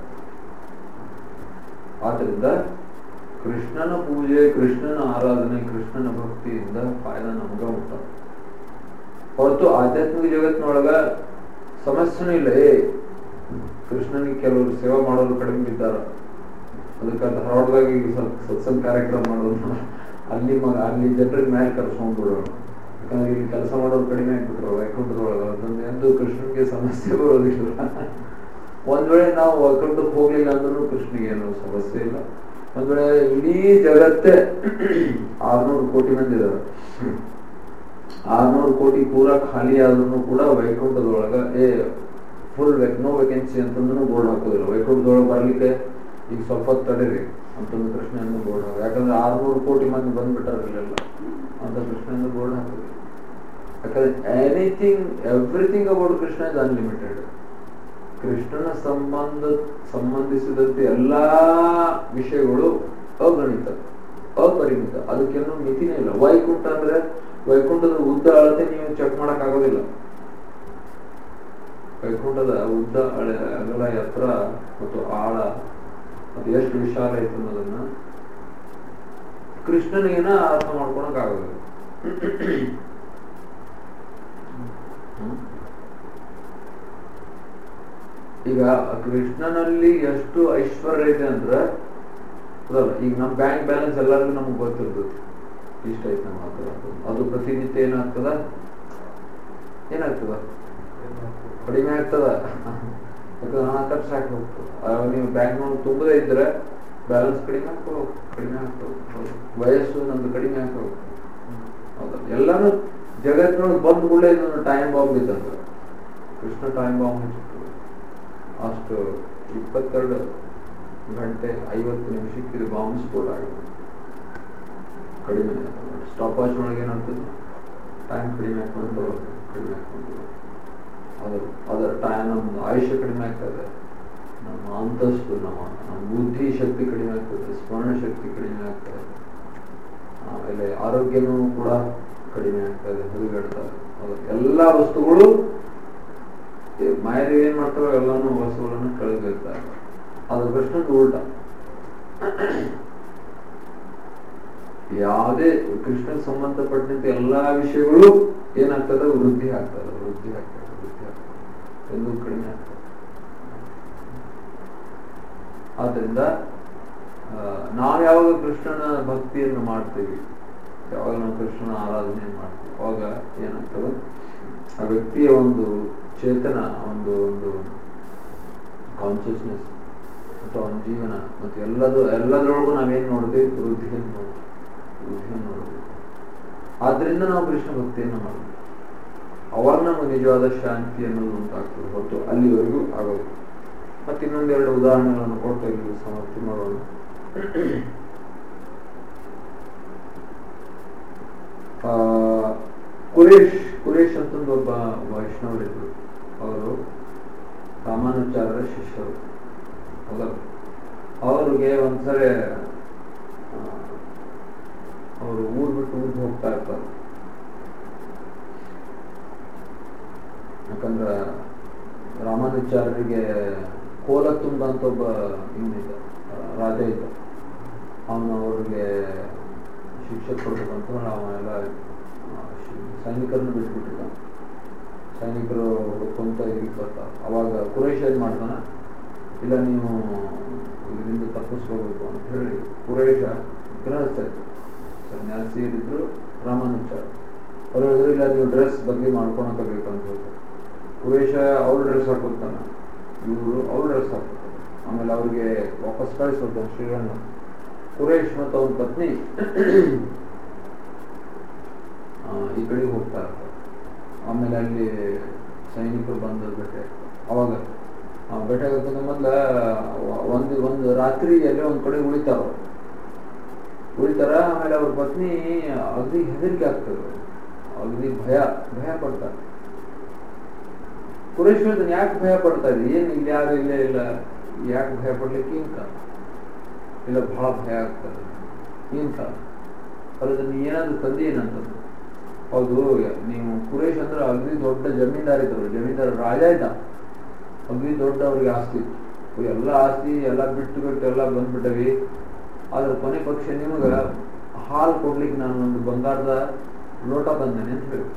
ಆದ್ರಿಂದ ಕೃಷ್ಣನ ಪೂಜೆ ಕೃಷ್ಣನ ಆರಾಧನೆ ಕೃಷ್ಣನ ಭಕ್ತಿಯಿಂದ ಫಾಯ್ದ ನಮಗ ಉಂಟ ಹೊರತು ಆಧ್ಯಾತ್ಮಿಕ ಜಗತ್ತಿನೊಳಗ ಸಮಸ್ಯೆನೂ ಇಲ್ಲ ಏ ಕೃಷ್ಣನಿಗೆ ಕೆಲವರು ಸೇವಾ ಮಾಡೋರು ಕಡಿಮೆ ಬಿದ್ದಾರ ಅದಕ್ಕೆ ಧಾರವಾಡದಾಗ ಈಗ ಸ್ವಲ್ಪ ಸತ್ಸಂಗ ಕಾರ್ಯಕ್ರಮ ಮಾಡೋದು ಅಲ್ಲಿ ಮ- ಅಲ್ಲಿ ಜನರಿಗೆ ಮ್ಯಾಲೆ ಕರ್ಸ್ಕೊಂಡ್ಬಿಡೋಣ ಯಾಕಂದ್ರೆ ಇಲ್ಲಿ ಕೆಲಸ ಮಾಡೋರು ಕಡಿಮೆ ಆಗ್ಬಿಟ್ರು ವೈಕುಂಠದೊಳಗ ಅದೊಂದು ಎಂದು ಕೃಷ್ಣನಿಗೆ ಸಮಸ್ಯೆ ಬರೋದಿಲ್ಲ ಒಂದ್ ವೇಳೆ ನಾವು ವೈಕುಂಠಕ್ಕೆ ಹೋಗ್ಲಿಲ್ಲ ಅಂದ್ರೂ ಕೃಷ್ಣಿಗೆ ಏನು ಸಮಸ್ಯೆ ಇಲ್ಲ ಒಂದ್ ವೇಳೆ ಇಡೀ ಜಗತ್ತೇ ಆರ್ನೂರು ಕೋಟಿ ಮಂದಿ ಇದಾರೆ ಆರ್ನೂರು ಕೋಟಿ ಪೂರಾ ಖಾಲಿ ಆದ್ರೂ ಕೂಡ ವೈಕುಂಠದೊಳಗ ಏ ಫುಲ್ ನೋ ವೇಕೆನ್ಸಿ ಅಂತಂದ್ರೂ ಬೋರ್ಡ್ ಹಾಕೋದಿಲ್ಲ ವೈಕುಂಠದೊಳಗೆ ಬರ್ಲಿಕ್ಕೆ ಈಗ ಸ್ವಲ್ಪ ಹೊತ್ತು ತಡೀರಿ ಅಂತಂದು ಕೃಷ್ಣನ್ನು ಬೋರ್ಡ್ ಹಾಕಿ ಯಾಕಂದ್ರೆ ಆರ್ನೂರು ಕೋಟಿ ಮಂದಿ ಬಂದ್ಬಿಟ್ಟಾರ ಇಲ್ಲೆಲ್ಲ ಅಂತ ಕೃಷ್ಣನ್ನು ಬೋರ್ಡ್ ಹಾಕೋದಿಲ್ಲ ಯಾಕಂದ್ರೆ anything everything about Krishna is unlimited ಕೃಷ್ಣನ ಸಂಬಂಧ ಸಂಬಂಧಿಸಿದಂತೆ ಎಲ್ಲಾ ವಿಷಯಗಳು ಅಗಣಿತ ಅಪರಿಮಿತ ಅದಕ್ಕೇನು ಮಿತಿನೇ ಇಲ್ಲ ವೈಕುಂಠ ಅಂದ್ರೆ ವೈಕುಂಠದ ಉದ್ದ ಅಳತೆ ನೀವು ಚೆಕ್ ಮಾಡಕ್ ಆಗೋದಿಲ್ಲ ವೈಕುಂಠದ ಉದ್ದ ಅಳೆ ಅಗಲ ಎತ್ತರ ಮತ್ತು ಆಳ ಅದು ಎಷ್ಟು ವಿಶಾಲ ಐತೆ ಅನ್ನೋದನ್ನ ಕೃಷ್ಣನಿಗೇನ ಅರ್ಥ ಮಾಡ್ಕೊಳಕ್ ಆಗೋದಿಲ್ಲ ಹ್ಮ್. ಈಗ ಕೃಷ್ಣನಲ್ಲಿ ಎಷ್ಟು ಐಶ್ವರ್ಯ ಇದೆ ಅಂದ್ರೆ ಅದಲ್ಲ ಈಗ ನಮ್ಮ ಬ್ಯಾಂಕ್ ಬ್ಯಾಲೆನ್ಸ್ ಎಲ್ಲರಿಗೂ ನಮ್ಗೆ ಗೊತ್ತಿರ್ತದೆ ಇಷ್ಟ ಐತೆ ನಮ್ಮ ಹತ್ರ ಅಂತ. ಅದು ಪ್ರತಿನಿತ್ಯ ಏನಾಗ್ತದ ಏನಾಗ್ತದ ಕಡಿಮೆ ಆಗ್ತದ ಯಾಕಂದ್ರೆ ಹಣ ಖರ್ಚು ಹಾಕಿ ಹೋಗ್ತದೆ ಆಗ ನೀವು ಬ್ಯಾಂಕ್ನೊಳಗೆ ತುಂಬದೇ ಇದ್ರೆ ಬ್ಯಾಲೆನ್ಸ್ ಕಡಿಮೆ ಆಗ್ತಾ ಹೋಗ್ತದೆ ಕಡಿಮೆ ಆಗ್ತಾ ಹೋಗ್ತದೆ ವಯಸ್ಸು ನಮ್ದು ಕಡಿಮೆ ಆಗ್ತಾ ಹೋಗ್ತದೆ ಹೌದಾ ಎಲ್ಲಾನು ಜಗತ್ತಿನೊಳಗೆ ಬಂದ ಕೂಡಲೇ ಇದೊಂದು ಟೈಮ್ ಬಾಂಬ್ ಇದ್ದಂಗೆ ಕೃಷ್ಣ ಟೈಮ್ ಬಾಂಬ್ ಹಚ್ಚಿತ್ತು ಅಷ್ಟು ಇಪ್ಪತ್ತೆರಡು ಗಂಟೆ ಐವತ್ತು ನಿಮಿಷಕ್ಕೆ ಇದು ಬಾಂಬ್ ಸ್ಫೋಟ ಆಗಿದೆ ಕಡಿಮೆ ಸ್ಟಾಪ್ ವಾಚ್ ಒಳಗೆ ಏನಾಗ್ತದೆ ಟೈಮ್ ಕಡಿಮೆ ಹಾಕೊಂಡು ಬರೋದು ಕಡಿಮೆ ಹಾಕೊಂಡು ಅದು ಅದರ ಟೈಮ್ ನಮ್ಮ ಆಯುಷ್ಯ ಕಡಿಮೆ ಆಗ್ತದೆ ನಮ್ಮ ಅಂತಸ್ತು ನಮ್ಮ ನಮ್ಮ ಬುದ್ಧಿ ಶಕ್ತಿ ಕಡಿಮೆ ಆಗ್ತದೆ ಸ್ಮರಣ ಶಕ್ತಿ ಕಡಿಮೆ ಆಗ್ತದೆ ಆಮೇಲೆ ಆರೋಗ್ಯನೂ ಕೂಡ ಕಡಿಮೆ ಆಗ್ತದೆ ಹುಡುಗಾಡ್ತದೆ ಅದು ಎಲ್ಲ ವಸ್ತುಗಳು ಈ ಮಾಯದೇವಿ ಏನ್ ಮಾಡ್ತಾರೋ ಎಲ್ಲಾನು ವಸ್ತುಗಳನ್ನು ಕಳೆದಿರ್ತಾರೆ ಅದು ಕೃಷ್ಣನ್ ಉಲ್ಟ ಯಾವುದೇ ಕೃಷ್ಣನ್ ಸಂಬಂಧಪಟ್ಟಂತೆ ಎಲ್ಲಾ ವಿಷಯಗಳು ಏನಾಗ್ತದೆ ವೃದ್ಧಿ ಆಗ್ತದೆ ವೃದ್ಧಿ ಆಗ್ತದೆ ವೃದ್ಧಿ ಆಗ್ತದೆ ಎಂದು ಕಡಿಮೆ ಆಗ್ತದೆ ಆದ್ರಿಂದ ಆ, ನಾವ್ ಯಾವಾಗ ಕೃಷ್ಣನ ಭಕ್ತಿಯನ್ನು ಮಾಡ್ತೀವಿ ಯಾವಾಗ ನಾವು ಕೃಷ್ಣನ ಆರಾಧನೆ ಮಾಡ್ತೀವಿ ಅವಾಗ ಏನಾಗ್ತದೆ ಆ ವ್ಯಕ್ತಿಯ ಒಂದು ಚೇತನ ಒಂದು ಒಂದು ಕಾನ್ಶಿಯಸ್ನೆಸ್ ಮತ್ತು ಅವನ ಜೀವನ ಮತ್ತು ಎಲ್ಲದು ಎಲ್ಲದರೊಳಗೂ ನಾವೇನ್ ನೋಡ್ತೀವಿ ವೃದ್ಧಿಯನ್ನು ನೋಡ್ತೀವಿ ವೃದ್ಧಿಯನ್ನು ನೋಡ್ತೀವಿ ಆದ್ರಿಂದ ನಾವು ಕೃಷ್ಣ ಭಕ್ತಿಯನ್ನು ಮಾಡ್ತೀವಿ ಅವಾಗ ನಮಗೆ ನಿಜವಾದ ಶಾಂತಿ ಅನ್ನೋದು ಉಂಟಾಗ್ತದೆ ಹೊರತು ಅಲ್ಲಿವರೆಗೂ ಆಗೋದು ಮತ್ತೆ ಇನ್ನೊಂದೆರಡು ಉದಾಹರಣೆಗಳನ್ನು ಕೊಡ್ತಾ ಇಲ್ಲಿ ಸಮರ್ಥಿ ಮಾಡೋಣ ಆ, ಕುರೇಶ್ ಕುರೇಶ್ ಅಂತಂದು ಒಬ್ಬ ವೈಷ್ಣವರಿದ್ರು ಅವರು ರಾಮಾನುಚಾರ್ಯರ ಶಿಷ್ಯರು ಹೌದಾ ಅವ್ರಿಗೆ ಒಂದ್ಸರಿ ಆ, ಅವರು ಊರ್ ಬಿಟ್ಟು ಊರಿಗೆ ಹೋಗ್ತಾ ಇರ್ತಾರೆ ಯಾಕಂದ್ರ ರಾಮಾನುಚಾರ್ಯರಿಗೆ ಕೋಲತುಂಗ ಅಂತ ಒಬ್ಬ ಇವನಿದ್ದ ಆ, ರಾಜ ಇದ್ದ ಅವನು ಅವ್ರಿಗೆ ಶಿಕ್ಷೆ ಕೊಡ್ಬೇಕಂತ ಅವನೆಲ್ಲ ಸೈನಿಕರನ್ನು ಬಿಟ್ಬಿಟ್ಟಿದ್ದ ಸೈನಿಕರು ಹುಡ್ಕೊಂತ ಇದಕ್ಕೆ ಬರ್ತಾರೆ ಅವಾಗ ಕುರೇಶ್ ಏನ್ ಮಾಡ್ತಾನ ಇಲ್ಲ ನೀವು ಇದರಿಂದ ತಪ್ಪಿಸ್ಕೋಬೇಕು ಅಂತ ಹೇಳಿ ಕುರೇಶ ಗೃಹಸ್ಥ ಇದ್ರು ಸನ್ಯಾಸಿ ಇದ್ರು ರಾಮಾನುಚಾರ ಅವ್ರು ಹೇಳಿದ್ರು ಇಲ್ಲ ನೀವು ಡ್ರೆಸ್ ಬಗ್ಗೆ ಮಾಡ್ಕೊಳಕಬೇಕು ಅಂತ ಹೇಳ್ತಾರೆ ಕುರೇಶ ಅವ್ರ ಡ್ರೆಸ್ ಹಾಕೋತಾನ ಇವರು ಅವ್ರ ಡ್ರೆಸ್ ಹಾಕೋತಾರೆ ಆಮೇಲೆ ಅವ್ರಿಗೆ ವಾಪಸ್ ಕಳಿಸ್ಕೊಡ್ತಾನೆ ಶ್ರೀರಂಗ ಕುರೇಶ್ ಮತ್ತು ಅವನ ಪತ್ನಿ ಆ, ಈ ಕಡೆ ಹೋಗ್ತಾ ಇರ್ತಾರೆ ಆಮೇಲೆ ಅಲ್ಲಿ ಸೈನಿಕರು ಬಂದು ಭೇಟಿ ಅವಾಗ ಆ, ಭೇಟಿ ಆಗೋದಕ್ಕಿಂತ ಮೊದಲ ಒಂದು ಒಂದು ರಾತ್ರಿ ಎಲ್ಲೇ ಒಂದ್ ಕಡೆ ಉಳಿತಾರ ಅವ್ರು. ಉಳಿತಾರ ಆಮೇಲೆ ಅವ್ರ ಪತ್ನಿ ಅಗದಿ ಹೆದರಿಕೆ ಆಗ್ತದೆ ಅಗದಿ ಭಯ ಭಯ ಪಡ್ತಾರೆ ಕುರೇಶ್ ಹೇಳ್ತಾನೆ ಯಾಕೆ ಭಯ ಪಡ್ತಾ ಇದ್ರಿ ಏನ್ ಇಲ್ಲಿ ಯಾರು ಇಲ್ಲೇ ಇಲ್ಲ ಯಾಕೆ ಭಯ ಪಡ್ಲಿಕ್ಕೆ ಏನ್ ಕಾರಣ ಇಲ್ಲ ಬಹಳ ಭಯ ಆಗ್ತದೆ ಏನ್ ಕಾರಣ ಅದ್ರ ನೀ ಏನಾದ್ರು ತಂದೆ ಏನಂತಂದು ಹೌದು ನೀವು ಕುರೇಶ್ ಅಂದ್ರೆ ಅಗದಿ ದೊಡ್ಡ ಜಮೀನ್ದಾರ್ ಇದ್ರು ಜಮೀನ್ದಾರ್ ರಾಜ ಇದ್ದ ಅಗದಿ ದೊಡ್ಡ ಅವ್ರಿಗೆ ಆಸ್ತಿ ಇತ್ತು ಎಲ್ಲ ಆಸ್ತಿ ಎಲ್ಲ ಬಿಟ್ಟು ಬಿಟ್ಟು ಎಲ್ಲ ಬಂದ್ಬಿಟ್ಟವಿ ಆದ್ರೆ ಕೊನೆ ಪಕ್ಷ ನಿಮಗ ಹಾಲು ಕೊಡ್ಲಿಕ್ಕೆ ನಾನು ಒಂದು ಬಂಗಾರದ ಲೋಟ ತಂದೇನೆ ಅಂತ ಹೇಳಿ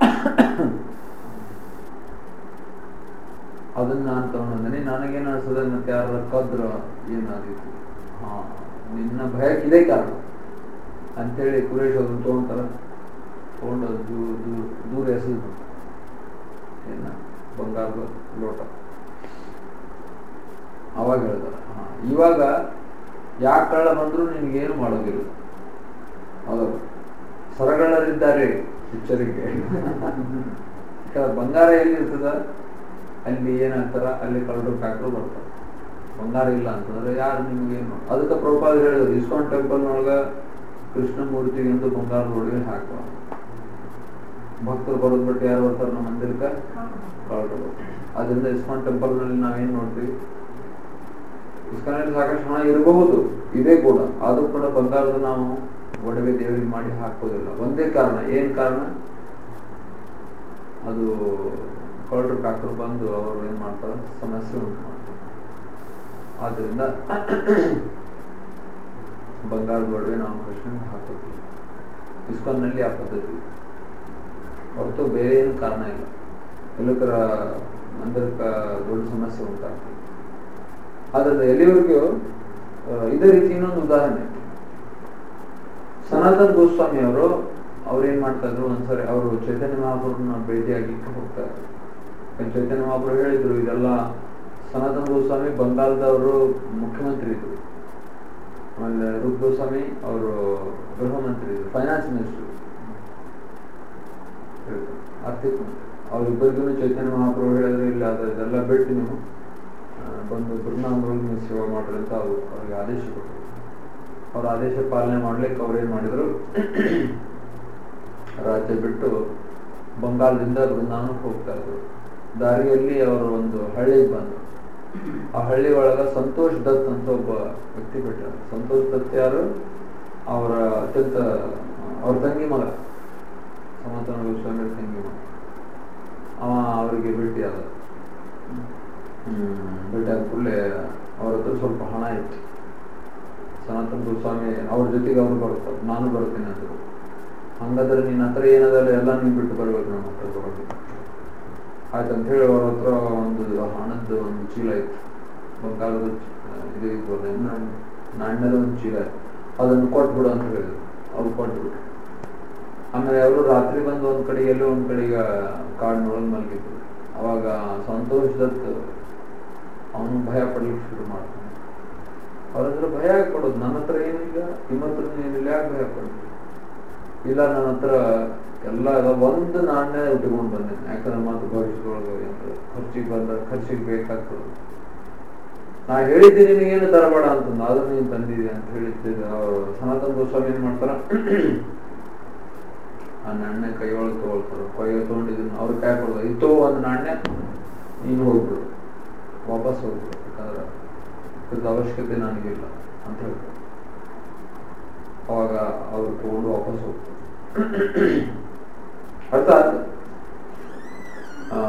ಅದನ್ನ ನಾನು ತಗೊಂಡಂದೇನೆ ನನಗೇನು ಅನ್ಸದ ಮತ್ತೆ ಯಾರ ಕದ್ರ ಏನಾದಿತ್ತು ಹಾ ನಿನ್ನ ಭಯಕ್ಕೆ ಇದೇ ಕಾರಣ ಅಂತೇಳಿ ಕುರೇಶ್ ಅದನ್ನ ತಗೊಂತಾರ ತಗೊಂಡು ಅದು ದೂರ ದೂರ ದೂರ ಎಸೆದು ಏನ ಬಂಗಾರದ ಲೋಟ ಅವಾಗ ಹೇಳ್ತಾರ ಹಾ ಇವಾಗ ಯಾಕೆ ಕಳ್ಳ ಬಂದ್ರು ನಿನ್ಗೇನು ಮಾಡೋದಿಲ್ಲ ಹೌದಲ್ಲ ಸರಗಳರಿದ್ದಾರೆ ಎಚ್ಚರಿಕೆ ಯಾಕಂದ್ರೆ ಬಂಗಾರ ಎಲ್ಲಿರ್ತದ ಅಲ್ಲಿ ಏನಾಗ್ತಾರ ಅಲ್ಲಿ ಕಳ್ಳರು ಫ್ಯಾಕ್ಟ್ರು ಬರ್ತಾರೆ ಬಂಗಾರ ಇಲ್ಲ ಅಂತಂದ್ರೆ ಯಾರು ನಿಮ್ಗೇನು ಅದಕ್ಕೆ ಪ್ರಭುಪಾದ ಹೇಳಿದ್ರು ಇಸ್ಕಾನ್ ಟೆಂಪಲ್ ನೊಳಗ ಕೃಷ್ಣ ಮೂರ್ತಿಗೆ ಎಂದು ಬಂಗಾರದ ಒಳಗೆ ಹಾಕುವ ಭಕ್ತರು ಬರೋದ್ ಬಿಟ್ಟು ಯಾರು ಬರ್ತಾರೆ ನಮ್ಮ ಮಂದಿರಕ್ಕೆ ಕಳ್ಳರು ಬರ್ತಾರೆ ಅದರಿಂದ ಇಸ್ಕಾನ್ ಟೆಂಪಲ್ ನಲ್ಲಿ ನಾವೇನ್ ನೋಡ್ತೀವಿ ಇಸ್ಕಾನಲ್ಲಿ ಸಾಕಷ್ಟು ಹಣ ಇರಬಹುದು ಇದೇ ಕೂಡ ಆದ್ರೂ ಕೂಡ ಬಂಗಾರದ ನಾವು ಒಡವೆ ದೇವರಿಗೆ ಮಾಡಿ ಹಾಕೋದಿಲ್ಲ ಒಂದೇ ಕಾರಣ ಏನ್ ಕಾರಣ ಅದು ಕಳ್ಳರು ಕಾಕರು ಬಂದು ಅವರು ಏನ್ ಮಾಡ್ತಾರೆ ಸಮಸ್ಯೆ ಉಂಟು ಮಾಡ್ತಾರೆ ಆದ್ರಿಂದ ಬಂಗಾರದ ಒಡವೆ ನಾವು ಕೃಷ್ಣನಿಗೆ ಹಾಕೋತೀವಿ ಇಸ್ಕಾನ್ನಲ್ಲಿ ಆ ಪದ್ಧತಿ ಇದೆ. ಹೊರತು ಬೇರೆ ಏನು ಕಾರಣ ಇಲ್ಲ ಎಲ್ಲಕ್ಕರ ಮಂದಿರಕ್ಕೆ ದೊಡ್ಡ ಸಮಸ್ಯೆ ಉಂಟಾಗ್ತದೆ ಆದ್ರಿಂದ ಎಲ್ಲಿವರೆಗೂ ಆ, ಇದೇ ರೀತಿ ಇನ್ನೊಂದು ಉದಾಹರಣೆ ಸನಾತನ್ ಗೋಸ್ವಾಮಿ ಅವರು ಅವ್ರೇನ್ ಮಾಡ್ತಾ ಇದ್ರು ಒಂದ್ಸರಿ ಅವರು ಚೈತನ್ಯ ಮಹಾಪ್ರಭುನ ಭೇಟಿಯಾಗಿಕ್ಕೆ ಹೋಗ್ತಾ ಇದ್ರು ಯಾಕಂದ್ರೆ ಚೈತನ್ಯ ಮಹಾಪ್ರಭು ಹೇಳಿದ್ರು ಇದೆಲ್ಲ ಸನಾತನ್ ಗೋಸ್ವಾಮಿ ಬಂಗಾಳದವರು ಮುಖ್ಯಮಂತ್ರಿ ಇದ್ರು ಆಮೇಲೆ ರೂಪ್ ಗೋಸ್ವಾಮಿ ಅವರು ಗೃಹ ಮಂತ್ರಿ ಇದ್ರು ಫೈನಾನ್ಸ್ ಮಿನಿಸ್ಟರ್ ಆರ್ಥಿಕ ಮಂತ್ರಿ ಅವ್ರಿಬ್ಬರಿಗೂ ಚೈತನ್ಯ ಮಹಾಪ್ರಭು ಹೇಳಿದ್ರು ಇಲ್ಲ ಅದು ಇದೆಲ್ಲ ಬಿಟ್ಟು ನೀವು ಆ, ಬಂದು ಬೃಂದಾವನದಲ್ಲಿ ನೀವು ಸೇವೆ ಮಾಡ್ರಿ ಅಂತ ಅವ್ರು ಅವ್ರಿಗೆ ಆದೇಶ ಕೊಟ್ಟರು ಅವ್ರ ಆದೇಶ ಪಾಲನೆ ಮಾಡ್ಲಿಕ್ಕೆ ಅವ್ರು ಏನ್ ಮಾಡಿದ್ರು ರಾಜ್ಯ ಬಿಟ್ಟು ಬಂಗಾಳದಿಂದ ಬೃಂದಾವನಕ್ಕೆ ಹೋಗ್ತಾ ಇದ್ರು ದಾರಿಯಲ್ಲಿ ಅವರು ಒಂದು ಹಳ್ಳಿಗೆ ಬಂದ್ರು ಆ ಹಳ್ಳಿ ಒಳಗ ಸಂತೋಷ್ ದತ್ ಅಂತ ಒಬ್ಬ ವ್ಯಕ್ತಿ ಬಿಟ್ಟ ಸಂತೋಷ್ ದತ್ ಯಾರು ಅವರ ಅತ್ಯಂತ ಅವ್ರ ತಂಗಿ ಮಗ ಸನಾತನ ಗೋಸ್ವಾಮಿ ಅವ್ರ ತಂಗಿ ಮಗ ಅವ ಅವರಿಗೆ ಭೇಟಿ ಆದ ಹ್ಮ್ ಭೇಟಿ ಆದ ಕೂಡಲೇ ಅವ್ರ ಹತ್ರ ಸ್ವಲ್ಪ ಹಣ ಇತ್ತು ಸನಾತನ ಗೋಸ್ವಾಮಿ ಅವ್ರ ಜೊತೆಗೆ ಅವ್ರು ಬರ್ತಾರೆ ನಾನು ಬರ್ತೀನಿ ಅಂದ್ರು ಹಂಗಾದ್ರೆ ನಿನ್ನ ಹತ್ರ ಏನದಲ್ಲ ಎಲ್ಲ ನೀನ್ ಬಿಟ್ಟು ಬರ್ಬೇಕು ನಮ್ಮ ಹತ್ರ ಬರೋದು ಆಯ್ತು ಅಂತ ಹೇಳಿ ಅವ್ರ ಹತ್ರ ಒಂದು ಹಣದ ಒಂದು ಚೀಲ ಇತ್ತು ಬಂಗಾಳದ ಚ- ಇದು ಇರ್ಬೋದು ಏನು, ನಾಣ್ಯದ ಒಂದು ಚೀಲ ಇತ್ತು ಅದನ್ನು ಕೊಟ್ಬಿಡು ಅಂತ ಹೇಳಿದ್ರು ಅವ್ರು ಕೊಟ್ಬಿಟ್ರು ಆಮೇಲೆ ಅವರು ರಾತ್ರಿ ಬಂದು ಒಂದ್ ಕಡೆ ಎಲ್ಲೋ ಒಂದ್ ಕಡೆಗೆ ಕಾಡಿನೊಳಗೆ ಮಲಗಿದ್ರು ಅವಾಗ ಸಂತೋಷ್ ದತ್ ಅವನು ಭಯ ಪಡ್ಲಿಕ್ಕೆ ಶುರು ಮಾಡ್ತಾನೆ ಅವ್ರ ಹತ್ರ ಭಯ ಯಾಕೆ ಪಡೋದು ನನ್ನ ಹತ್ರ ಏನಿಲ್ಲ ನಿಮ್ಮ ಹತ್ರ ಏನಿಲ್ಲ ಯಾಕೆ ಭಯ ಪಡೋದು ಇಲ್ಲ ನನ್ನ ಹತ್ರ ಎಲ್ಲ ಅದ ಒಂದು ನಾಣ್ಯ ಉಟ್ಕೊಂಡು ಬಂದೇನೆ ಯಾಕಂದ್ರೆ ಮತ್ತೆ ಭವಿಷ್ಯದೊಳಗೆ ಏನಾದ್ರು ಖರ್ಚಿಗೆ ಬಂದ ಖರ್ಚಿಗೆ ಬೇಕಾಗ್ತದೆ ನಾ ಹೇಳಿದ್ದೀನಿ ನೀನು ತರಬೇಡ ಅಂತಂದು ಆದ್ರೂ ನೀನು ತಂದಿದೆ ಅಂತ ಹೇಳಿದ್ದೆ ಅವ್ರು ಸನಾತನ ಗೋಸ್ವಾಮಿ ಏನ್ ಮಾಡ್ತಾರ ಆ ನಾಣ್ಯ ಕೈ ಒಳಗೆ ತಗೊಳ್ತಾರೆ ಕೈ ತಗೊಂಡಿದ್ದೀನಿ ಅವ್ರ ಕೈ ಕೊಡೋದು ಇತ್ತೋ ಒಂದು ನಾಣ್ಯ ನೀನು ಹೋಗ್ಬಿಡು ವಾಪಸ್ ಹೋಗ್ಬಿಡು ಯಾಕಂದ್ರೆ ಇದ್ರದ್ದು ಅವಶ್ಯಕತೆ ನನಗಿಲ್ಲ ಅಂತ ಹೇಳ್ತಾರೆ ಅವಾಗ ಅವ್ರು ತಗೊಂಡು ವಾಪಸ್ ಹೋಗ್ತಾರೆ ಅರ್ಥಾತ್ ಆ,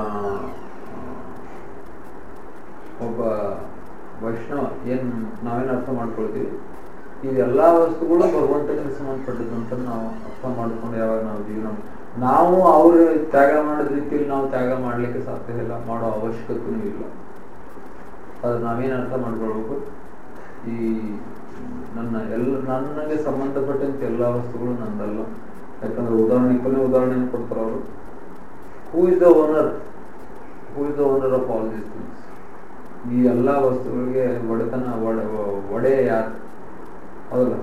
ಒಬ್ಬ ವೈಷ್ಣವ ಏನ್ ನಾವೇನ್ ಅರ್ಥ ಮಾಡ್ಕೊಳ್ತೀವಿ ಈ ಎಲ್ಲಾ ವಸ್ತುಗಳು ಭಗವಂತನಿಗೆ ಸಂಬಂಧಪಟ್ಟದ್ದು ಅಂತ ನಾವು ಅರ್ಥ ಮಾಡ್ಕೊಂಡು ಯಾವಾಗ ನಾವು ಜೀವನ ನಾವು ಅವ್ರು ತ್ಯಾಗ ಮಾಡಿದ ರೀತಿಯಲ್ಲಿ ನಾವು ತ್ಯಾಗ ಮಾಡ್ಲಿಕ್ಕೆ ಸಾಧ್ಯ ಇಲ್ಲ ಮಾಡೋ ಅವಶ್ಯಕತೆನೂ ಇಲ್ಲ ಅದು ನಾವೇನ್ ಅರ್ಥ ಮಾಡ್ಕೊಳ್ಬೇಕು ಈ ನನ್ನ ಎಲ್ಲ ನನಗೆ ಸಂಬಂಧಪಟ್ಟಂತೆ ಎಲ್ಲಾ ವಸ್ತುಗಳು ನಂದಲ್ಲ ಯಾಕಂದ್ರೆ ಉದಾಹರಣೆ ಕೊನೆ ಉದಾಹರಣೆ ಕೊಡ್ತಾರೆ ಅವರು who is the owner who is the owner of all these things ಈ ಎಲ್ಲಾ ವಸ್ತುಗಳಿಗೆ ಒಡೆತನ ಒಡೆ ಒಡೆ ಯಾರು ಹೌದಲ್ಲ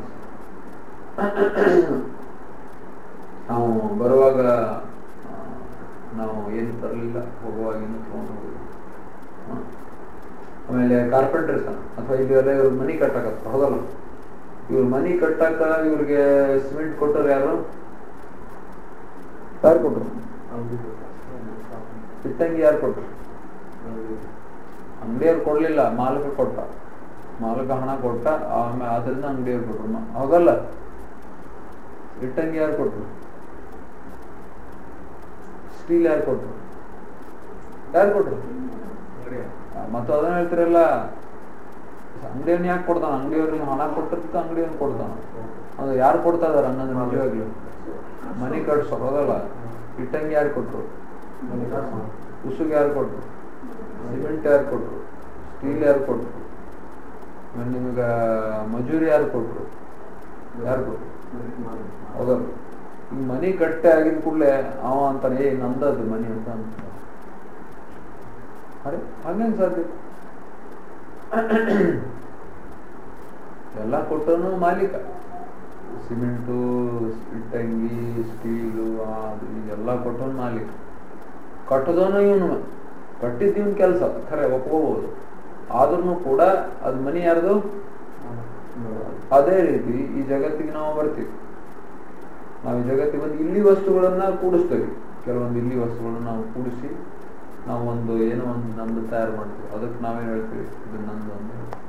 ನಾವು ಬರುವಾಗ ಆ, ನಾವು ಏನು ತರಲಿಲ್ಲ ಹೋಗುವಾಗ ಏನು ತಗೊಂಡು ಹೋಗುದು ಹ? ಆಮೇಲೆ ಕಾರ್ಪೆಂಟರ್ ಇರ್ತಾನೆ ಅಥವಾ ಇಲ್ಲೆಲ್ಲ ಇವ್ರ ಮನಿ ಕಟ್ಟಕತ್ತ ಹೌದಲ್ಲ ಇವ್ರ ಮನಿ ಕಟ್ಟಕ ಇವ್ರಿಗೆ ಸಿಮೆಂಟ್ ಕೊಟ್ಟರು ಯಾರು ಯಾರು ಕೊಟ್ರು ಇಟ್ಟಂಗಿ ಯಾರು ಕೊಟ್ರು ಅಂಗಡಿಯವ್ರು ಕೊಡ್ಲಿಲ್ಲ ಮಾಲಕ ಕೊಟ್ಟ ಮಾಲಕ ಹಣ ಕೊಟ್ಟ ಆಮೇಲೆ ಆದ್ರಿಂದ ಅಂಗಡಿಯವ್ರು ಕೊಟ್ರು ಮ- ಹೌದಲ್ಲ ಇಟ್ಟಂಗಿ ಯಾರು ಕೊಟ್ರು ಸ್ಟೀಲ್ ಯಾರು ಕೊಟ್ರು ಯಾರು ಕೊಟ್ರು ಮತ್ತು ಅದನ್ನ ಹೇಳ್ತಿರಲ್ಲ ಅಂಗಡಿಯವ್ನ ಯಾಕೆ ಕೊಡ್ತಾನ ಅಂಗಡಿಯವ್ರಿಗೆ ಹಣ ಕೊಟ್ಟಿರ್ತ ಅಂಗಡಿಯವ್ನ ಕೊಡ್ತಾನ ಅದು ಯಾರು ಕೊಡ್ತಾ ಇದಾರೆ ಅನ್ನೋದು ನಿಜವಾಗ್ಲು ಮನೆ ಕಟ್ಸೋರು ಹೌದಲ್ಲ ಇಟ್ಟಂಗಿ ಯಾರು ಕೊಟ್ರು ಉಸುಗ್ ಯಾರು ಕೊಟ್ರು ಸಿಮೆಂಟ್ ಯಾರು ಕೊಟ್ರು ಸ್ಟೀಲ್ ಯಾರು ಕೊಟ್ರು ಆಮೇಲೆ ನಿಮ್ಗ ಮಜೂರಿ ಯಾರು ಕೊಟ್ರು ಯಾರು ಕೊಟ್ರು ಹೌದಲ್ಲ ಈ ಮನಿ ಗಟ್ಟೆ ಆಗಿದ ಕೂಡಲೇ ಅವ ಅಂತಾನೆ ಏ ನಂದದು ಮನಿ ಅಂತ ಅಂತ ಅರೆ ಹಂಗೇನ್ ಸಾಧ್ಯ ಎಲ್ಲ ಕೊಟ್ಟನು ಮಾಲೀಕ ಸಿಮೆಂಟು ಇಟ್ಟಂಗಿ ಸ್ಟೀಲು ಅದು ಇದೆಲ್ಲ ಕೊಟ್ಟವನು ಮಾಲೀಕ ಕಟ್ಟದವನು ಇವನು ಕಟ್ಟಿದ್ದು ಇವನ್ ಕೆಲಸ ಖರೆ ಒಪ್ಕೋಬಹುದು ಆದ್ರೂ ಕೂಡ ಅದು ಮನಿ ಯಾರ್ದು ಅದೇ ರೀತಿ ಈ ಜಗತ್ತಿಗೆ ನಾವು ಬರ್ತೀವಿ ನಾವು ಈ ಜಗತ್ತಿಗೆ ಬಂದು ಇಲ್ಲಿ ವಸ್ತುಗಳನ್ನ ಕೂಡಿಸ್ತೇವೆ ಕೆಲವೊಂದು ಇಲ್ಲಿ ವಸ್ತುಗಳನ್ನ ನಾವು ಕೂಡಿಸಿ ನಾವು ಒಂದು ಏನೋ ಒಂದು ನಮ್ದು ತಯಾರು ಮಾಡ್ತೀವಿ ಅದಕ್ಕೆ ನಾವೇನ್ ಹೇಳ್ತೀವಿ ಇದು ನಂದು ಅಂತ ಹೇಳ್ತೀವಿ.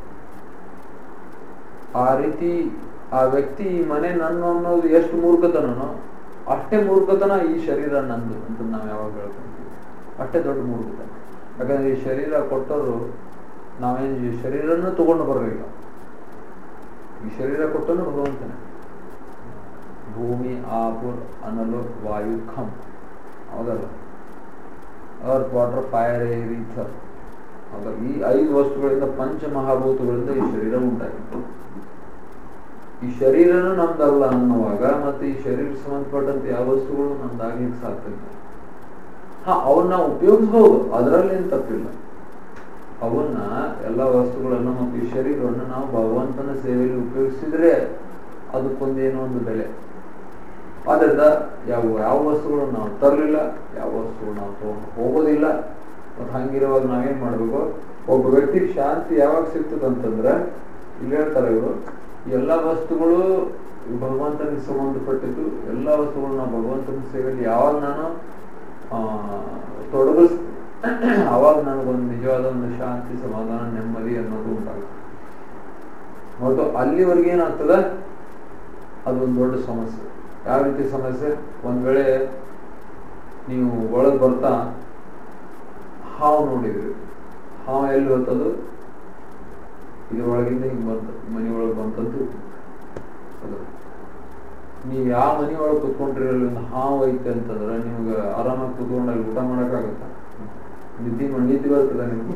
ಆ ರೀತಿ ಆ ವ್ಯಕ್ತಿ ಈ ಮನೆ ನನ್ನ ಅನ್ನೋದು ಎಷ್ಟು ಮೂರ್ಖತನೋ ಅಷ್ಟೇ ಮೂರ್ಖತನ ಈ ಶರೀರ ನಂದು ಅಂತ ನಾವು ಯಾವಾಗ ಹೇಳ್ಕೊಂತೀವಿ ಅಷ್ಟೇ ದೊಡ್ಡ ಮೂರ್ಖತನ ಯಾಕಂದ್ರೆ ಈ ಶರೀರ ಕೊಟ್ಟವರು ನಾವೇನು ಈ ಶರೀರನ್ನು ತಗೊಂಡು ಬರಲಿಲ್ಲ ಈ ಶರೀರ ಕೊಟ್ಟನು ಭಗವಂತನೇ ಭೂಮಿ ಆಪುರ್ ಅನಲು ವಾಯು ಖಂ ಹೌದಲ್ಲ earth water fire air ether ಅದರ ಈ ಐದು ವಸ್ತುಗಳಿಂದ ಪಂಚ ಮಹಾಭೂತಗಳಿಂದ ಈ ಶರೀರ ಉಂಟಾಗಿದೆ ಈ ಶರೀರನೂ ನಮ್ದಲ್ಲ ಅನ್ನುವಾಗ ಮತ್ತೆ ಈ ಶರೀರ ಸಂಬಂಧಪಟ್ಟಂತೆ ಯಾವ ವಸ್ತುಗಳು ನಮ್ದಾಗ್ಲಿಕ್ಕೆ ಸಾಧ್ಯ ಇಲ್ಲ ಹಾ ಅವನ್ನ ಉಪಯೋಗಿಸಬಹುದು ಅದರಲ್ಲಿ ಏನು ತಪ್ಪಿಲ್ಲ ಅವನ್ನ ಎಲ್ಲ ವಸ್ತುಗಳನ್ನ ಮತ್ತು ಈ ಶರೀರವನ್ನು ನಾವು ಭಗವಂತನ ಸೇವೆಯಲ್ಲಿ ಉಪಯೋಗಿಸಿದ್ರೆ ಅದಕ್ಕೊಂದೇನೋ ಒಂದು ಬೆಲೆ ಆದ್ದರಿಂದ ಯಾವ ಯಾವ ವಸ್ತುಗಳು ನಾವು ತರಲಿಲ್ಲ ಯಾವ ವಸ್ತುಗಳು ನಾವು ತಗೊಂಡು ಹೋಗೋದಿಲ್ಲ ಮತ್ತು ಹಂಗಿರುವಾಗ ನಾವೇನ್ ಮಾಡ್ಬೇಕು ಒಬ್ಬ ವ್ಯಕ್ತಿಗೆ ಶಾಂತಿ ಯಾವಾಗ ಸಿಗ್ತದೆ ಅಂತಂದ್ರೆ ಇಲ್ಲಿ ಹೇಳ್ತಾರೆ ಇವರು ಎಲ್ಲ ವಸ್ತುಗಳು ಭಗವಂತನಿಗೆ ಸಂಬಂಧಪಟ್ಟಿದ್ದು ಎಲ್ಲ ವಸ್ತುಗಳು ನಾವು ಭಗವಂತನ ಸೇವೆಯಲ್ಲಿ ಯಾವಾಗ ನಾನು ಆ ತೊಡಗಿಸ್ ಅವಾಗ ನನಗೊಂದು ನಿಜವಾದ ಒಂದು ಶಾಂತಿ ಸಮಾಧಾನ ನೆಮ್ಮದಿ ಅನ್ನೋದು ಉಂಟಾಗುತ್ತೆ ಮತ್ತು ಅಲ್ಲಿವರೆಗೆ ಏನಾಗ್ತದೆ ಅದೊಂದು ದೊಡ್ಡ ಸಮಸ್ಯೆ ಯಾವ ರೀತಿ ಸಮಸ್ಯೆ ಒಂದ್ ವೇಳೆ ನೀವು ಒಳಗೆ ಬರ್ತಾ ಹಾವು ನೋಡಿದ್ರಿ ಹಾವು ಎಲ್ಲಿ ಹೋಗ್ತದು ಇದ್ರೊಳಗಿಂದ ಹಿಂಗ್ ಬಂತ ಮನಿ ಒಳಗೆ ಬಂತಂತು ಅದು ನೀವು ಯಾವ ಮನಿ ಒಳಗೆ ಕುತ್ಕೊಂಡ್ರಿ ಅಲ್ಲಿ ಒಂದು ಹಾವು ಐತೆ ಅಂತಂದ್ರೆ ನಿಮ್ಗೆ ಆರಾಮಾಗಿ ಕುತ್ಕೊಂಡು ಅಲ್ಲಿ ಊಟ ಮಾಡಕ್ಕಾಗತ್ತ ನಿದ್ದೆ ಮಾಡ್- ನಿದ್ದೆ ಬರ್ತದ ನಿಮ್ಗೆ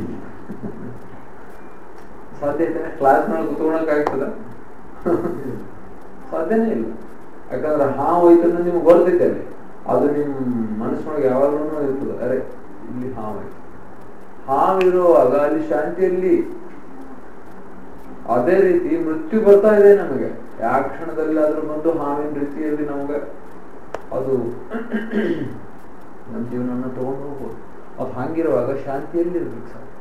ಸಾಧ್ಯ ಐತೆ ಕ್ಲಾಸ್ನೊಳಗೆ ಕುತ್ಕೊಳಕ್ ಆಗ್ತದ ಸಾಧ್ಯನೇ ಇಲ್ಲ ಯಾಕಂದ್ರೆ ಹಾವು ಐತೆ ಅನ್ನೋದು ನಿಮ್ಗೆ ಗೊತ್ತೈತೆ ಅಲ್ಲಿ ಅದು ನಿಮ್ ಮನಸ್ಸಿನೊಳಗೆ ಯಾವಾಗಲೂ ಇರ್ತದೆ ಅರೆ ಇಲ್ಲಿ ಹಾವು ಐತೆ ಹಾವಿರುವಾಗ ಅಲ್ಲಿ ಶಾಂತಿಯಲ್ಲಿ ಅದೇ ರೀತಿ ಮೃತ್ಯು ಬರ್ತಾ ಇದೆ ನಮಗೆ ಯಾವ ಕ್ಷಣದಲ್ಲಿ ಆದ್ರೂ ಬಂದು ಹಾವಿನ ರೀತಿಯಲ್ಲಿ ನಮಗೆ ಅದು ನಮ್ಮ ಜೀವನನ ತಗೊಂಡು ಹೋಗ್ಬೋದು ಅದು ಹಂಗಿರುವಾಗ ಶಾಂತಿಯಲ್ಲಿ ಇರ್ಬೇಕು ಸರ್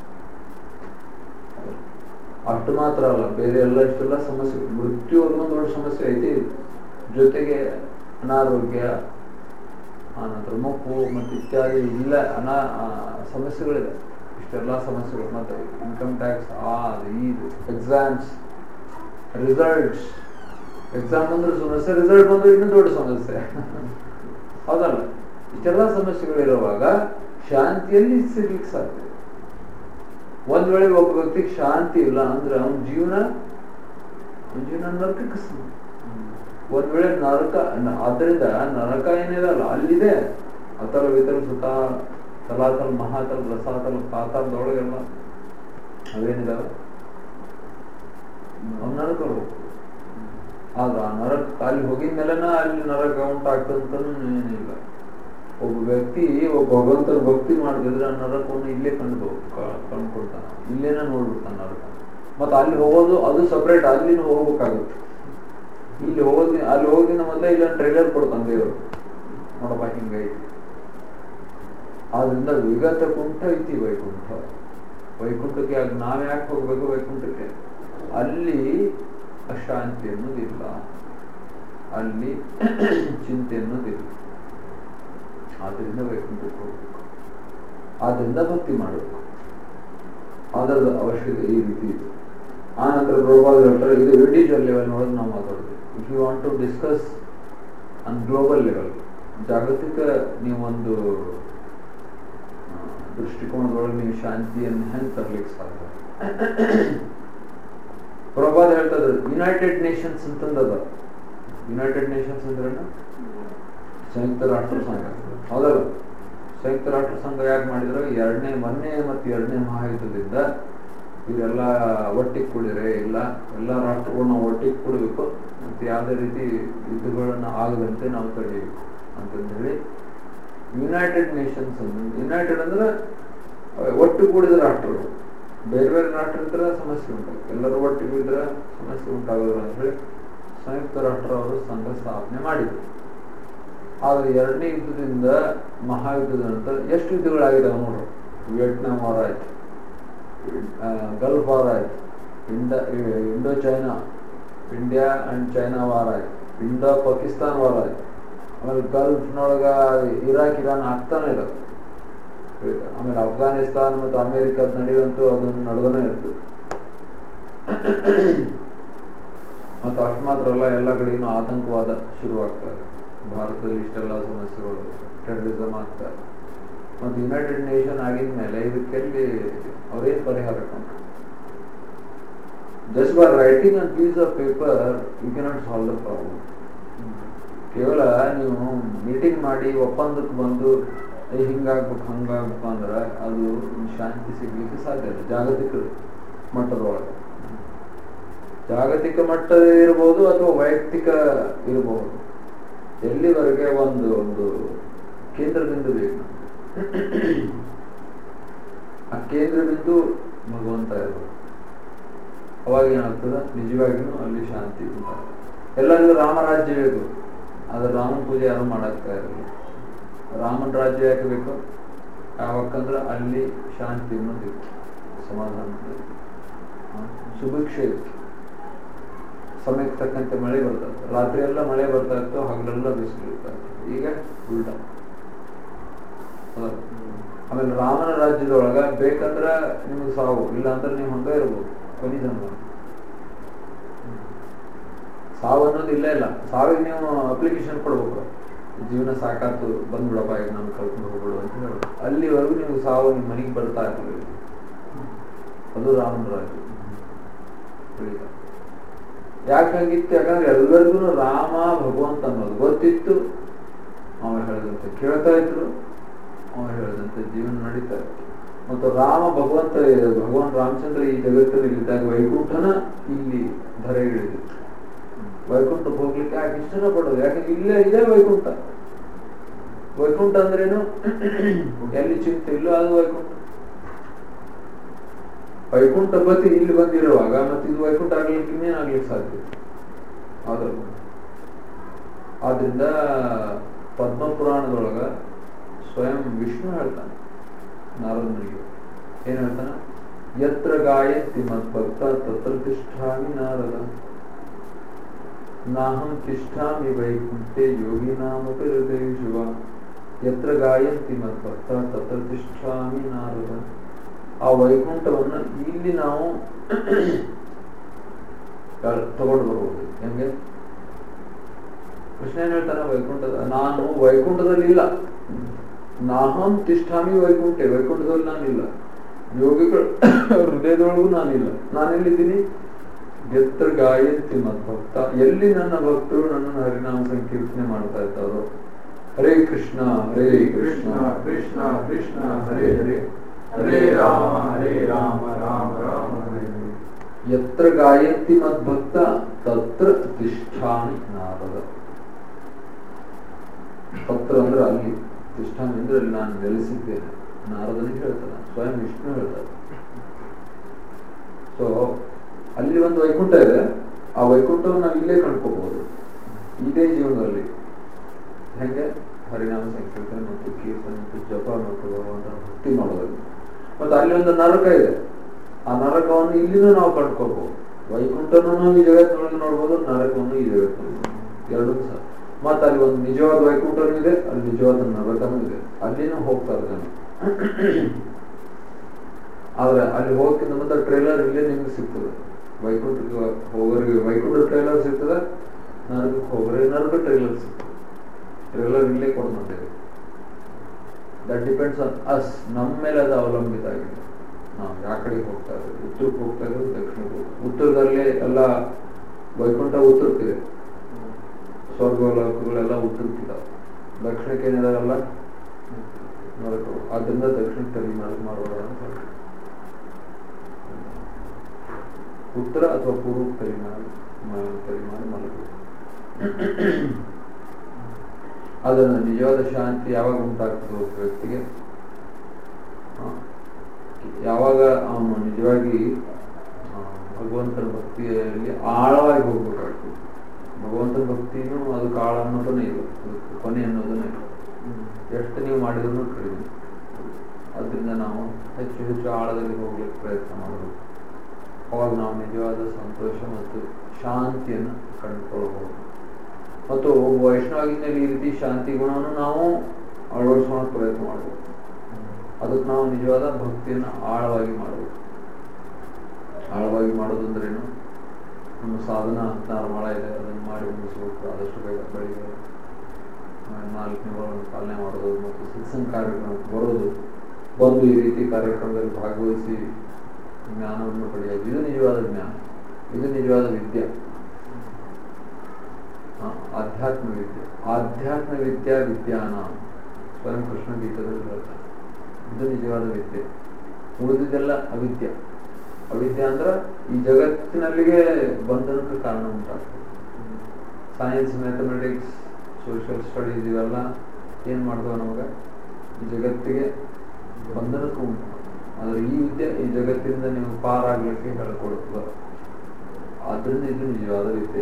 ಅಷ್ಟು ಮಾತ್ರ ಅಲ್ಲ ಬೇರೆ ಎಲ್ಲ ಇಷ್ಟೆಲ್ಲ ಸಮಸ್ಯೆ ಮೃತ್ಯು ಅನ್ನೋದು ದೊಡ್ಡ ಸಮಸ್ಯೆ ಐತಿ ಜೊತೆಗೆ ಅನಾರೋಗ್ಯ ಆನಂತರ ಮಕ್ಕಳು ಮತ್ತು ಇತ್ಯಾದಿ ಇಲ್ಲ ಅನಾ ಆ, ಸಮಸ್ಯೆಗಳಿದೆ ಇಷ್ಟೆಲ್ಲ ಸಮಸ್ಯೆಗಳು ಮತ್ತೆ ಇನ್ಕಮ್ ಟ್ಯಾಕ್ಸ್ ಆ ಅದು ಇದು ಎಕ್ಸಾಮ್ಸ್ ರಿಸಲ್ಟ್ಸ್ ಎಕ್ಸಾಮ್ ಅಂದ್ರೆ ಸಮಸ್ಯೆ ರಿಸಲ್ಟ್ ಬಂದ್ರೆ ಇನ್ನೂ ದೊಡ್ಡ ಸಮಸ್ಯೆ ಹೌದಲ್ಲ ಇಷ್ಟೆಲ್ಲ ಸಮಸ್ಯೆಗಳಿರುವಾಗ ಶಾಂತಿಯಲ್ಲಿ ಸಿಗ್ಲಿಕ್ಕೆ ಸಾಧ್ಯ ಒಂದ್ ವೇಳೆ ಒಬ್ಬ ವ್ಯಕ್ತಿಗೆ ಶಾಂತಿ ಇಲ್ಲ ಅಂದ್ರೆ ಅವನ ಜೀವನ ಅವನ ಜೀವನ ನರಕಕ್ಕೆ ಸಮ ಒಂದ್ ವೇಳೆ ನರಕ ನ- ಆದ್ರಿಂದ ನರಕ ಏನಿರಲ್ಲ ಅಲ್ಲಿದೆ ಅತಲ ವಿತಲ ಸುತ ತಲಾತಲ್ ಮಹಾತಲ್ ರಸಾತಲ್ ಪಾತಾಳದೊಳಗೆಲ್ಲ ಅವೇನಿದಾವೆ ಅವ್ನ ನರಕ ಹೋಗ್ಬೇಕು ಆದ್ರೆ ಆ ನರಕ ಅಲ್ಲಿ ಹೋಗಿದ ಮೇಲೆನ ಅಲ್ಲಿ ನರಕ ಉಂಟಾಗ್ತದಂತನೂ ಏನಿಲ್ಲ ಒಬ್ಬ ವ್ಯಕ್ತಿ ಒಬ್ಬ ಭಗವಂತನ ಭಕ್ತಿ ಮಾಡಿದ್ರೆ ಆ ನರಕವನ್ನು ಇಲ್ಲೇ ಕಂಡು ಕಂಡುಕೊಳ್ತಾನ ಇಲ್ಲೇನ ನೋಡ್ಬಿಡ್ತಾನ ನರಕ ಮತ್ತೆ ಅಲ್ಲಿ ಹೋಗೋದು ಅದು ಸಪ್ರೇಟ್ ಅಲ್ಲಿನೂ ಹೋಗ್ಬೇಕಾಗುತ್ತೆ ಇಲ್ಲಿ ಹೋಗೋದಿ ಅಲ್ಲಿ ಹೋಗೋದಿನ ಮೊದಲೇ ಇಲ್ಲ ಟ್ರೈಲರ್ ಕೊಡ್ತಾನೆ ದೇವರು ನೋಡಪ್ಪ ಹಿಂಗೈತಿ ಆದ್ರಿಂದ ವಿಗತ ಕುಂಠ ಐತಿ ವೈಕುಂಠ ವೈಕುಂಠಕ್ಕೆ ಆಗ ನಾವ್ ಯಾಕೆ ಹೋಗ್ಬೇಕು ವೈಕುಂಠಕ್ಕೆ ಅಲ್ಲಿ ಅಶಾಂತಿ ಅನ್ನೋದಿಲ್ಲ ಅಲ್ಲಿ ಚಿಂತೆ ಅನ್ನೋದಿಲ್ಲ ಆದ್ರಿಂದ ವೈಕುಂಠಕ್ಕೆ ಹೋಗ್ಬೇಕು ಆದ್ರಿಂದ ಭಕ್ತಿ ಮಾಡಬೇಕು ಅದರದ ಅವಶ್ಯಕತೆ ಈ ರೀತಿ ಇದೆ ಆ ನಂತರ ಗ್ಲೋಬಲ್ ಹೇಳ್ತಾರೆ ಇದು ಇಂಡಿವಿಜುವಲ್ ಲೆವೆಲ್ ನೋಡೋದು ನಾವು ಮಾತಾಡೋದು if you want to discuss on global level ಜಾಗತಿಕ ನೀವೊಂದು ಆ, ದೃಷ್ಟಿಕೋನದೊಳಗೆ ನೀವು ಶಾಂತಿಯನ್ನು ಹೆಂಗೆ ತರ್ಲಿಕ್ಕೆ ಸಾಧ್ಯ ಪ್ರಭಾದ್ ಹೇಳ್ತದ ಯುನೈಟೆಡ್ ನೇಷನ್ಸ್ ಅಂತಂದದ ಯುನೈಟೆಡ್ ನೇಷನ್ಸ್ ಅಂದ್ರೇನು ಸಂಯುಕ್ತ ರಾಷ್ಟ್ರ ಸಂಘ ಹೌದಲ್ಲ ಸಂಯುಕ್ತ ರಾಷ್ಟ್ರ ಸಂಘ ಯಾಕೆ ಮಾಡಿದ್ರು ಎರಡನೇ ಮೊನ್ನೆ ಮತ್ತು ಎರಡನೇ ಮಹಾಯುದ್ಧದಿಂದ ಇವರೆಲ್ಲ ಒಟ್ಟಿಗೆ ಕೂಡಿದ್ರೆ ಇಲ್ಲ ಎಲ್ಲ ರಾಷ್ಟ್ರಗಳನ್ನ ಒಟ್ಟಿಗೆ ಕೂಡಬೇಕು ಮತ್ತು ಯಾವುದೇ ರೀತಿ ಯುದ್ಧಗಳನ್ನ ಆಗದಂತೆ ನಾವು ತಡೆಯಬೇಕು ಅಂತಂದೇಳಿ ಯುನೈಟೆಡ್ ನೇಷನ್ಸ್ ಯುನೈಟೆಡ್ ಅಂದ್ರೆ ಅಹ್, ಒಟ್ಟು ಕೂಡಿದ ರಾಷ್ಟ್ರಗಳು ಬೇರೆ ಬೇರೆ ರಾಷ್ಟ್ರ ಇದ್ರೆ ಸಮಸ್ಯೆ ಉಂಟಾಗುತ್ತೆ ಎಲ್ಲರೂ ಒಟ್ಟಿಗೆ ಇದ್ರೆ ಸಮಸ್ಯೆ ಉಂಟಾಗೋದಿಲ್ಲ ಅಂತ ಹೇಳಿ ಸಂಯುಕ್ತ ರಾಷ್ಟ್ರ ಅವರು ಸಂಘ ಸ್ಥಾಪನೆ ಮಾಡಿದ್ರು ಆದ್ರೆ ಎರಡನೇ ಯುದ್ಧದಿಂದ ಮಹಾಯುದ್ಧದ ನಂತರ ಎಷ್ಟು ಯುದ್ಧಗಳಾಗಿದ್ದಾವೆ ನೋಡ್ರಿ ವಿಯೆಟ್ನಾಂ ವಾರ ಆಯ್ತು ಆ, ಗಲ್ಫ್ ವಾರ ಆಯ್ತು ಇಂಡ Indo China India and China war ಆಯ್ತು ಇಂಡೋ ಪಾಕಿಸ್ತಾನ್ ವಾರ ಆಯ್ತು ಆಮೇಲೆ ಗಲ್ಫ್ನೊಳಗ ಇರಾಕ್ ಇರಾನ್ ಆಗ್ತಾನೆ ಇರೋದು ಆಮೇಲೆ ಅಫ್ಘಾನಿಸ್ತಾನ್ ಮತ್ತು ಅಮೆರಿಕದ ನಡೆಯುವಂತೂ ಅದನ್ನು ನಡೆದನೇ ಇರ್ತದೆ ಮತ್ತು ಅಷ್ಟು ಮಾತ್ರ ಅಲ್ಲ ಎಲ್ಲ ಕಡೆಗೂ ಆತಂಕವಾದ ಶುರುವಾಗ್ತದೆ ಭಾರತದಲ್ಲಿ ಇಷ್ಟೆಲ್ಲ ಸಮಸ್ಯೆಗಳು ಟೆರರಿಸಮ್ ಆಗ್ತದೆ ಮತ್ತು ಯುನೈಟೆಡ್ ನೇಷನ್ ಆಗಿದ ಮೇಲೆ ಇದಕ್ಕೆಲ್ಲಿ ಅವ್ರೇನು ಪರಿಹಾರ ಕಂಡ್ರು just by writing on piece of paper you cannot solve the problem ಕೇವಲ ನೀವು ಮೀಟಿಂಗ್ ಮಾಡಿ ಒಪ್ಪಂದಕ್ಕೆ ಬಂದು ಏ ಹಿಂಗಾಗ್ಬೇಕು ಹಂಗಾಗ್ಬೇಕು ಅಂದ್ರೆ ಅದು ಶಾಂತಿ ಸಿಗ್ಲಿಕ್ಕೆ ಸಾಧ್ಯ ಇಲ್ಲ ಜಾಗತಿಕ ಮಟ್ಟದೊಳಗೆ ಜಾಗತಿಕ ಮಟ್ಟ ಇರಬಹುದು ಅಥವಾ ವೈಯಕ್ತಿಕ ಇರಬಹುದು ಎಲ್ಲಿವರೆಗೆ ಒಂದು ಒಂದು ಕೇಂದ್ರ ಬಿಂದು ಬೇಕು ಆ ಕೇಂದ್ರ ಬಿಂದು ಭಗವಂತ ಇರಬೇಕು ಅವಾಗ ಏನಾಗ್ತದೆ ನಿಜವಾಗಿಯೂ ಅಲ್ಲಿ ಶಾಂತಿ ಉಂಟಾಗ್ತದೆ ಎಲ್ಲರಿಗೂ ರಾಮರಾಜ್ಯ ಬೇಕು ಆದ್ರೆ ರಾಮನ ಪೂಜೆ ಯಾರು ಮಾಡಕ್ತಾ ಇರಲಿಲ್ಲ ರಾಮನ ರಾಜ್ಯ ಯಾಕೆ ಬೇಕು ಯಾವಕ್ಕಂದ್ರೆ ಅಲ್ಲಿ ಶಾಂತಿ ಅನ್ನೋದು ಇತ್ತು ಸಮಾಧಾನ ಇತ್ತು. ಹ? ಸುಭಿಕ್ಷೆ ಇತ್ತು ಸಮಯಕ್ಕೆ ತಕ್ಕಂತೆ ಮಳೆ ಬರ್ತಾ ಇತ್ತು ರಾತ್ರಿ ಎಲ್ಲ ಮಳೆ ಬರ್ತಾ ಇತ್ತು ಹಗಲೆಲ್ಲ ಬಿಸಿಲು ಇರ್ತಾ ಇತ್ತು ಈಗ ಉಲ್ಟಾ ಹೌದಾ? ಆಮೇಲೆ ರಾಮನ ರಾಜ್ಯದೊಳಗ ಬೇಕಂದ್ರ ನಿಮ್ಗೆ ಸಾವು ಇಲ್ಲ ಅಂದ್ರೆ ನೀವು ಹಂಗ ಇರ್ಬೋದು ಕೊನಿ ಜನ್ಮ ಸಾವು ಅನ್ನೋದು ಇಲ್ಲೇ ಇಲ್ಲ ಸಾವಿಗೆ ನೀವು ಅಪ್ಲಿಕೇಶನ್ ಕೊಡ್ಬೇಕು ಜೀವನ ಸಾಕಾತು ಬಂದ್ಬಿಡಪ್ಪ ಈಗ ನಾನು ಕರ್ಕೊಂಡು ಹೋಗ್ಬಿಡು ಅಂತ ಹೇಳೋದು ಅಲ್ಲಿವರೆಗೂ ನೀವು ಸಾವು ನಿಮ್ಮ ಮನೆಗೆ ಬರ್ತಾ ಇರಲಿಲ್ಲ ಅದು ರಾಮನ ರಾಜ್ಯ ಉಳಿದ ಯಾಕೆ ಹಂಗಿತ್ತು ಯಾಕಂದ್ರೆ ಎಲ್ಲರಿಗೂ ರಾಮ ಭಗವಂತ ಅನ್ನೋದು ಗೊತ್ತಿತ್ತು ಅವ ಹೇಳಿದಂತೆ ಕೇಳ್ತಾ ಇದ್ರು ಅವ ಹೇಳಿದಂತೆ ಜೀವನ ನಡೀತಾ ಇತ್ತು ಮತ್ತು ರಾಮ ಭಗವಂತ ಭಗವಾನ್ ರಾಮಚಂದ್ರ ಈ ಜಗತ್ತಲ್ಲಿ ಇದ್ದಾಗ ವೈಕುಂಠನ ಇಲ್ಲಿ ಧರೆ ಇಳಿದಿತ್ತು ವೈಕುಂಠಕ್ಕೆ ಹೋಗ್ಲಿಕ್ಕೆ ಯಾಕೆ ಇಷ್ಟನ ಪಡೋದು ಯಾಕಂದ್ರೆ ಇಲ್ಲೇ ಇದೆ ವೈಕುಂಠ ವೈಕುಂಠ ಅಂದ್ರೇನು ಎಲ್ಲಿ ಚಿಂತೆ ಇಲ್ಲೋ ಅದು ವೈಕುಂಠ ವೈಕುಂಠ ಪತಿ ಇಲ್ಲಿ ಬಂದಿರುವಾಗ ಮತ್ತೆ ಇದು ವೈಕುಂಠ ಆಗ್ಲಿಕ್ಕೆ ಇನ್ನೇನ್ ಆಗ್ಲಿಕ್ಕೆ ಸಾಧ್ಯ ಹೌದಲ್ಲ ಆದ್ರಿಂದ ಪದ್ಮ ಪುರಾಣದೊಳಗ ಸ್ವಯಂ ವಿಷ್ಣು ಹೇಳ್ತಾನೆ ನಾರದನಿಗೆ ಏನ್ ಹೇಳ್ತಾನ ಯತ್ರ ಗಾಯಂತಿ ಮದ್ಭಕ್ತ ತತ್ರ ತಿಷ್ಠಾಮಿ ನಾರದ ನಾಹಂ ತಿಷ್ಠಾಮಿ ವೈಕುಂಠೆ ಯೋಗಿನಾಮಪಿ ಹೃದಯ ಶಿವ ಯತ್ರ ಗಾಯಂತಿ ಮದ್ಭಕ್ತ ತತ್ರ ತಿಷ್ಠಾಮಿ ನಾರದ ಆ ವೈಕುಂಠವನ್ನ ಇಲ್ಲಿ ನಾವು ತಗೊಂಡು ಬರ್ಬೋದು ಹೆಂಗೆ ಕೃಷ್ಣ ಏನ್ ಹೇಳ್ತಾನೆ ವೈಕುಂಠದ ನಾನು ವೈಕುಂಠದಲ್ಲಿ ಇಲ್ಲ ನಾಹಂ ತಿಷ್ಠಾಮಿ ವೈಕುಂಠೆ ವೈಕುಂಠದಲ್ಲಿ ನಾನಿಲ್ಲ ಯೋಗಿಗಳು ಹೃದಯದೊಳಗೂ ನಾನಿಲ್ಲ ನಾನೆಲ್ಲಿದ್ದೀನಿ ಎತ್ರ ಗಾಯಂತಿ ಮದ್ಭಕ್ತ ಎಲ್ಲಿ ನನ್ನ ಭಕ್ತರು ನನ್ನನ್ನು ಹರಿನಾಮ ಸಂಕೀರ್ತನೆ ಮಾಡ್ತಾ ಇದ್ದಾರೋ ಹರೇ ಕೃಷ್ಣ ಹರೇ ಕೃಷ್ಣ ಕೃಷ್ಣ ಕೃಷ್ಣ ಹರೇ ಹರೇ ಹರೇ ರಾಮ ಹರೇ ರಾಮ ರಾಮ ರಾಮ ಹರೇ ಹರೇ ಯತ್ರ ಗಾಯಂತಿ ಮದ್ಭಕ್ತ ತತ್ರ ತಿಷ್ಠಾಮಿ ನಾರದ ತತ್ರ ಅಂದ್ರೆ ಅಲ್ಲಿ ತಿಷ್ಠಾಮಿ ಅಂದ್ರೆ ಅಲ್ಲಿ ನಾನು ನೆಲೆಸಿದ್ದೇನೆ ನಾರದನಿಗೆ ಹೇಳ್ತಾನೆ ಸ್ವಯಂ ವಿಷ್ಣು ಹೇಳ್ತಾರೆ ಸೊ ಅಲ್ಲಿ ಒಂದು ವೈಕುಂಠ ಇದೆ ಆ ವೈಕುಂಠವನ್ನು ನಾವು ಇಲ್ಲೇ ಕಂಡ್ಕೋಬಹುದು ಇದೇ ಜೀವನದಲ್ಲಿ ಹೆಂಗೆ ಹರಿನಾಮ ಸಂಕೀರ್ತನೆ ಮತ್ತು ಕೀರ್ತನೆ ಮತ್ತು ಜಪ ಮತ್ತು ಭಗವಂತನ ಭಕ್ತಿ ಮಾಡೋದ್ರಲ್ಲಿ ಮತ್ತು ಅಲ್ಲಿ ಒಂದು ನರಕ ಇದೆ ಆ ನರಕವನ್ನು ಇಲ್ಲಿನೂ ನಾವು ಕಂಡ್ಕೋಬಹುದು ವೈಕುಂಠನೂ ಈ ಜಗತ್ತಿನೊಳಗೆ ನೋಡ್ಬೋದು ನರಕವನ್ನು ಈ ಜಗತ್ತಿನೊಳಗೆ ಎರಡೂ ಸಹ ಮತ್ತೆ ಅಲ್ಲಿ ಒಂದು ನಿಜವಾದ ವೈಕುಂಠನೂ ಇದೆ ಅಲ್ಲಿ ನಿಜವಾದ ನರಕನೂ ಇದೆ ಅಲ್ಲಿನೂ ಹೋಗ್ತಾ ಇದ್ದಾನೆ ಆದ್ರೆ ಅಲ್ಲಿ ಹೋಗಕ್ಕಿಂತ ಮುಂದೆ ಟ್ರೇಲರ್ ಇಲ್ಲೇ ನಿಮ್ಗೆ ಸಿಗ್ತದೆ ವೈಕುಂಠಕ್ಕೆ ಹೋಗೋರಿಗೆ ವೈಕುಂಠ ಟ್ರೇಲರ್ ಸಿಗ್ತದೆ ನರಕಕ್ಕೆ ಹೋಗೋರಿಗೆ ನರಕ ಟ್ರೇಲರ್ ಸಿಗ್ತದೆ ಟ್ರೇಲರ್ ಇಲ್ಲೇ ಕೊಡ್ ಮಾಡ್ತೇವೆ ದಟ್ ಡಿಪೆಂಡ್ಸ್ ಆನ್ ಅಸ್ ನಮ್ಮ ಮೇಲೆ ಅದು ಅವಲಂಬಿತ ಆಗಿದೆ ನಾವು ಯಾವ ಕಡೆಗೆ ಹೋಗ್ತಾ ಇದ್ದೀವಿ ಉತ್ತರಕ್ಕೆ ಹೋಗ್ತಾ ಇದ್ದೀವಿ ದಕ್ಷಿಣಕ್ಕೆ ಹೋಗ್ತಾ ಉತ್ತರದಲ್ಲಿ ಎಲ್ಲ ವೈಕುಂಠ ಉತ್ತರಕ್ಕಿದೆ ಸ್ವರ್ಗ ಲೋಕಗಳೆಲ್ಲ ಉತ್ತರಕ್ಕಿದಾವೆ ದಕ್ಷಿಣಕ್ಕೆ ಏನಿದಾರಲ್ಲ ನರಕಗಳು ಆದ್ದರಿಂದ ದಕ್ಷಿಣಕ್ಕೆ ತಲೆ ಮಾರ್ಗ ಮಾಡೋಣ ಅಂತ ಹೇಳ್ತಾರೆ. ಉತ್ತರ ಅಥವಾ ಪೂರ್ವ ತಲೆ ಮಾಡಿ ತಲೆ ಮಾಡಿ ಮಲಗಬೇಕು ಅದನ್ನ ನಿಜವಾದ ಶಾಂತಿ ಯಾವಾಗ ಉಂಟಾಗ್ತದೆ ಒಬ್ಬ ವ್ಯಕ್ತಿಗೆ ಆ, ಯಾವಾಗ ಅವನು ನಿಜವಾಗಿ ಆ, ಭಗವಂತನ ಭಕ್ತಿಯಲ್ಲಿ ಆಳವಾಗಿ ಹೋಗ್ಬೇಕಾಗ್ತದೆ ಭಗವಂತನ ಭಕ್ತಿನೂ ಅದಕ್ಕೆ ಆಳ ಅನ್ನೋದನ್ನೇ ಇಲ್ಲ ಅದಕ್ಕೆ ಕೊನೆ ಅನ್ನೋದನ್ನೇ ಇಲ್ಲ ಎಷ್ಟು ನೀವು ಮಾಡಿದ್ರು ಕಡಿಮೆ ಅದರಿಂದ ನಾವು ಹೆಚ್ಚು ಹೆಚ್ಚು ಆಳದಲ್ಲಿ ಹೋಗ್ಲಿಕ್ಕೆ ಪ್ರಯತ್ನ ಮಾಡಬೇಕು ಅವಾಗ ನಾವು ನಿಜವಾದ ಸಂತೋಷ ಮತ್ತು ಶಾಂತಿಯನ್ನು ಕಂಡುಕೊಳ್ಳಬಹುದು ಮತ್ತು ಒಬ್ಬ ವೈಷ್ಣವಾಗಿನಲ್ಲಿ ಈ ರೀತಿ ಶಾಂತಿ ಗುಣವನ್ನು ನಾವು ಅಳವಡಿಸ್ಕೊಳ್ಳೋಕೆ ಪ್ರಯತ್ನ ಮಾಡಬೇಕು ಅದಕ್ಕೆ ನಾವು ನಿಜವಾದ ಭಕ್ತಿಯನ್ನು ಆಳವಾಗಿ ಮಾಡಬೇಕು ಆಳವಾಗಿ ಮಾಡೋದಂದ್ರೇನು ನಮ್ಮ ಸಾಧನ ಹದಿನಾರು ಮಾಳ ಇದೆ ಅದನ್ನು ಮಾಡಿ ಮುಗಿಸ್ಬೇಕು ಆದಷ್ಟು ಬೇಗ ಬೆಳಿಗ್ಗೆ ಆಮೇಲೆ ನಾಲ್ಕು ತಿಂಗಳನ್ನು ಪಾಲನೆ ಮಾಡೋದು ಮತ್ತು ಸತ್ಸಂಗ ಕಾರ್ಯಕ್ರಮಕ್ಕೆ ಬರೋದು ಬಂದು ಈ ರೀತಿ ಕಾರ್ಯಕ್ರಮದಲ್ಲಿ ಭಾಗವಹಿಸಿ ಜ್ಞಾನವನ್ನು ಪಡೆಯೋದು ಇದು ನಿಜವಾದ ಜ್ಞಾನ ಇದು ನಿಜವಾದ ವಿದ್ಯೆ ಆ, ಆಧ್ಯಾತ್ಮ ವಿದ್ಯೆ ಆಧ್ಯಾತ್ಮ ವಿದ್ಯಾ ವಿದ್ಯಾನ ಸ್ವಯಂ ಕೃಷ್ಣ ಗೀತದಲ್ಲಿ ಹೇಳ್ತಾರೆ ಇದು ನಿಜವಾದ ವಿದ್ಯೆ ಉಳಿದಿದ್ದೆಲ್ಲ ಅವಿದ್ಯೆ ಅವಿದ್ಯೆ ಅಂದ್ರೆ ಈ ಜಗತ್ತಿನಲ್ಲಿಗೆ ಬಂಧನಕ್ಕೆ ಕಾರಣ ಉಂಟಾಗ್ತದೆ ಸೈನ್ಸ್ ಮ್ಯಾಥಮೆಟಿಕ್ಸ್ ಸೋಷಿಯಲ್ ಸ್ಟಡೀಸ್ ಇವೆಲ್ಲ ಏನು ಮಾಡ್ತಾವ ನಮಗೆ ಈ ಜಗತ್ತಿಗೆ ಬಂಧನಕ್ಕೂ ಉಂಟು ಆದರೆ ಈ ವಿದ್ಯೆ ಈ ಜಗತ್ತಿನಿಂದ ನೀವು ಪಾರಾಗಲಿಕ್ಕೆ ಹೇಳ್ಕೊಡುತ್ತದೆ ಆದ್ದರಿಂದ ಇದು ನಿಜವಾದ ವಿದ್ಯೆ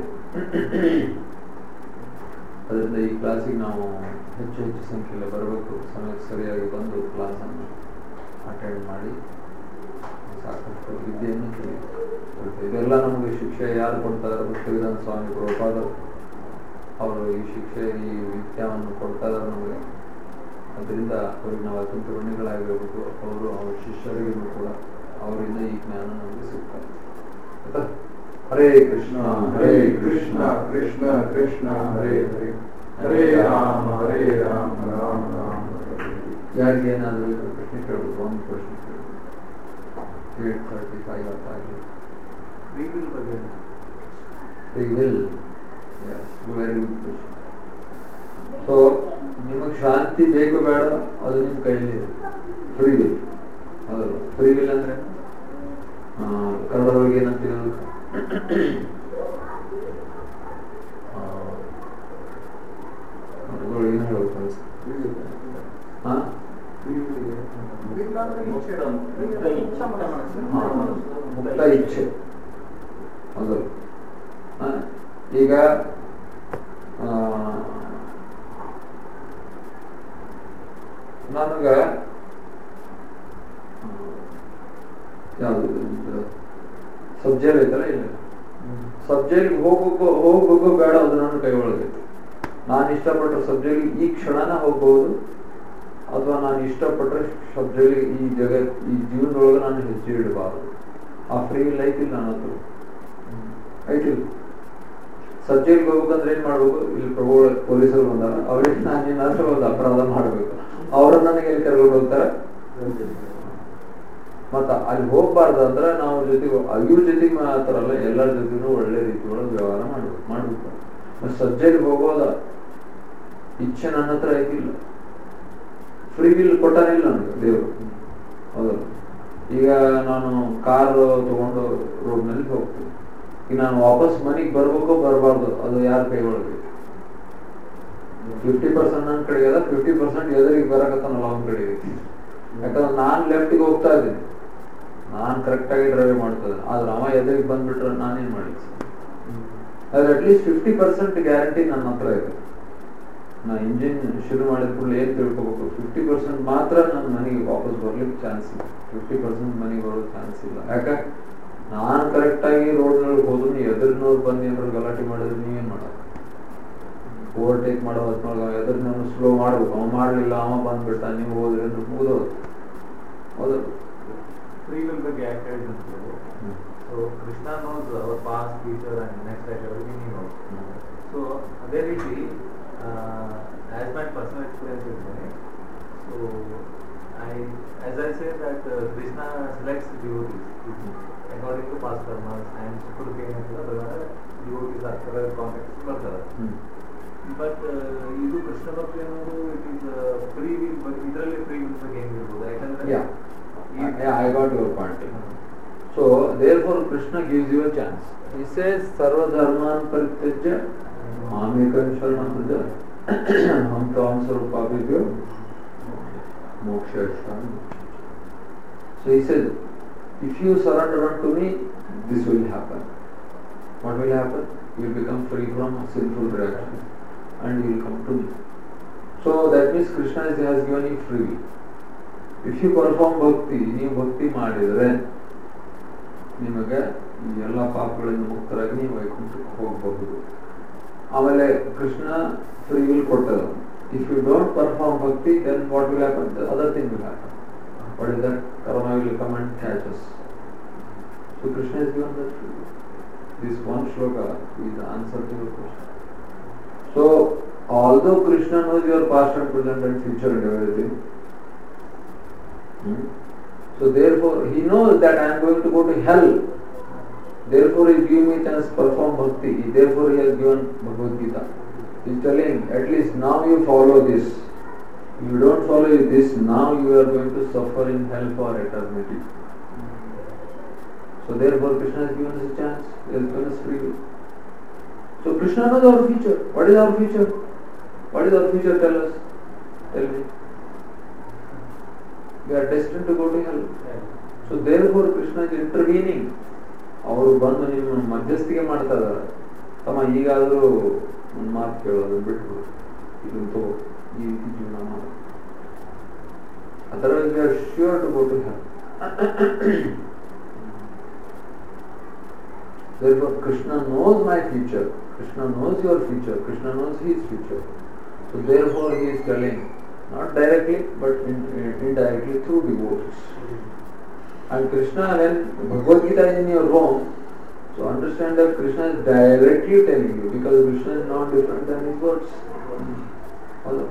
ಅದರಿಂದ ಈ ಕ್ಲಾಸಿಗೆ ನಾವು ಹೆಚ್ಚು ಹೆಚ್ಚು ಸಂಖ್ಯೆಯಲ್ಲಿ ಬರಬೇಕು ಸಮಯಕ್ಕೆ ಸರಿಯಾಗಿ ಬಂದು ಕ್ಲಾಸನ್ನು ಅಟೆಂಡ್ ಮಾಡಿ ಸಾಕಷ್ಟು ವಿದ್ಯೆಯನ್ನು ತಿಳಿಬೇಕು ಇದೆಲ್ಲ ನಮಗೆ ಶಿಕ್ಷೆ ಯಾರು ಕೊಡ್ತಾರೆ ಭಕ್ತಿವಿಧಾನ ಸ್ವಾಮಿ ಪ್ರಭುಪಾದರು ಅವರು ಈ ಶಿಕ್ಷೆ ಈ ವಿದ್ಯಾವನ್ನು ಕೊಡ್ತಾ ಇದ್ದಾರೆ ನಮಗೆ ಅದರಿಂದ ಅವ್ರಿಗೆ ನಾವು ಅತ್ಯಂತ ಋಣಿಗಳಾಗಿರಬೇಕು ಅವರು ಅವ್ರ ಶಿಷ್ಯರಿಗೂ ಕೂಡ ಅವರಿಂದ ಈ ಜ್ಞಾನ ನಮಗೆ ಸಿಗ್ತದೆ ಆಯ್ತಾ? ಹರೇ ಕೃಷ್ಣ ಹರೇ ಕೃಷ್ಣ ಕೃಷ್ಣ ಕೃಷ್ಣ ಹರೇ ಹರೇ ಹರೇ ರಾಮ ಹರೇ ರಾಮ ರಾಮ ರಾಮ ಹರೇ ಹರೇ. ಯಾರಿಗೆ ಏನಾದರೂ ಇದ್ರೆ ಪ್ರಶ್ನೆ ಕೇಳ್ಬೋದು ಒಂದು ಪ್ರಶ್ನೆ ಕೇಳ್ಬೋದು ಏಟ್ ತರ್ಟಿ ಫೈವ್ ಅಂತ ಆಗಲಿ Regal ಬಗ್ಗೆ They will. Yes, very good question. So ನಿಮಗೆ ಶಾಂತಿ ಬೇಕು ಬೇಡ ಅದು ನಿಮ್ಮ ಕೈಲಿ ಫ್ರೀ ವಿಲ್ ಅದಲ್ಲ ಫ್ರೀ ವಿಲ್ ಅಂದ್ರೆ ಆ, ಕನ್ನಡದೊಳಗೆ ಏನಂತೀವಿ ಅದಕ್ಕೆ? ಆ, ಕನ್ನಡದೊಳಗೆ ಏನು ಹೇಳ್ಬೇಕು ಹಾ ಹಾ, ಮುಕ್ತ ಇಚ್ಛೆ ಅದು ಆ, ಈಗ ಆ, ನನಗ ಯಾವುದು ಸಬ್ಜೆಕ್ಟ್ ಐತಲ್ಲ ಇಲ್ಲ ಸಬ್ಜೆಕ್ಟ್ ಹೋಗ್ಬೇಕು ಹೋಗ್ಬೇಕು ಬೇಡ ಅದು ನನ್ನ ಕೈ ಒಳಗೈತೆ ನಾನು ಇಷ್ಟಪಟ್ಟ ಸಬ್ಜೆಕ್ಟ್ ಈ ಕ್ಷಣನ ಹೋಗ್ಬೋದು ಅಥವಾ ನಾನು ಇಷ್ಟಪಟ್ಟರೆ ಸಬ್ಜೆಕ್ಟ್ ಈ ಜಗತ್ ಈ ಜೀವನದೊಳಗೆ ನಾನು ಹೆಜ್ಜೆ ಇಡಬಾರದು ಆ ಫ್ರೀ ಲೈಫ್ ಇಲ್ಲ ನನ್ನ ಹತ್ರ ಐತಿಲ್ಲ ಸಬ್ಜೆಕ್ಟ್ಗೆ ಹೋಗ್ಬೇಕಂದ್ರೆ ಏನ್ ಮಾಡ್ಬೇಕು ಇಲ್ಲಿ ಪ್ರಭು ಪೊಲೀಸರು ಬಂದಾರ ಅವ್ರಿಗೆ ನಾನು ಏನಾದ್ರೂ ಒಂದು ಅಪರಾಧ ಮಾಡ್ಬೇಕು ಅವರು ನನಗೆ ಎಲ್ಲಿ ಕರ್ಕೊಂಡು ಹೋಗ್ತಾರೆ ಮತ್ತ ಅಲ್ಲಿ ಹೋಗ್ಬಾರ್ದು ಅಂದ್ರೆ ನಾವು ಜೊತೆಗೆ ಇವ್ರ ಜೊತೆಗೆ ಮಾತ್ರಲ್ಲ ಎಲ್ಲರ ಜೊತೆಗೂ ಒಳ್ಳೆ ರೀತಿ ಒಳಗೆ ವ್ಯವಹಾರ ಮಾಡ್ಬೇಕು ಮಾಡ್ಬೇಕು ಸಬ್ಜೆಕ್ಟ್ ಹೋಗೋದ ಇಚ್ಛೆ ನನ್ನ ಹತ್ರ ಐತಿಲ್ಲ ಫ್ರೀ ವಿಲ್ ಕೊಟ್ಟಾನಿಲ್ಲ ನನಗೆ ದೇವರು ಹೌದಲ್ಲ ಈಗ ನಾನು ಕಾರ್ ತಗೊಂಡು ರೋಡ್ನಲ್ಲಿ ಹೋಗ್ತೀನಿ ಈಗ ನಾನು ವಾಪಸ್ ಮನೆಗೆ ಬರ್ಬೇಕೋ ಬರಬಾರ್ದು ಅದು ಯಾರ ಕೈ ಒಳಗೆ ಫಿಫ್ಟಿ ಪರ್ಸೆಂಟ್ ನನ್ನ ಕಡೆ ಅದ ಫಿಫ್ಟಿ ಪರ್ಸೆಂಟ್ ಎದುರಿಗೆ ಬರಕತ್ತಾನಲ್ಲ ಅವನ ಕಡೆ ಐತಿ ಯಾಕಂದ್ರೆ ನಾನು ಲೆಫ್ಟಿಗೆ ಹೋಗ್ತಾ ಇದ್ದೀನಿ ನಾನು ಕರೆಕ್ಟಾಗಿ ಡ್ರೈವ್ ಮಾಡ್ತಾ ಇದ್ದೀನಿ ಆದ್ರೆ ಅವ ಎದುರಿಗೆ ಬಂದ್ಬಿಟ್ರೆ ನಾನೇನ್ ಮಾಡಿ ಅದ್ರ ಅಟ್ಲೀಸ್ಟ್ ಫಿಫ್ಟಿ ಪರ್ಸೆಂಟ್ ಗ್ಯಾರಂಟಿ ನನ್ನ ಹತ್ರ ಇದೆ ನಾ ಇಂಜಿನ್ ಶುರು ಮಾಡಿದ ಕೂಡಲೇ ಏನ್ ತಿಳ್ಕೊಬೇಕು ಫಿಫ್ಟಿ ಪರ್ಸೆಂಟ್ ಮಾತ್ರ ನನ್ನ ಮನೆಗೆ ವಾಪಸ್ ಬರ್ಲಿಕ್ಕೆ ಚಾನ್ಸ್ ಇಲ್ಲ ಫಿಫ್ಟಿ ಪರ್ಸೆಂಟ್ ಮನೆಗೆ ಬರೋ ಚಾನ್ಸ್ ಇಲ್ಲ ಯಾಕ ನಾನು ಕರೆಕ್ಟ್ ಆಗಿ ರೋಡ್ ನಲ್ಲಿ ಹೋದ್ರು ನೀವು ಎದುರಿನವ್ರು ಬಂದು ಏನಾದ್ರು ಗಲಾಟೆ ಮಾಡಿದ್ರೆ ನೀವೇನ್ ಮಾಡೋದು ಓವರ್ಟೇಕ್ ಮಾಡೋ ಹೊತ್ನೊಳಗೆ ಎದುರಿನವ್ರು ಸ್ಲೋ ಮಾಡ್ಬೇಕು ಅವ ಮಾಡ್ಲಿಲ್ಲ ಅವ ಬಂದ್ಬಿಟ್ಟ ನೀವು ಹೋದ್ರಿ ಅಂದ್ರೆ ಮುಗಿದೋದು ಹೌದು Free will ಬಗ್ಗೆ ಯಾಕೆ ಹೇಳಿದ್ರು ಅಂತಂದ್ರೆ, So Krishna knows our past, future and next life everything he knows. So ಅದೇ ರೀತಿ ಆಸ್ ಮೈ ಪರ್ಸನಲ್ ಎಕ್ಸ್ಪೀರಿಯನ್ಸ್ ಇರ್ತದೆ so I as I say that Krishna selects devotees according to past karmas and ಸುಕೃತಿ ಏನಾಗ್ತದೆ ಅದರ ಡಿವೋಟೀಸ್ ಆಗ್ತಾರೆ ಕಾಂಟ್ಯಾಕ್ಟ್ ಬರ್ತಾರೆ ಹ್ಮ್ but ಇದು ಕೃಷ್ಣ ಭಕ್ತಿ ಅನ್ನೋದು ಇಟ್ ಈಸ್ ಫ್ರೀ ವಿಲ್ ಬಗ್ಗೆ ಇದರಲ್ಲಿ ಫ್ರೀ ವಿಲ್ ಬಗ್ಗೆ ಹೆಂಗಿರ್ಬೋದು ಯಾಕಂದ್ರೆ Yeah. Yeah, I got your point. So, therefore, Krishna gives you a chance. He says, Sarva Dharman Parityajya Mamekam Sharanam Praja Ham Tam Sarupabhibhyo Moksha Shami. So he says, if you surrender unto me, this will happen. What will happen? You will become free from sinful reaction and you will come to me. So that means Krishna is- has given you free will. If you perform bhakti ನೀವು ಭಕ್ತಿ ಮಾಡಿದರೆ ನಿಮಗೆ ಈ ಎಲ್ಲ ಪಾಪಗಳಿಂದ ಮುಕ್ತರಾಗಿ ನೀವು ವೈಕುಂಠಕ್ಕೆ ಹೋಗಬಹುದು ಆಮೇಲೆ ಕೃಷ್ಣ ಫ್ರೀ ವಿಲ್ ಕೊಟ್ಟದ if you don't perform bhakti then what will happen other thing will happen what is that karma will come and catch us so Krishna is given that this one shloka is the answer to your question so although krishna knows your past and present and future and everything Hmm? So therefore, he knows that I am going to go to hell. Therefore, he gave me chance to perform bhakti. Therefore, he has given Bhagavad Gita. He's telling, at least now you follow this. If you don't follow this, now you are going to suffer in hell for eternity. So therefore Krishna has given us a chance, he has given us free will. So Krishna knows our future. What is our future? What is our future? Tell us. Tell me. We are destined to go to hell. So therefore Krishna is intervening ಅವರು ಬಂದು ನಿಮ್ಮ ಮಧ್ಯಸ್ಥಿಕೆ ಮಾಡ್ತಾ ಇದಾರೆ ತಮ್ಮ ಈಗಾದರೂ ಒಂದು ಮಾತು ಕೇಳೋದು ಬಿಟ್ಟು ಇದನ್ನು ತಗೋ ಈ ರೀತಿ ಜೀವನ ಮಾಡು ಅದರಲ್ಲಿ we are sure to go to hell Therefore, Krishna knows my future. Krishna knows your future. Krishna knows his future. So therefore, he is telling, not directly, but in, indirectly through devotees. And Krishna, when Bhagavad Gita is in your home, so understand that Krishna is directly telling you because Krishna is not different than his words. Follow?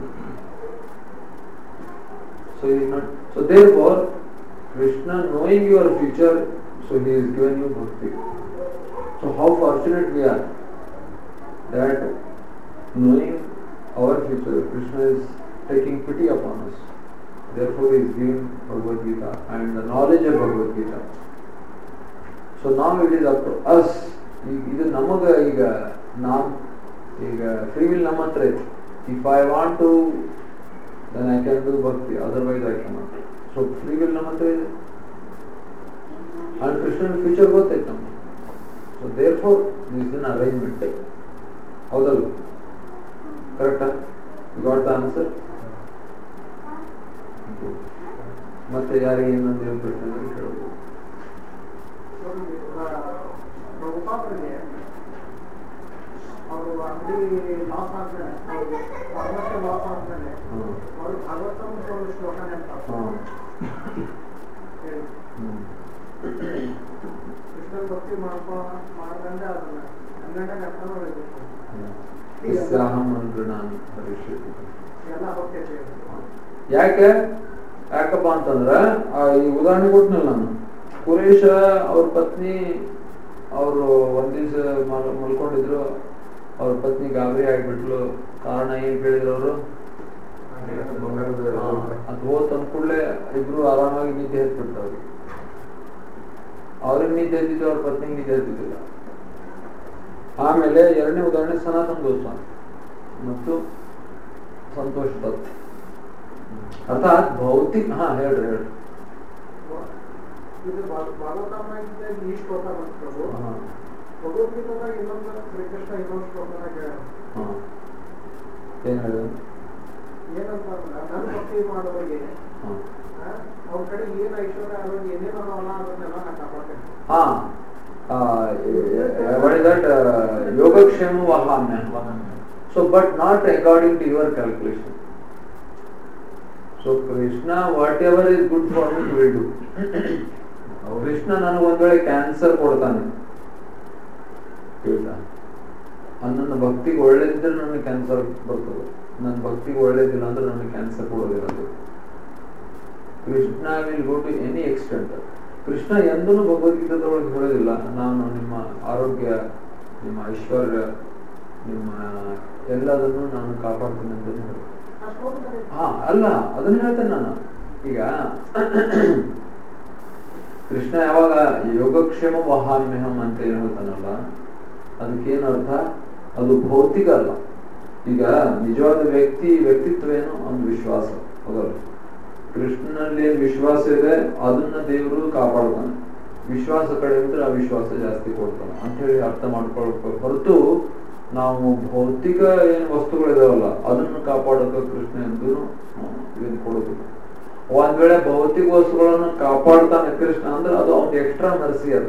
So he is not. So therefore, Krishna knowing your future, so he is given you bhakti. So how fortunate we are that knowing our future, Krishna is taking pity upon us. Therefore, he is giving Bhagavad Gita and the knowledge of Bhagavad Gita. So ನಾವು it is up to us ಈಗ ಇದು ನಮಗ ಈಗ ನಾವು ಈಗ free will ನಮ್ಮ ಹತ್ರ ಐತಿ if I want to then I can do bhakti otherwise I can not so free will ನಮ್ಮ ಹತ್ರ ಇದೆ ಅಂಡ್ ಕೃಷ್ಣನ್ ಫ್ಯೂಚರ್ ಗೊತ್ತೈತೆ ನಮ್ಗೆ so therefore this in arrangement ಹೌದಲ್ಲ ಕರೆಕ್ಟಾ ಗಾಟ್ ದ ಆನ್ಸರ್ ಮತ್ತೆ ಯಾರಿಗೆ ಏನಂದ್ರೆ ಪ್ರಶ್ನೆ ಕೇಳಬಹುದು ಪ್ರಭುಪಾದರಿಗೆ ಅವರು ಅಂಗಡಿ ಲಾಸ್ ಆದ್ಮೇಲೆ ಫಾರ್ಮಸಿ ಲಾಸ್ ಆದ್ಮೇಲೆ ಹ್ಮ್. ಅವರು ಭಾಗವತಂ ಒಂದು ಶ್ಲೋಕ ನೆನಪಾಗ್ತದೆ. ಹಾಂ ಹೇಳಿ. ಹ್ಮ್ ಕೃಷ್ಣನ್ ಭಕ್ತಿ ಮಾಡ್ಕೊ ಮಾಡ್ದಂಗೆ ಅದನ್ನ ಹನ್ನೆರಡನೇ ಅರ್ಥನೂ ಹೇಳ್ಬೇಕು ಯಸ್ಯಾಹಂ ಮಂತ್ರಣಾನಿ ಹರಿಷ್ಯತಿ. ಎಲ್ಲ ಹೋಗ್ತೈತೆ ಯಾಕೆ ಯಾಕಪ್ಪ ಅಂತಂದ್ರೆ ಆ ಈ ಉದಾಹರಣೆ ಕೊಟ್ನಲ್ಲ ನಾನು ಕುರೇಶ ಅವ್ರ ಪತ್ನಿ ಅವರು ಒಂದ್ ದಿವ್ಸ ಮಲ್ ಮಲ್ಕೊಂಡಿದ್ರು ಅವ್ರ ಪತ್ನಿ ಗಾಬರಿ ಆಗ್ಬಿಟ್ಲು ಕಾರಣ ಏನ್ ಕೇಳಿದ್ರು ಅವರು ಅದು ಹೋತ್ ಅಂದ ಕೂಡಲೇ ಇಬ್ರು ಆರಾಮಾಗಿ ನಿದ್ದೆ ಹತ್ಬಿಟ್ರು ಅವ್ರಿಗೆ ಅವ್ರಿಗೆ ನಿದ್ದೆ ಹತ್ತಿದ್ದು ಅವ್ರ ಪತ್ನಿಗೆ ನಿದ್ದೆ ಹತ್ತಿದ್ದಿಲ್ಲ ಆಮೇಲೆ ಎರಡನೇ ಉದಾಹರಣೆ ಸನಾತನ ಗೋಸ್ವಾಮಿ ಮತ್ತು ಸಂತೋಷ್ ದತ್ ಅರ್ಥಾತ್ ಭೌತಿಕ ಹಾ ಹೇಳ್ರಿ ಹೇಳ್ರಿ ಇದು ಭಾಗವತನಾಗಿದ್ದ ಈ ಶ್ಲೋಕ ಬಂತು ಹಾ ಭಗವದ್ಗೀತಾದಾಗ ಇನ್ನೊಂದು ಶ್ರೀಕೃಷ್ಣ ಇನ್ನೊಂದು ಶ್ಲೋಕನಾಗ ಹೇಳ್ಯಾನ. ಹಾ ಏನ್ ಹೇಳಿದ ಏನಂತಂದ್ರೆ ನನ್ನ ಭಕ್ತಿ ಮಾಡೋರಿಗೆ ಹಾ ಆ, ಅವ್ರ ಕಡೆ ಏನ್ ಐಶ್ವರ್ಯ ಅವ್ರಿಗೆ ಏನೇನು ಅದಾವಲ್ಲ ಅದನ್ನೆಲ್ಲ ನಾನು ಕಾಪಾಡ್ತೇನೆ ಹಾ what is that uh, yogakshem vahamya so but not according to your calculation so krishna whatever is good for me will do Krishna ನನಗೆ ಒಂದ್ ವೇಳೆ ಕ್ಯಾನ್ಸರ್ ಕೊಡ್ತಾನೆ ತಿಳಿತಾ ನನ್ನ ಭಕ್ತಿಗೆ ಒಳ್ಳೇದಿದ್ರೆ ನನಗೆ ಕ್ಯಾನ್ಸರ್ ಬರ್ತದೆ ನನ್ನ ಭಕ್ತಿಗೆ ಒಳ್ಳೇದಿಲ್ಲ ಅಂದ್ರೆ ನನಗೆ ಕ್ಯಾನ್ಸರ್ ಕೊಡೋದಿಲ್ಲ ಅದು Krishna will go to any extent Krishna ಎಂದೂ ಭಗವದ್ಗೀತಾದೊಳಗೆ ಹೇಳೋದಿಲ್ಲ ನಾನು ನಿಮ್ಮ ಆರೋಗ್ಯ ನಿಮ್ಮ ಐಶ್ವರ್ಯ ನಿಮ್ಮ ಎಲ್ಲದನ್ನು ನಾನು ಕಾಪಾಡ್ತೀನಿ ಅಂತ ಹೇಳಿ ಆ ಶ್ಲೋಕದಲ್ಲಿ ಹಾ ಅಲ್ಲ ಅದನ್ನ ಹೇಳ್ತೇನೆ ನಾನು ಈಗ ಕೃಷ್ಣ ಯಾವಾಗ ಯೋಗಕ್ಷೇಮ ವಹಾಮ್ಯಹಂ ಅಂತ ಏನ್ ಹೇಳ್ತಾನಲ್ಲ ಅದಕ್ಕೇನು ಅರ್ಥ ಅದು ಭೌತಿಕ ಅಲ್ಲ ಈಗ ನಿಜವಾದ ವ್ಯಕ್ತಿ ವ್ಯಕ್ತಿತ್ವ ಏನು ಒಂದು ವಿಶ್ವಾಸ ಹೌದಲ್ಲ ಕೃಷ್ಣನಲ್ಲಿ ಏನ್ ವಿಶ್ವಾಸ ಇದೆ ಅದನ್ನ ದೇವರು ಕಾಪಾಡ್ತಾನೆ ವಿಶ್ವಾಸ ಕಡೆ ಇದ್ರೆ ಆ ವಿಶ್ವಾಸ ಜಾಸ್ತಿ ಕೊಡ್ತಾನೆ ಅಂತ ಹೇಳಿ ಅರ್ಥ ಮಾಡ್ಕೊಳ್ಬೇಕು ಹೊರತು ನಾವು ಭೌತಿಕ ಏನು ವಸ್ತುಗಳಿದಾವಲ್ಲ ಅದನ್ನು ಕಾಪಾಡೋಕೆ ಕೃಷ್ಣ ಎಂದು ಇದನ್ನು ಕೊಡೋದಿಲ್ಲ ಒಂದ್ ವೇಳೆ ಭೌತಿಕ ವಸ್ತುಗಳನ್ನು ಕಾಪಾಡ್ತಾನೆ ಕೃಷ್ಣ ಅಂದ್ರೆ ಅದು ಅವ್ನ ಎಕ್ಸ್ಟ್ರಾ ನರ್ಸಿ ಅದು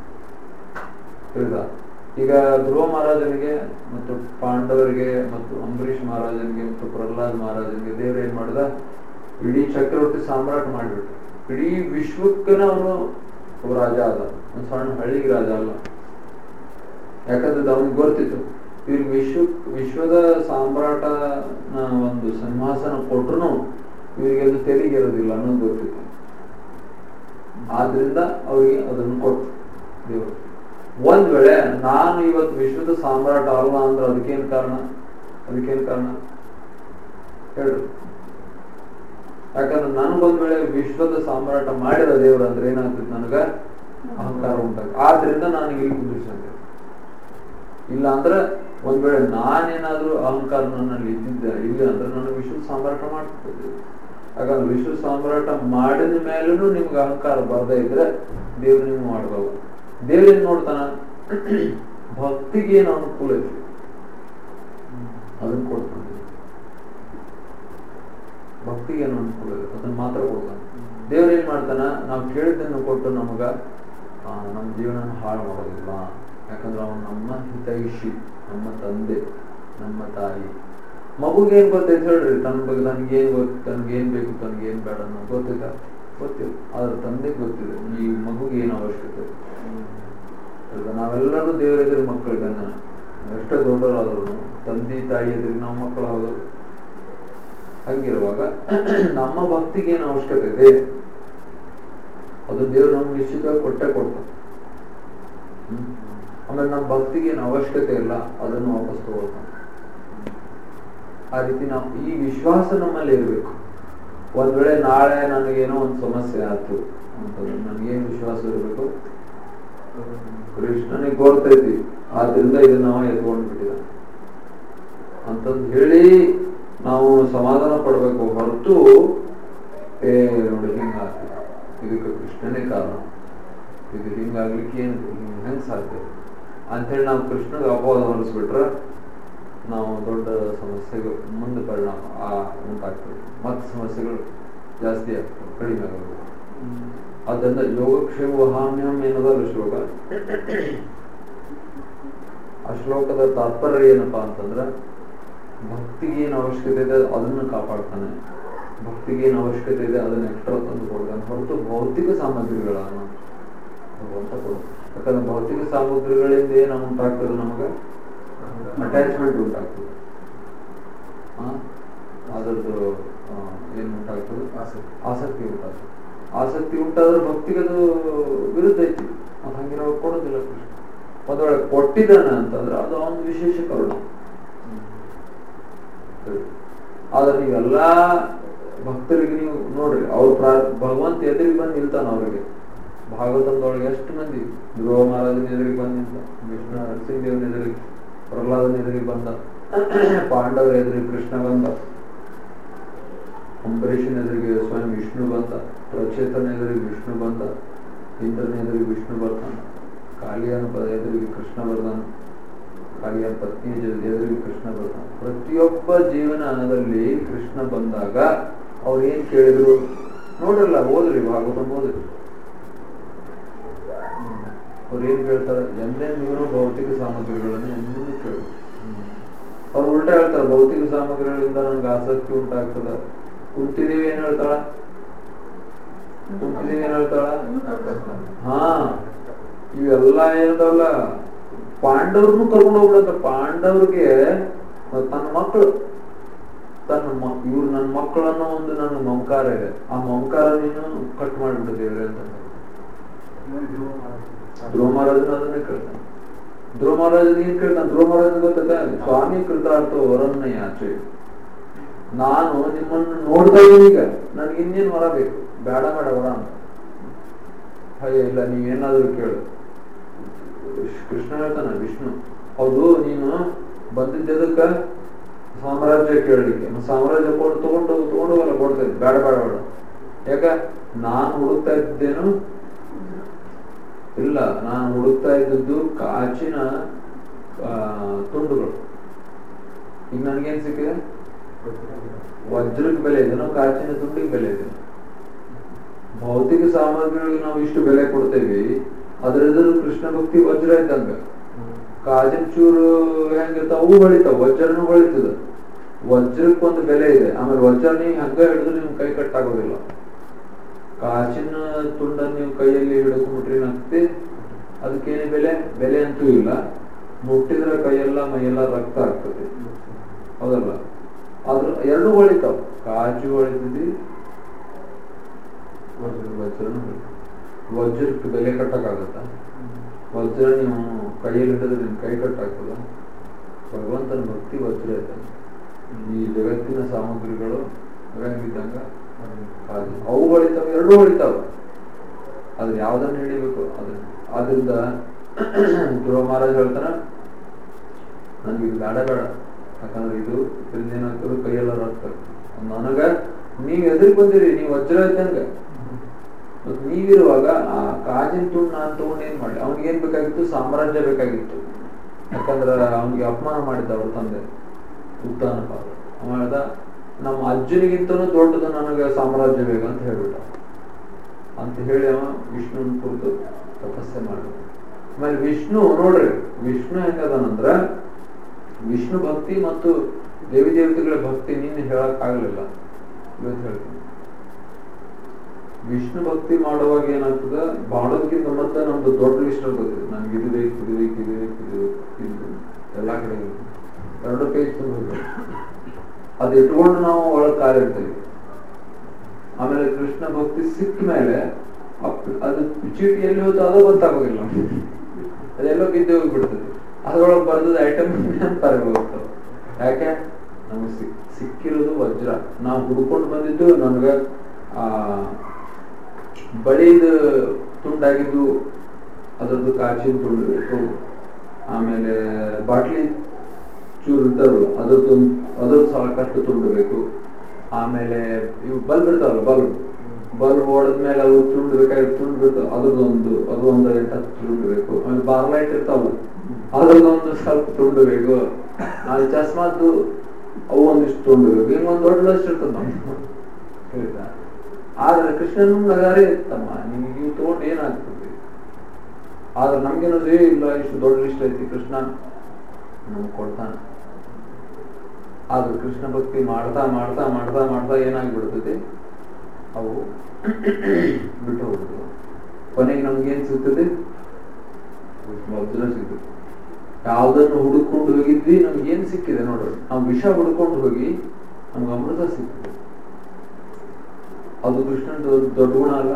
ತಿಳಿದ ಈಗ ಧ್ರುವ ಮಹಾರಾಜನಿಗೆ ಮತ್ತು ಪಾಂಡವರಿಗೆ ಮತ್ತು ಅಂಬರೀಷ್ ಮಹಾರಾಜನಿಗೆ ಮತ್ತು ಪ್ರಹ್ಲಾದ್ ಮಹಾರಾಜನಿಗೆ ದೇವ್ರು ಏನ್ ಮಾಡಿದ ಇಡೀ ಚಕ್ರವರ್ತಿ ಸಾಮ್ರಾಟ ಮಾಡಿಬಿಟ್ಟು ಇಡೀ ವಿಶ್ವಕ್ಕನ ಅವನು ಒಬ್ಬ ರಾಜ ಅದ ಒಂದು ಸಣ್ಣ ಹಳ್ಳಿಗೆ ರಾಜ ಅಲ್ಲ ಯಾಕಂದ್ರೆ ಅವನಿಗೆ ಗೊತ್ತಿತ್ತು ಇವ್ರಿಗೆ ವಿಶ್ವ ವಿಶ್ವದ ಸಾಮ್ರಾಟನ ಒಂದು ಸಿಂಹಾಸನ ಕೊಟ್ರು ಇವರಿಗೆ ಅದು ತೆರಿಗೆ ಇರೋದಿಲ್ಲ ಅನ್ನೋದು ಗೊತ್ತಿತ್ತು ಆದ್ರಿಂದ ಅವರಿಗೆ ಅದನ್ನು ಕೊಟ್ಟು ದೇವರು ಒಂದ್ ವೇಳೆ ನಾನು ಇವತ್ತು ವಿಶ್ವದ ಸಾಮ್ರಾಟ ಅಲ್ಲ ಅಂದ್ರೆ ಅದಕ್ಕೇನ್ ಕಾರಣ ಅದಕ್ಕೇನು ಕಾರಣ ಹೇಳು ಯಾಕಂದ್ರೆ ನನಗೊಂದ್ ವೇಳೆ ವಿಶ್ವದ ಸಾಮ್ರಾಟ ಮಾಡಿದ ದೇವ್ರು ಅಂದ್ರೆ ಏನಾಗ್ತದೆ ನನಗ ಅಹಂಕಾರ ಉಂಟಾಗ ಆದ್ರಿಂದ ನಾನು ಇಲ್ಲಿ ಕುಂದಿರ್ಸಂತೆ ಇಲ್ಲ ಅಂದ್ರೆ ಒಂದ್ ವೇಳೆ ನಾನೇನಾದ್ರೂ ಅಹಂಕಾರ ನನ್ನಲ್ಲಿ ಇದ್ದಿದ್ದೆ ಇಲ್ಲ ಅಂದ್ರೆ ನನಗೆ ವಿಶ್ವದ ಸಾಮ್ರಾಟ ಮಾಡ್ತಿದ್ದೆ ಹಾಗಾದ್ರೆ ವಿಶ್ವ ಸಾಮ್ರಾಟ ಮಾಡಿದ ಮೇಲೂ ನಿಮ್ಗೆ ಅಹಂಕಾರ ಬರ್ದೇ ಇದ್ರೆ ದೇವ್ರು ನೀವು ಮಾಡ್ಬೋದು ದೇವ್ರು ಏನ್ ನೋಡ್ತಾನ ಭಕ್ತಿಗೆ ಏನು ಅನುಕೂಲ ಐತಿ ಅದನ್ನ ಕೊಡ್ತಾನೆ ಭಕ್ತಿಗೆ ಏನು ಅನುಕೂಲ ಇದೆ ಅದನ್ನ ಮಾತ್ರ ಕೊಡ್ತಾನೆ ದೇವ್ರು ಏನ್ ಮಾಡ್ತಾನ ನಾವು ಕೇಳಿದ್ದನ್ನು ಕೊಟ್ಟು ನಮಗ ಆ, ನಮ್ಮ ಜೀವನ ಹಾಳು ಮಾಡೋದಿಲ್ಲ ಯಾಕಂದ್ರೆ ಅವನು ನಮ್ಮ ಹಿತೈಷಿ ನಮ್ಮ ತಂದೆ ನಮ್ಮ ತಾಯಿ ಮಗುಗೆ ಏನ್ ಗೊತ್ತೈತೆ ಹೇಳ್ರಿ ತನ್ನ ಬಗ್ಗೆ ತನಗೇನ್ ಗೊತ್ತು ತನಗೇನ್ ಬೇಕು ತನಗೇನ್ ಬೇಡ ಅನ್ನೋದು ಗೊತ್ತಿಲ್ಲ ಗೊತ್ತಿಲ್ಲ ಆದ್ರೆ ತಂದೆಗೆ ಗೊತ್ತಿದೆ ಈ ಮಗುಗೆ ಏನು ಅವಶ್ಯಕತೆ ಇದೆ. ಹೌದಾ? ನಾವೆಲ್ಲರೂ ದೇವರ ಎದುರು ಮಕ್ಕಳಿದ್ದಾನೆ ಎಷ್ಟೇ ದೊಡ್ಡವರಾದ್ರು ತಂದೆ ತಾಯಿ ಎದುರಿಗೆ ನಾವು ಮಕ್ಕಳು ಹೌದು ಹಂಗಿರುವಾಗ ನಮ್ಮ ಭಕ್ತಿಗೆ ಏನು ಅವಶ್ಯಕತೆ ಇದೆ ಅದು ದೇವ್ರು ನಮ್ಗೆ ನಿಶ್ಚಿತವಾಗಿ ಕೊಟ್ಟೆ ಕೊಡ್ತಾನೆ ಹ್ಮ್. ಆಮೇಲೆ ನಮ್ಮ ಭಕ್ತಿಗೆ ಏನು ಅವಶ್ಯಕತೆ ಇಲ್ಲ ಅದನ್ನು ವಾಪಸ್ ತಗೊಳ್ತಾನೆ ಆ ರೀತಿ ನಾವು ಈ ವಿಶ್ವಾಸ ನಮ್ಮಲ್ಲಿ ಇರಬೇಕು ಒಂದ್ ವೇಳೆ ನಾಳೆ ನನಗೇನೋ ಒಂದು ಸಮಸ್ಯೆ ಆಯ್ತು ಅಂತಂದ್ರೆ ನನಗೇನು ವಿಶ್ವಾಸ ಇರಬೇಕು ಕೃಷ್ಣನಿಗೆ ಗೊತ್ತೈತಿ ಆದ್ರಿಂದ ಇದನ್ನ ನಾವು ಎತ್ಕೊಂಡು ಬಿಟ್ಟಿದ ಅಂತಂದು ಹೇಳಿ ನಾವು ಸಮಾಧಾನ ಪಡ್ಬೇಕು ಹೊರತು ಏ ನೋಡಿ ಹಿಂಗಾಗ್ತದೆ ಇದಕ್ಕೆ ಕೃಷ್ಣನೇ ಕಾರಣ ಇದು ಹಿಂಗಾಗ್ಲಿಕ್ಕೆ ಏನು ಹೆಂಗ್ ಸಾಧ್ಯ ಅಂತೇಳಿ ನಾವು ಕೃಷ್ಣಗೆ ಅಪವಾದ ಹೊರಿಸ್ಬಿಟ್ರೆ ನಾವು ದೊಡ್ಡ ಸಮಸ್ಯೆಗೆ ಮುಂದೆ ಪರಿಣಾಮ ಆ ಉಂಟಾಗ್ತದೆ ಮತ್ತೆ ಸಮಸ್ಯೆಗಳು ಜಾಸ್ತಿ ಆಗ್ತವೆ ಕಡಿಮೆ ಆಗೋದು ಆದ್ದರಿಂದ ಯೋಗಕ್ಷೇಮ ವಹಾಮ್ಯಂ ಏನದಲ್ಲ ಶ್ಲೋಕ ಆ ಶ್ಲೋಕದ ತಾತ್ಪರ್ಯ ಏನಪ್ಪಾ ಅಂತಂದ್ರೆ ಭಕ್ತಿಗೆ ಏನು ಅವಶ್ಯಕತೆ ಇದೆ ಅದನ್ನು ಕಾಪಾಡ್ತಾನೆ ಭಕ್ತಿಗೆ ಏನು ಅವಶ್ಯಕತೆ ಇದೆ ಅದನ್ನ ಎಕ್ಸ್ಟ್ರಾ ತಂದು ಕೊಡ್ತಾನೆ ಹೊರತು ಭೌತಿಕ ಸಾಮಗ್ರಿಗಳನ್ನು ಭಗವಂತ ಕೊಡು ಯಾಕಂದ್ರೆ ಭೌತಿಕ ಸಾಮಗ್ರಿಗಳಿಂದ ಏನು ಉಂಟಾಗ್ತದೆ ನಮಗೆ ಅಟ್ಯಾಚ್ಮೆಂಟ್ ಉಂಟಾಗ್ತದೆ ಆ? ಅದರದ್ದು ಆ, ಏನು ಉಂಟಾಗ್ತದೆ ಆಸಕ್ತಿ. ಆಸಕ್ತಿ ಉಂಟಾಗ್ತದೆ ಆಸಕ್ತಿ ಉಂಟಾದ್ರೆ ಭಕ್ತಿಗದು ವಿರುದ್ಧ ಐತಿ ಅದು ಹಂಗಿರೋ ಕೊಡೋದಿಲ್ಲ ಕೃಷ್ಣ ಒಂದ್ ವೇಳೆ ಕೊಟ್ಟಿದ್ದಾನೆ ಅಂತಂದ್ರೆ ಅದು ಅವನ ವಿಶೇಷ ಕರುಣ ಸರಿ. ಆದ್ರೆ ನೀವೆಲ್ಲಾ ಭಕ್ತರಿಗೆ ನೀವು ನೋಡ್ರಿ ಅವ್ರ ಪ್ರಾ ಭಗವಂತ ಎದುರಿಗೆ ಬಂದು ನಿಲ್ತಾನ ಅವ್ರಿಗೆ ಭಾಗವತದೊಳಗೆ ಎಷ್ಟು ಮಂದಿ ಧ್ರುವ ಮಹಾರಾಜನ ಎದುರಿಗೆ ಬಂದು ನಿಂತ ವಿಷ್ಣು ನರಸಿಂಹದೇವನ ಎದುರಿಗೆ ಪ್ರಹ್ಲಾದನ ಎದುರಿಗೆ ಬಂದ ಪಾಂಡವರ ಎದುರಿಗೆ ಕೃಷ್ಣ ಬಂದ ಅಂಬರೀಷನ ಎದುರಿಗೆ ಸ್ವಯಂ ವಿಷ್ಣು ಬಂದ ಪ್ರಚೇತನ ಎದುರಿಗೆ ವಿಷ್ಣು ಬಂದ ಇಂದ್ರನ ಎದುರಿಗೆ ವಿಷ್ಣು ಬರ್ತಾನ ಕಾಳಿಯನ ಪದ ಎದುರಿಗೆ ಕೃಷ್ಣ ಬರ್ತಾನ ಕಾಳಿಯ ಪತ್ನಿ ಜೊತೆ ಎದುರಿಗೆ ಕೃಷ್ಣ ಬರ್ತಾನ ಪ್ರತಿಯೊಬ್ಬ ಜೀವನದಲ್ಲಿ ಕೃಷ್ಣ ಬಂದಾಗ ಅವ್ರು ಏನ್ ಕೇಳಿದ್ರು ನೋಡ್ರಲ್ಲ ಓದ್ರಿ ಭಾಗವತ ಓದ್ರಿ ಅವ್ರು ಏನ್ ಕೇಳ್ತಾರೆ ಎಂದೆಂದಿಗೂ ಭೌತಿಕ ಸಾಮಗ್ರಿಗಳನ್ನು ಎಂದೂ ಕೇಳಿ ಅವ್ರು ಉಲ್ಟಾ ಹೇಳ್ತಾರೆ ಭೌತಿಕ ಸಾಮಗ್ರಿಗಳಿಂದ ನನ್ಗೆ ಆಸಕ್ತಿ ಉಂಟಾಗ್ತದ ಕುಂತಿದೀವಿ ಏನ್ ಹೇಳ್ತಾಳ ಕುಂತಿದೀವಿ ಏನ್ ಹೇಳ್ತಾಳ ಹಾ ಇವೆಲ್ಲ ಏನದಲ್ಲ ಪಾಂಡವ್ರನ್ನು ಕರ್ಕೊಂಡು ಹೋಗ್ಬಿಡಂತ ಪಾಂಡವ್ರಿಗೆ ತನ್ನ ಮಕ್ಕಳು ತನ್ನ ಮ- ಇವ್ರು ನನ್ನ ಮಕ್ಕಳನ್ನೋ ಒಂದು ನನ್ನ ಮಮಕಾರ ಇದೆ ಆ ಮಮಕಾರ ನೀನು ಕಟ್ ಮಾಡಿಬಿಟ್ಟಿದ್ದೇವೆ ಅಂತ ಧ್ರುವ ಮಹಾರಾಜನ ಅದನ್ನೇ ಕೇಳ್ತಾನೆ ಧ್ರುವ ಮಹಾರಾಜನ ಏನ್ ಕೇಳ್ತಾನೆ ಧ್ರುವ ಮಹಾರಾಜನ ಗೊತ್ತದ ಸ್ವಾಮಿ ಕೃತಾರ್ಥ ವರನ್ನ ಯಾಚೆ ನಾನು ನಿಮ್ಮನ್ನು ನೋಡ್ತಾ ಇದ್ದೀನಿ ಈಗ ನನ್ಗೆ ಇನ್ನೇನು ವರ ಬೇಕು ಬೇಡ ಬೇಡ ವರ ಅಂತ ಅಯ್ಯ ಇಲ್ಲ ನೀವೇನಾದ್ರೂ ಕೇಳು ಕೃಷ್ಣ ಹೇಳ್ತಾನ ವಿಷ್ಣು ಹೌದು ನೀನು ಬಂದಿದ್ದದಕ್ಕ ಸಾಮ್ರಾಜ್ಯ ಕೇಳಲಿಕ್ಕೆ ನಾನು ಸಾಮ್ರಾಜ್ಯ ಕೊಟ್ಟು ತಗೊಂಡು ತಗೊಂಡು ಅಲ್ಲ ಕೊಡ್ತೇನೆ ಬೇಡ ಬೇಡ ಬೇಡ ಯಾಕ ನಾನು ಹುಡುಕ್ತಾ ಇದ್ದೇನು ಇಲ್ಲ ನಾನು ಹುಡುಕ್ತಾ ಇದ್ದದ್ದು ಕಾಚಿನ ಆ, ತುಂಡುಗಳು ಈಗ ನನ್ಗೇನ್ ಸಿಕ್ಕಿದೆ ವಜ್ರಕ್ಕೆ ಬೆಲೆ ಇದೆನೋ ಕಾಚಿನ ತುಂಡಿಗೆ ಬೆಲೆ ಇದೆ ಭೌತಿಕ ಸಾಮಗ್ರಿಗಳಿಗೆ ನಾವು ಇಷ್ಟು ಬೆಲೆ ಕೊಡ್ತೇವಿ ಅದ್ರ ಎದುರು ಕೃಷ್ಣ ಭಕ್ತಿ ವಜ್ರ ಇದ್ದಂಗ ಕಾಜಿನ ಚೂರು ಹೆಂಗಿರ್ತಾವ ಅವು ಬೆಳಿತಾವ ವಜ್ರನು ಬೆಳಿತದ ವಜ್ರಕ್ಕೆ ಒಂದು ಬೆಲೆ ಇದೆ ಆಮೇಲೆ ವಜ್ರ ನೀವು ಹಂಗ ಹಿಡಿದ್ರೆ ನಿಮ್ ಕೈ ಕಟ್ಟಾಗೋದಿಲ್ಲ ಕಾಚಿನ ತುಂಡ ನೀವು ಕೈಯಲ್ಲಿ ಹಿಡ್ಕೊಂಡ್ಬಿಟ್ರಿ ಏನಾಗ್ತದೆ ಅದಕ್ಕೇನು ಬೆಲೆ ಬೆಲೆ ಅಂತೂ ಇಲ್ಲ ಮುಟ್ಟಿದ್ರೆ ಕೈಯೆಲ್ಲ ಮೈಯೆಲ್ಲ ರಕ್ತ ಆಗ್ತದೆ ಹೌದಲ್ಲ ಆದ್ರ ಎರಡು ಹೊಳಿತಾವ ಕಾಜು ಹೊಳಿತದಿ ವಜ್ರ ವಜ್ರನು ಹೊಳಿತಾವ. ವಜ್ರಕ್ಕೆ ಬೆಲೆ ಕಟ್ಟಕ್ಕಾಗತ್ತ ವಜ್ರ ನೀವು ಕೈಯಲ್ಲಿ ಹಿಡಿದ್ರೆ ನಿಮ್ ಕೈ ಕಟ್ಟಾಗ್ತದ ಭಗವಂತನ ಭಕ್ತಿ ವಜ್ರ ಇದ್ದಂಗೆ ಈ ಜಗತ್ತಿನ ಸಾಮಗ್ರಿಗಳು ಇದ್ದಂಗ ಹಾಗೆ ಅವು ಹೊಳಿತಾವ ಎರಡೂ ಹೊಳಿತಾವ ಅದ್ರ ಯಾವ್ದನ್ನ ಹಿಡಿಬೇಕು ಅದನ್ನ ಆದ್ರಿಂದ ಧ್ರುವ ಮಹಾರಾಜ್ ಹೇಳ್ತಾನ ನನ್ಗೆ ಇದು ಬೇಡ ಬೇಡ ಯಾಕಂದ್ರೆ ಇದು ಇದರಿಂದ ಏನಾಗ್ತದೆ ಕೈಯೆಲ್ಲ ರಕ್ತ ನನಗ ನೀವ್ ಎದುರು ಬಂದಿರಿ ನೀವು ವಜ್ರ ಇದ್ದಂಗ ಮತ್ತ್ ನೀವಿರುವಾಗ ಆ ಕಾಜಿನ ತುಂಡು ನಾನ್ ತಗೊಂಡು ಏನ್ ಮಾಡಿ ಅವ್ನಿಗೆ ಏನ್ ಬೇಕಾಗಿತ್ತು ಸಾಮ್ರಾಜ್ಯ ಬೇಕಾಗಿತ್ತು ಯಾಕಂದ್ರ ಅವ್ನಿಗೆ ಅಪಮಾನ ಮಾಡಿದ್ದ ಅವ್ರ ತಂದೆ ಉದ್ದಾನಪಾದ ಅವ ಹೇಳ್ದ ನಮ್ಮ ಅಜ್ಜನಿಗಿಂತನೂ ದೊಡ್ಡದು ನನಗೆ ಸಾಮ್ರಾಜ್ಯ ಬೇಕು ಅಂತ ಹೇಳ್ಬಿಟ್ಟ ಅಂತ ಹೇಳಿ ಅವ ವಿಷ್ಣುನ ಕುರಿತು ತಪಸ್ಸೆ ಮಾಡಿದ ಆಮೇಲೆ ವಿಷ್ಣು ನೋಡ್ರಿ ವಿಷ್ಣು ಹೆಂಗದನಂದ್ರ ವಿಷ್ಣು ಭಕ್ತಿ ಮತ್ತು ದೇವಿ ದೇವತೆಗಳ ಭಕ್ತಿ ನಿನ್ನೆ ಹೇಳಕ್ ಆಗ್ಲಿಲ್ಲ ಇವತ್ತು ಹೇಳ್ತೀನಿ ವಿಷ್ಣು ಭಕ್ತಿ ಮಾಡುವಾಗ ಏನಾಗ್ತದ ಮಾಡೋದಕ್ಕಿಂತ ಮೊದಲ ನಮ್ದು ದೊಡ್ಡ ಲಿಸ್ಟ್ ಇರ್ತದೆ ನನ್ಗೆ ಇದು ಬೇಕು ಇದು ಬೇಕು ಇದು ಬೇಕು ಇದು ಇದು ಎಲ್ಲಾ ಕಡೆ ಇರುತ್ತೆ. ಎರಡು ಪೇಜ್ ತುಂಬ ಅದು ಇಟ್ಕೊಂಡು ನಾವು ಒಳಗ್ ಕಾಲಿಡ್ತೇವೆ ಆಮೇಲೆ ಕೃಷ್ಣ ಭಕ್ತಿ ಸಿಕ್ಕ ಮೇಲೆ ಅಪ್- ಅದು ಚೀಟಿ ಎಲ್ಲಿ ಹೋಯ್ತು ಅದು ಗೊತ್ತಾಗೋದಿಲ್ಲ ಅದೆಲ್ಲೋ ಬಿದ್ದು ಹೋಗ್ಬಿಡ್ತದೆ ಅದ್ರೊಳಗೆ ಬರ್ದದ ಐಟಮ್ ಅಂತಾರೆ ಹೋಗ್ತಾವ ಯಾಕೆ ನಮ್ಗೆ ಸಿಕ್ ಸಿಕ್ಕಿರೋದು ವಜ್ರ ನಾವು ಹುಡ್ಕೊಂಡು ಬಂದಿದ್ದು ನಮ್ಗೆ ಆ ಬಳಿದು ತುಂಡಾಗಿದ್ದು ಅದರದ್ದು ಕಾಚಿನ ತುಂಡು ಬೇಕು ಆಮೇಲೆ ಬಾಟ್ಲಿ ಚೂರು ಇರ್ತಾರಲ್ಲ ಅದ್ರದ್ದು ಅದ್ರದ್ದು ಸಾಕಷ್ಟು ತುಂಡು ಬೇಕು ಆಮೇಲೆ ಇವು ಬಲ್ಬ್ ಇರ್ತಾವಲ್ಲ ಬಲ್ಬ್ ಬಲ್ಬ್ ಹೊಡೆದ್ಮೇಲೆ ಅವು ತುಂಡು ಬೇಕಾಗಿ ತುಂಡು ಬೇಕು ಅದ್ರದ್ದೊಂದು ಅದು ಒಂದು ಎಂಟು ಹತ್ತು ತುಂಡು ಬೇಕು ಆಮೇಲೆ ಬಾರ್ ಲೈಟ್ ಇರ್ತಾವಲ್ಲ ಅದ್ರದ್ದೊಂದು ಸ್ವಲ್ಪ ತುಂಡು ಬೇಕು ಆಮೇಲೆ ಚಸ್ಮಾದ್ದು ಅವು ಒಂದಿಷ್ಟು ತುಂಡು ಬೇಕು ಹಿಂಗ್ ಒಂದು ದೊಡ್ಡ ಲಸ್ಟ್ ಇರ್ತದೆ ನಮ್ದು ಹೇಳ್ತಾ ಆದ್ರೆ ಕೃಷ್ಣನ ನಗಾರೇ ಇತ್ತಮ್ಮ ನಿಮಗೆ ನೀವು ತಗೊಂಡು ಏನಾಗ್ತದೆ ಆದ್ರೆ ನಮ್ಗೇನದು ಏ ಇಲ್ಲ ಇಷ್ಟು ದೊಡ್ಡ ಲಿಸ್ಟ್ ಐತಿ ಕೃಷ್ಣ ನಮ್ಗೆ ಕೊಡ್ತಾನೆ ಆದ್ರೆ ಕೃಷ್ಣ ಭಕ್ತಿ ಮಾಡ್ತಾ ಮಾಡ್ತಾ ಮಾಡ್ತಾ ಮಾಡ್ತಾ ಏನಾಗ್ಬಿಡ್ತದೆ ಅವು ಬಿಟ್ಟು ಹೋಗ್ತದೆ ಕೊನೆಗೆ ನಮ್ಗೇನ್ ಸಿಗ್ತದೆ ವಜ್ರ ಸಿಗ್ತದೆ ಯಾವ್ದನ್ನು ಹುಡುಕೊಂಡು ಹೋಗಿದ್ವಿ ನಮ್ಗೆ ಏನ್ ಸಿಕ್ಕಿದೆ ನೋಡ್ರಿ ನಾವು ವಿಷ ಹುಡ್ಕೊಂಡು ಹೋಗಿ ನಮ್ಗೆ ಅಮೃತ ಸಿಕ್ಕಿದೆ ಅದು ಕೃಷ್ಣನ ದೊಡ್ಡ ದೊಡ್ಡ ಗುಣ ಅಲ್ಲ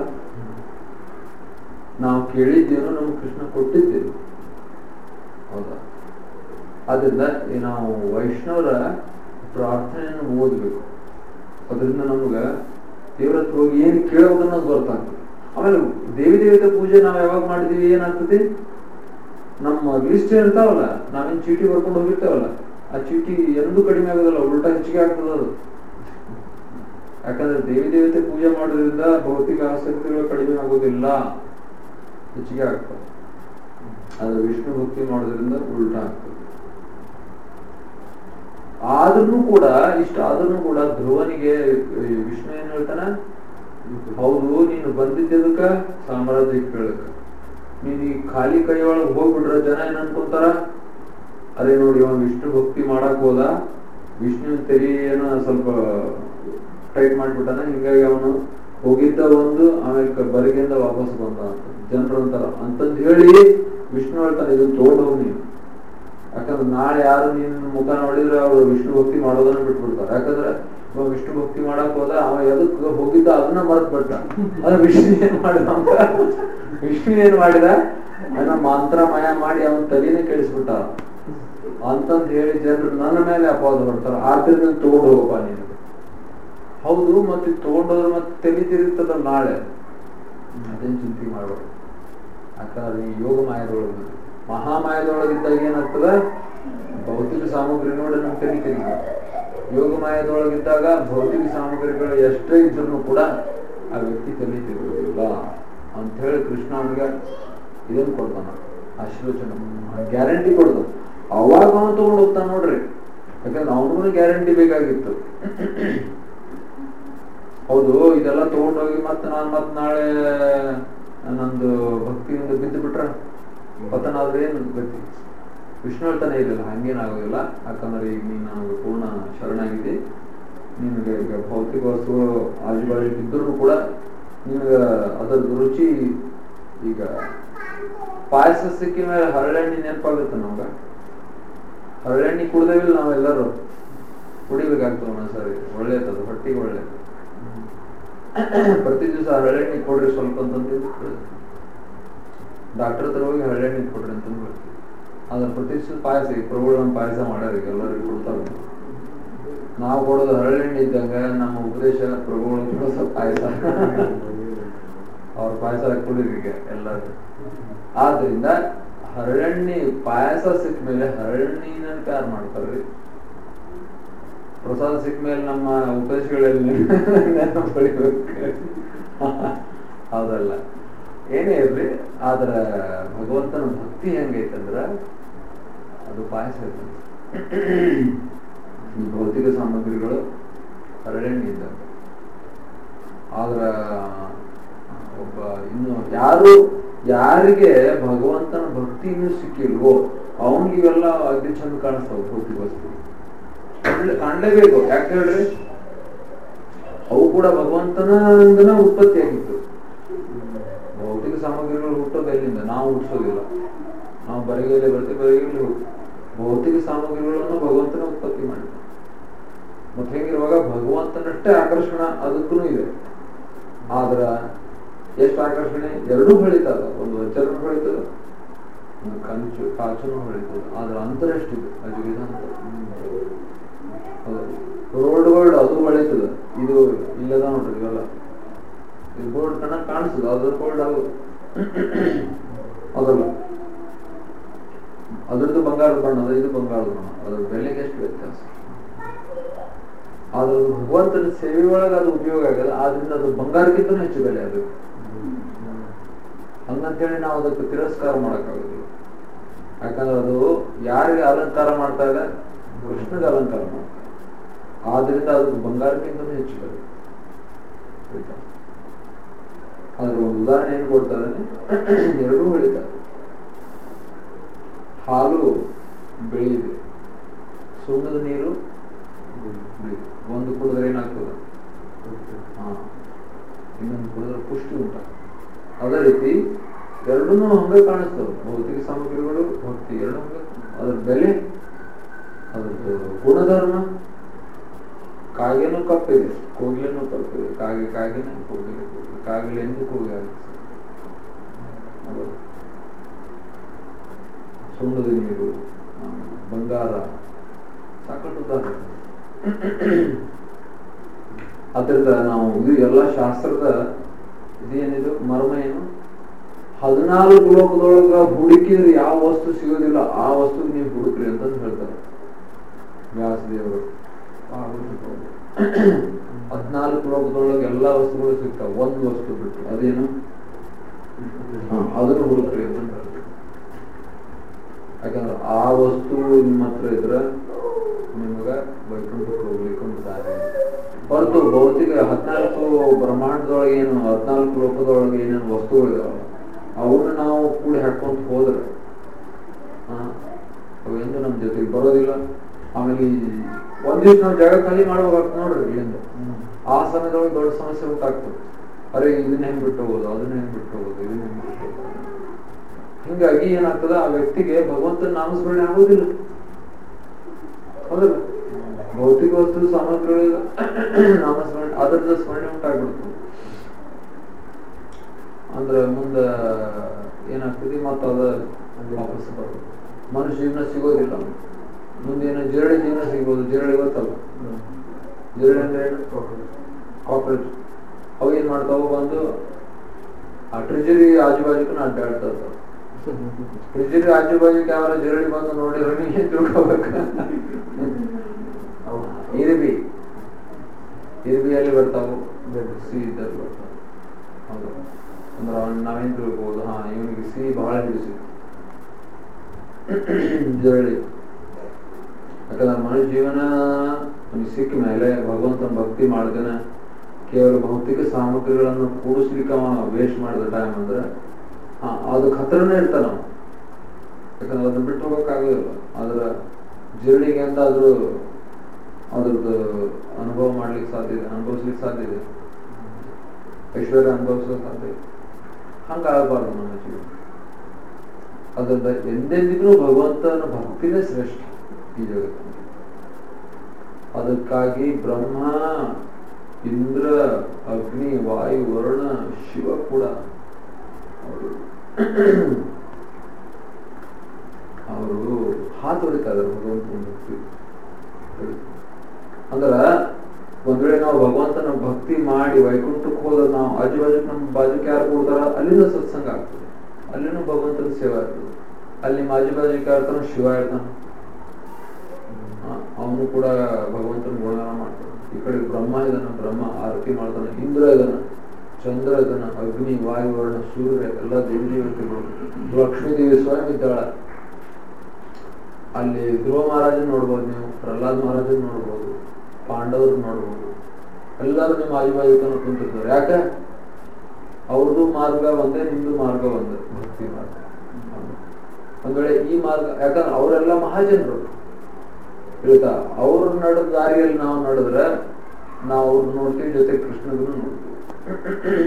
ನಾವು ಕೇಳಿದ್ದೇನೋ ನಮ್ಗೆ ಕೃಷ್ಣ ಕೊಟ್ಟಿದ್ದೇವೆ ಹೌದಾ ಆದ್ರಿಂದ ಈ ನಾವು ವೈಷ್ಣವರ ಪ್ರಾರ್ಥನೆಯನ್ನು ಓದಬೇಕು ಅದರಿಂದ ನಮ್ಗ ದೇವ್ರ ಹತ್ರ ಹೋಗಿ ಏನ್ ಕೇಳೋದನ್ನೋದು ಗೊತ್ತಾಗ್ತದೆ ಆಮೇಲೆ ದೇವಿ ದೇವತೆ ಪೂಜೆ ನಾವ್ ಯಾವಾಗ ಮಾಡಿದೀವಿ ಏನಾಗ್ತದೆ ನಮ್ಮ ಲಿಸ್ಟ್ ಇರ್ತಾವಲ್ಲ ನಾವೇನ್ ಚೀಟಿ ಬರ್ಕೊಂಡು ಹೋಗಿರ್ತಾವಲ್ಲ ಆ ಚೀಟಿ ಎಂದೂ ಕಡಿಮೆ ಆಗೋದಿಲ್ಲ ಉಲ್ಟಾ ಹೆಚ್ಚಿಗೆ ಆಗ್ತದ ಅದು ಯಾಕಂದ್ರೆ ದೇವಿ ದೇವತೆ ಪೂಜೆ ಮಾಡೋದ್ರಿಂದ ಭೌತಿಕ ಆಸಕ್ತಿಗಳು ಕಡಿಮೆ ಆಗೋದಿಲ್ಲ ಹೆಚ್ಚಿಗೆ ಆಗ್ತದೆ ಆದ್ರೆ ವಿಷ್ಣು ಭಕ್ತಿ ಮಾಡೋದ್ರಿಂದ ಉಲ್ಟಾ ಆಗ್ತದೆ ಆದ್ರೂ ಕೂಡ ಇಷ್ಟ ಆದ್ರೂ ಕೂಡ ಧ್ರುವನಿಗೆ ಈ ವಿಷ್ಣು ಏನ್ ಹೇಳ್ತಾನ ಹೌದು ನೀನು ಬಂದಿದ್ದದಕ್ಕ ಸಾಮ್ರಾಜ್ಯ ಕೇಳಕ ನೀನ್ ಈ ಖಾಲಿ ಕೈ ಒಳಗೆ ಹೋಗ್ಬಿಟ್ರ ಜನ ಏನ್ ಅನ್ಕೊಂತಾರ ಅದೇ ನೋಡಿ ಅವನ್ ವಿಷ್ಣು ಭಕ್ತಿ ಮಾಡಕ್ ಹೋದ ವಿಷ್ಣುವಿನ ತೆರಿ ಏನೋ ಸ್ವಲ್ಪ ಟೈಟ್ ಮಾಡ್ಬಿಟ್ಟಾನ ಹಿಂಗಾಗಿ ಅವನು ಹೋಗಿದ್ದ ಒಂದು ಆಮೇಲೆ ಬರಿಗೆಯಿಂದ ವಾಪಸ್ ಬಂದ ಅಂತ ಜನರು ಅಂತಾರ ಅಂತಂದ್ ಹೇಳಿ ವಿಷ್ಣು ಹೇಳ್ತಾನೆ ಇದು ತೋಡೋಗ್ ನೀನು ಯಾಕಂದ್ರೆ ನಾಳೆ ಯಾರು ನಿನ್ ಮುಖ ನೋಡಿದ್ರೆ ಅವರು ವಿಷ್ಣು ಭಕ್ತಿ ಮಾಡೋದನ್ನ ಬಿಟ್ಬಿಡ್ತಾರೆ ಯಾಕಂದ್ರೆ ಇವ ವಿಷ್ಣು ಭಕ್ತಿ ಮಾಡಕ್ ಹೋದ ಅವ ಎದಕ್ ಹೋಗಿದ್ದ ಅದನ್ನ ಮರೆತ್ ಬಿಟ್ಟ ಅದ ವಿಷ್ಣು ಏನ್ ಮಾಡಿದ ಅಂತ ವಿಷ್ಣು ಏನ್ ಮಾಡಿದ ಅವನ ಮಂತ್ರಮಯ ಮಾಡಿ ಅವನ ತಲೆನೇ ಕೆಡಿಸ್ಬಿಟ್ಟ ಅಂತಂದ್ ಹೇಳಿ ಜನರು ನನ್ನ ಮೇಲೆ ಅಪವಾದ ಬರ್ತಾರ ಆದ್ರಿಂದ ತಗೊಂಡು ಹೋಗಪ್ಪ ನೀನು ಹೌದು ಮತ್ತೆ ತಗೊಂಡೋದ್ರೆ ಮತ್ತೆ ತಲೆ ತಿರುಗ್ತದ ನಾಳೆ ಅದೇನ್ ಚಿಂತೆ ಮಾಡ್ಬೇಡ ಯಾಕಂದ್ರೆ ಈ ಯೋಗ ಮಾಯದೊಳಗೆ ಮಹಾಮಾಯದೊಳಗಿದ್ದಾಗ ಏನಾಗ್ತದ ಭೌತಿಕ ಸಾಮಗ್ರಿ ನೋಡಿ ನಮ್ಗೆ ತಲೆ ತಿರುಗಿ ಯೋಗ ಮಾಯದೊಳಗಿದ್ದಾಗ ಭೌತಿಕ ಸಾಮಗ್ರಿಗಳು ಎಷ್ಟೇ ಇದ್ರೂ ಕೂಡ ಆ ವ್ಯಕ್ತಿ ತಲೆ ತಿರುಗುದಿಲ್ಲ ಅಂತ ಹೇಳಿ ಕೃಷ್ಣ ಅವನಿಗೆ ಇದನ್ನು ಕೊಡ್ತಾನ ಆಶೀರ್ವಚನ ಗ್ಯಾರಂಟಿ ಕೊಡ್ದ ಅವಾಗ ಅವನು ತಗೊಂಡು ಹೋಗ್ತಾನ ನೋಡ್ರಿ ಯಾಕಂದ್ರೆ ಅವನಿಗೂ ಗ್ಯಾರಂಟಿ ಬೇಕಾಗಿತ್ತು ಹೌದು ಇದೆಲ್ಲ ತಗೊಂಡೋಗಿ ಮತ್ತೆ ನಾನು ಮತ್ತೆ ನಾಳೆ ನಂದು ಭಕ್ತಿಯಿಂದ ಬಿದ್ದು ಬಿಟ್ರ ಪತನ ಆದ್ರೆ ಏನು ಗತಿ ವಿಷ್ಣು ಹೇಳ್ತಾನೆ ಇರಲಿಲ್ಲ ಹಂಗೇನಾಗೋದಿಲ್ಲ ಯಾಕಂದ್ರೆ ಈಗ ನೀನು ನನಗೆ ಪೂರ್ಣ ಶರಣಾಗಿದೆ ನಿನಗೆ ಈಗ ಭೌತಿಕ ವಸ್ತುಗಳು ಆಜು ಬಾಜು ಇದ್ರೂ ಕೂಡ ನಿನಗೆ ಅದರದ್ದು ರುಚಿ ಈಗ ಪಾಯಸ ಸಿಕ್ಕಿದ ಮೇಲೆ ಹರಳೆಣ್ಣೆ ನೆನಪಾಗುತ್ತೆ ನಮ್ಗೆ ಹರಳೆಣ್ಣೆ ಕುಡ್ದೇವಿಲ್ಲ ನಾವೆಲ್ಲರೂ ಕುಡಿಬೇಕಾಗ್ತದೆ ಒಂದೊಂದ್ಸರಿ ಒಳ್ಳೇದದು ಹೊಟ್ಟಿಗೆ ಒಳ್ಳೇದು ಪ್ರತಿ ದಿವಸ ಹರಳೆಣ್ಣೆ ಕೊಡ್ರಿ ಸ್ವಲ್ಪ ಅಂತಂದು ಡಾಕ್ಟರ್ ಹತ್ರ ಹೋಗಿ ಹರಳೆಣ್ಣೆ ಕೊಡ್ರಿ ಅಂತಂದು ಬರ್ತೀವಿ ಅದ್ರ ಪ್ರತಿಷ್ಠಿತ ಪಾಯಸ ಈ ಪ್ರಭುಗಳು ನಮ್ಮ ಪಾಯಸ ಮಾಡ್ಯಾರ ಈಗ ಎಲ್ಲರಿಗೂ ಕೊಡ್ತಾರೆ ನಾವು ಕೊಡೋದು ಹರಳೆಣ್ಣೆ ಇದ್ದಂಗ ನಮ್ಮ ಉಪದೇಶ ಪ್ರಭುಗಳು ಕೊಡೋದು ಪಾಯಸ ಅವ್ರ ಪಾಯಸ ಕುಡೀರಿ ಈಗ ಎಲ್ಲರೂ ಆದ್ರಿಂದ ಹರಳೆಣ್ಣೆ ಪಾಯಸ ಸಿಕ್ಕ ಮೇಲೆ ಹರಳೆಣ್ಣಿನ ತಯಾರು ಮಾಡ್ತಾರ್ರಿ ಪ್ರಸಾದ ಸಿಕ್ಕ ಮೇಲೆ ನಮ್ಮ ಉಪದೇಶಗಳಲ್ಲಿ ನೆನಪು ಹೌದಲ್ಲ ಏನೇ ಇರ್ಲಿ ಆದ್ರ ಭಗವಂತನ ಭಕ್ತಿ ಹೆಂಗೈತಂದ್ರ ಅದು ಪಾಯಸ ಐತಂತ ಈ ಭೌತಿಕ ಸಾಮಗ್ರಿಗಳು ಹರಳೆಣ್ಣೆ ಇದ್ದಂಗ ಆದ್ರ ಒಬ್ಬ ಇನ್ನು ಯಾರು ಯಾರಿಗೆ ಭಗವಂತನ ಭಕ್ತಿ ಇನ್ನೂ ಸಿಕ್ಕಿಲ್ವೋ ಅವನಿಗೆ ಇವೆಲ್ಲ ಅಗ್ನಿ ಚಂದ ಕಾಣಿಸ್ತಾವ ಭೌತಿಕ ವಸ್ತು ಕಾಣ್ಲೇ- ಕಾಣ್ಲೇಬೇಕು ಯಾಕೆ ಹೇಳ್ರಿ ಅವು ಕೂಡ ಭಗವಂತನಿಂದನ ಉತ್ಪತ್ತಿ ಆಗಿತ್ತು ಭೌತಿಕ ಸಾಮಗ್ರಿಗಳು ಹುಟ್ಟೋದು ಎಲ್ಲಿಂದ ನಾವು ಹುಟ್ಟಿಸೋದಿಲ್ಲ ನಾವು ಬರಿಗೈಲೆ ಬರ್ತೀವಿ ಬರಿಗೈಲಿ ಹೋಗ್ತೀವಿ ಭೌತಿಕ ಸಾಮಗ್ರಿಗಳನ್ನು ಭಗವಂತನ ಉತ್ಪತ್ತಿ ಮಾಡಿದ ಮತ್ತೆ ಹೇಗಿರುವಾಗ ಭಗವಂತನಷ್ಟೇ ಆಕರ್ಷಣ ಅದಕ್ಕೂ ಇದೆ ಆದ್ರ ಎಷ್ಟು ಆಕರ್ಷಣೆ ಎರಡೂ ಹೊಳಿತದ ಒಂದು ವಜ್ರನು ಹೊಳಿತದ ಒಂದು ಕಂಚು ಕಾಚುನು ಹೊಳಿತದ ಆದ್ರ ಅಂತರ ಎಷ್ಟಿದೆ ಅಜುಗಿದ ಅಂತರ ರೋಡ್ ಗೋಲ್ಡ್ ಅದು ಹೊಳಿತದ ಇದು ಇಲ್ಲದ ನೋಡ್ರಿ ಇವೆಲ್ಲ ಇದು ಗೋಲ್ಡ್ ಕಣ್ಣ ಕಾಣಿಸ್ತದ ಅದ್ರ ಗೋಲ್ಡ್ ಅದು ಅದಲ್ಲ ಅದ್ರದ್ದು ಬಂಗಾರದ ಬಣ್ಣದ ಇದು ಬಂಗಾರದ ಬಣ್ಣ ಅದ್ರ ಬೆಲೆಗೆ ಎಷ್ಟು ವ್ಯತ್ಯಾಸ ಆದ್ರೆ ಅದು ಭಗವಂತನ ಸೇವೆ ಒಳಗೆ ಅದು ಉಪಯೋಗ ಆಗಲ್ಲ ಆದ್ರಿಂದ ಅದು ಬಂಗಾರಕ್ಕಿಂತ ಹೆಚ್ಚು ಬೆಲೆ ಅದು ಹಂಗಂತೇಳಿ ನಾವು ಅದಕ್ಕೆ ತಿರಸ್ಕಾರ ಮಾಡೋಕ್ಕಾಗೋದಿಲ್ಲ ಯಾಕಂದ್ರೆ ಅದು ಯಾರಿಗೆ ಅಲಂಕಾರ ಮಾಡ್ತಾ ಇದೆ ಕೃಷ್ಣಗೆ ಅಲಂಕಾರ ಮಾಡ್ತಾರೆ ಆದ್ರಿಂದ ಅದು ಬಂಗಾರಕ್ಕಿಂತ ಹೆಚ್ಚು ಬೆಲೆ ಆಯ್ತಾ? ಅದ್ರ ಒಂದು ಉದಾಹರಣೆ ಏನು ಕೊಡ್ತಾರೆ ಎರಡೂ ಹೇಳಿದ್ದಾರೆ ಹಾಲು ಬೆಳೆಯಿದೆ ಸುಣ್ಣದ ನೀರು ಬೆಳೆಯುತ್ತೆ. ಒಂದು ಕುಡಿದ್ರೆ ಏನಾಗ್ತದೆ ಹಾ ಇನ್ನೊಂದು ಕುಡಿದ್ರೆ ಪುಷ್ಟಿ ಉಂಟಾಗ್ತದೆ ಅದೇ ರೀತಿ ಎರಡೂ ಹಂಗೆ ಕಾಣಿಸ್ತವೆ ಭೌತಿಕ ಸಾಮಗ್ರಿಗಳು ಭಕ್ತಿ ಎರಡು ಹಂಗೆ ಅದ್ರ ಬೆಲೆ ಅದ್ರದ್ದು ಗುಣಧರ್ಮ ಕಾಗೆನೂ ಕಪ್ಪಿದೆ ಕೋಗಿಲೆನೂ ಕಪ್ಪಿದೆ ಕಾಗೆ ಕಾಗೆನೇ ಕೋಗಿಲೆ ಕೋಗಿಲೆ ಕಾಗಿಲೆ ಎಂದು ಕೂಗಿ ಆಗುತ್ತೆ ಅದು ಸುಣ್ಣದ ನೀರು ಆ, ಬಂಗಾರ ಸಾಕಷ್ಟು ಉದಾಹರಣೆ ಅದರಿಂದ ನಾವು ಇದು ಎಲ್ಲ ಶಾಸ್ತ್ರದ ಇದೇನಿದು ಮರ್ಮ ಏನು ಹದಿನಾಲ್ಕು ಲೋಕದೊಳಗ ಹುಡುಕಿದ್ರೆ ಯಾವ ವಸ್ತು ಸಿಗೋದಿಲ್ಲ ಆ ವಸ್ತು ನೀವು ಹುಡುಕ್ರಿ ಅಂತಂದು ಹೇಳ್ತಾರೆ ವ್ಯಾಸದೇವರು ಹದಿನಾಲ್ಕು ಲೋಕದೊಳಗೆ ಎಲ್ಲಾ ವಸ್ತುಗಳು ಸಿಗ್ತಾವ ಒಂದು ವಸ್ತು ಬಿಟ್ಟು ಅದೇನು ಹಾ, ಅದನ್ನು ಹುಡುಕ್ರಿ ಅಂತ ಹೇಳ್ತಾರೆ ಯಾಕಂದ್ರೆ ಆ ವಸ್ತು ನಿಮ್ಮ ಹತ್ರ ಇದ್ರೆ ನಿಮಗ ವೈಕುಂಠಕ್ಕೆ ಹೋಗ್ಲಿಕ್ಕೆ ಒಂದು ದಾರಿ ಇದೆ. ಹೊರತು ಭೌತಿಕ ಹದಿನಾಲ್ಕು ಬ್ರಹ್ಮಾಂಡದೊಳಗೆ ಏನು ಹದಿನಾಲ್ಕು ಲೋಕದೊಳಗೆ ಏನೇನು ವಸ್ತುಗಳಿದಾವಲ್ಲ ಅವನ್ನ ನಾವು ಕೂಡಿ ಹಾಕೊಂತ ಹೋದ್ರೆ ಆ, ಅವು ಎಂದು ನಮ್ಮ ಜೊತೆಗೆ ಬರೋದಿಲ್ಲ ಆಮೇಲೆ ಈ ಒಂದಿವ್ಸ ನಾವು ಜಾಗ ಖಾಲಿ ಮಾಡ್ಬೇಕಾಗ್ತದೆ ನೋಡ್ರಿ ಇಲ್ಲಿಂದ ಆ ಸಮಯದೊಳಗೆ ದೊಡ್ಡ ಸಮಸ್ಯೆ ಉಂಟಾಗ್ತದೆ ಅರೆ ಇದನ್ನ ಹೆಂಗ್ ಬಿಟ್ಟು ಹೋಗೋದು ಅದನ್ನ ಹೆಂಗ್ ಬಿಟ್ಟು ಹೋಗೋದು ಇದನ್ನ ಹೆಂಗ್ ಬಿಟ್ಟು ಹೋಗೋದು ಹಿಂಗಾಗಿ ಏನಾಗ್ತದೆ ಆ ವ್ಯಕ್ತಿಗೆ ಭಗವಂತನ ನಾಮಸ್ಮರಣೆ ಆಗೋದಿಲ್ಲ ಹೌದಲ್ಲ ಭೌತಿಕ ವಸ್ತು ಸಾಮಗ್ರಿಗಳಿಂದ ನಾಮಸ್ಮರಣೆ ಅದರದ ಸ್ಮರಣೆ ಉಂಟಾಗ್ಬಿಡ್ತದೆ ಅಂದ್ರೆ ಮುಂದ ಏನಾಗ್ತದೆ ಮತ್ತ ಅದ ವಾಪಸ್ ಬರೋದು ಮನುಷ್ಯ ಜೀವನ ಸಿಗೋದಿಲ್ಲ ಮುಂದೆ ಏನೋ ಜಿರಳೆ ಜೀವನ ಸಿಗ್ಬೋದು ಜಿರಳೆ ಗೊತ್ತಲ್ಲ ಜಿರಳೆ ಅಂದ್ರೆ ಏನು ಕಾಕ್ರೋಚ್ ಅವು ಏನ್ ಮಾಡ್ತಾವ ಬಂದು ಆ ಟ್ರೆಜರಿ ಆಜು ಬಾಜುಕನ ಅಡ್ಡಾಡ್ತಾ ಇರ್ತಾವ ಟ್ರೆಜರಿ ಆಜು ಬಾಜುಕ್ಕೆ ಯಾವ ಜಿರಳಿ ಬಂದು ನೋಡಿದ್ರೆ ನೀನ್ ತಿಳ್ಕೊಬೇಕ ಇರಿಬಿ ಇರಿಬಿಯಲ್ಲಿ ಬರ್ತಾವು ಸಿ ಇದ್ದಲ್ಲಿ ಬರ್ತಾವ ಹೌದು ಅಂದ್ರೆ ಅವನ್ ನಾವೇನ್ ತಿಳ್ಕೋಬಹುದು ಹಾ ಇವನಿಗೆ ಸಿ ಬಹಳ ಹಿಡಿಸಿ ಜರಳಿ ಯಾಕಂದ್ರೆ ಮನುಷ್ಯ ಜೀವನ ಅವನಿಗೆ ಸಿಕ್ಕ ಮೇಲೆ ಭಗವಂತನ ಭಕ್ತಿ ಮಾಡಿದನ ಕೇವಲ ಭೌತಿಕ ಸಾಮಗ್ರಿಗಳನ್ನು ಕೂಡಿಸ್ಲಿಕ್ಕೆ ಅವ ವೇಸ್ಟ್ ಮಾಡಿದ ಟೈಮ್ ಅಂದ್ರೆ ಹಾ ಅದಕ್ಕೆ ಹತ್ರನೇ ಇರ್ತಾನ ಅವ ಯಾಕಂದ್ರೆ ಅದನ್ನ ಬಿಟ್ಟು ಹೋಗೋಕ್ಕಾಗೋದಿಲ್ಲ ಅದ್ರ ಜೀರ್ಣಿಗೆ ಎಂದಾದ್ರೂ ಅದ್ರದ್ದು ಅನುಭವ ಮಾಡ್ಲಿಕ್ಕೆ ಸಾಧ್ಯ ಇದೆ ಅನುಭವಿಸ್ಲಿಕ್ಕೆ ಸಾಧ್ಯ ಇದೆ ಐಶ್ವರ್ಯ ಅನುಭವಿಸೋಕೆ ಸಾಧ್ಯ ಇದೆ ಹಂಗಾಗಬಾರ್ದು ನಮ್ಮ ಜೀವನ ಅದರಿಂದ ಎಂದೆಂದಿಗೂ ಭಗವಂತನ ಭಕ್ತಿನೇ ಶ್ರೇಷ್ಠ ಈ ಜಗತ್ತಿನಲ್ಲಿ ಅದಕ್ಕಾಗಿ ಬ್ರಹ್ಮ ಇಂದ್ರ ಅಗ್ನಿ ವಾಯು ವರುಣ ಶಿವ ಕೂಡ ಅವರು ಅವರು ಹಾತು ಹೊಡಿತಾಯಿದ್ರು ಭಗವಂತನ ಭಕ್ತಿ ಅಂದ್ರ ಒಂದ್ ವೇಳೆ ನಾವು ಭಗವಂತನ ಭಕ್ತಿ ಮಾಡಿ ವೈಕುಂಠಕ್ಕೆ ಹೋದ್ರೆ ನಾವು ಆಜು ಬಾಜು ನಮ್ಮ ಬಾಜುಕ್ಕೆ ಯಾರು ಕೊಡ್ತಾರ ಅಲ್ಲಿಂದ ಸತ್ಸಂಗ ಆಗ್ತದೆ ಅಲ್ಲಿನೂ ಭಗವಂತನ ಸೇವೆ ಆಗ್ತದೆ ಅಲ್ಲಿ ಮಾಜು ಬಾಜುಕ್ಕೆ ಇರ್ತಾನ ಶಿವ ಇರ್ತಾನ ಅವನು ಕೂಡ ಭಗವಂತನ ಗುಣಗಾನ ಮಾಡ್ತಾನೆ ಈ ಕಡೆ ಬ್ರಹ್ಮ ಇದನ್ನ ಬ್ರಹ್ಮ ಆರತಿ ಮಾಡ್ತಾನೆ ಇಂದ್ರ ಇದನ್ನ ಚಂದ್ರ ಇದನ್ನ ಅಗ್ನಿ ವಾಯುವರ್ಣ ಸೂರ್ಯ ಎಲ್ಲ ದೇವಿ ದೇವತೆಗಳು ಲಕ್ಷ್ಮೀ ದೇವಿ ಸ್ವಯಂ ಇದ್ದಾಳ ಅಲ್ಲಿ ಧ್ರುವ ಮಹಾರಾಜನ್ ನೋಡ್ಬೋದು ನೀವು ಪ್ರಹ್ಲಾದ್ ಮಹಾರಾಜನ್ ನೋಡ್ಬೋದು ಪಾಂಡವರು ನೋಡ್ಬೋದು ಎಲ್ಲರೂ ನಿಮ್ಮ ಆಜುಬಾಜುಕನ್ನು ಕುಂತಿರ್ತಾರೆ ಯಾಕೆ ಅವ್ರದ್ದು ಮಾರ್ಗ ಒಂದೇ ನಿಮ್ದು ಮಾರ್ಗ ಒಂದೇ ಭಕ್ತಿ ಮಾರ್ಗ ಒಂದ್ ವೇಳೆ ಈ ಮಾರ್ಗ ಯಾಕಂದ್ರೆ ಅವರೆಲ್ಲ ಮಹಾಜನರು ತಿಳಿತಾ ಅವ್ರ ನಡೆದ ದಾರಿಯಲ್ಲಿ ನಾವು ನಡೆದ್ರೆ ನಾವು ಅವ್ರು ನೋಡ್ತೀವಿ ಜೊತೆ ಕೃಷ್ಣಗೂ ನೋಡ್ತೀವಿ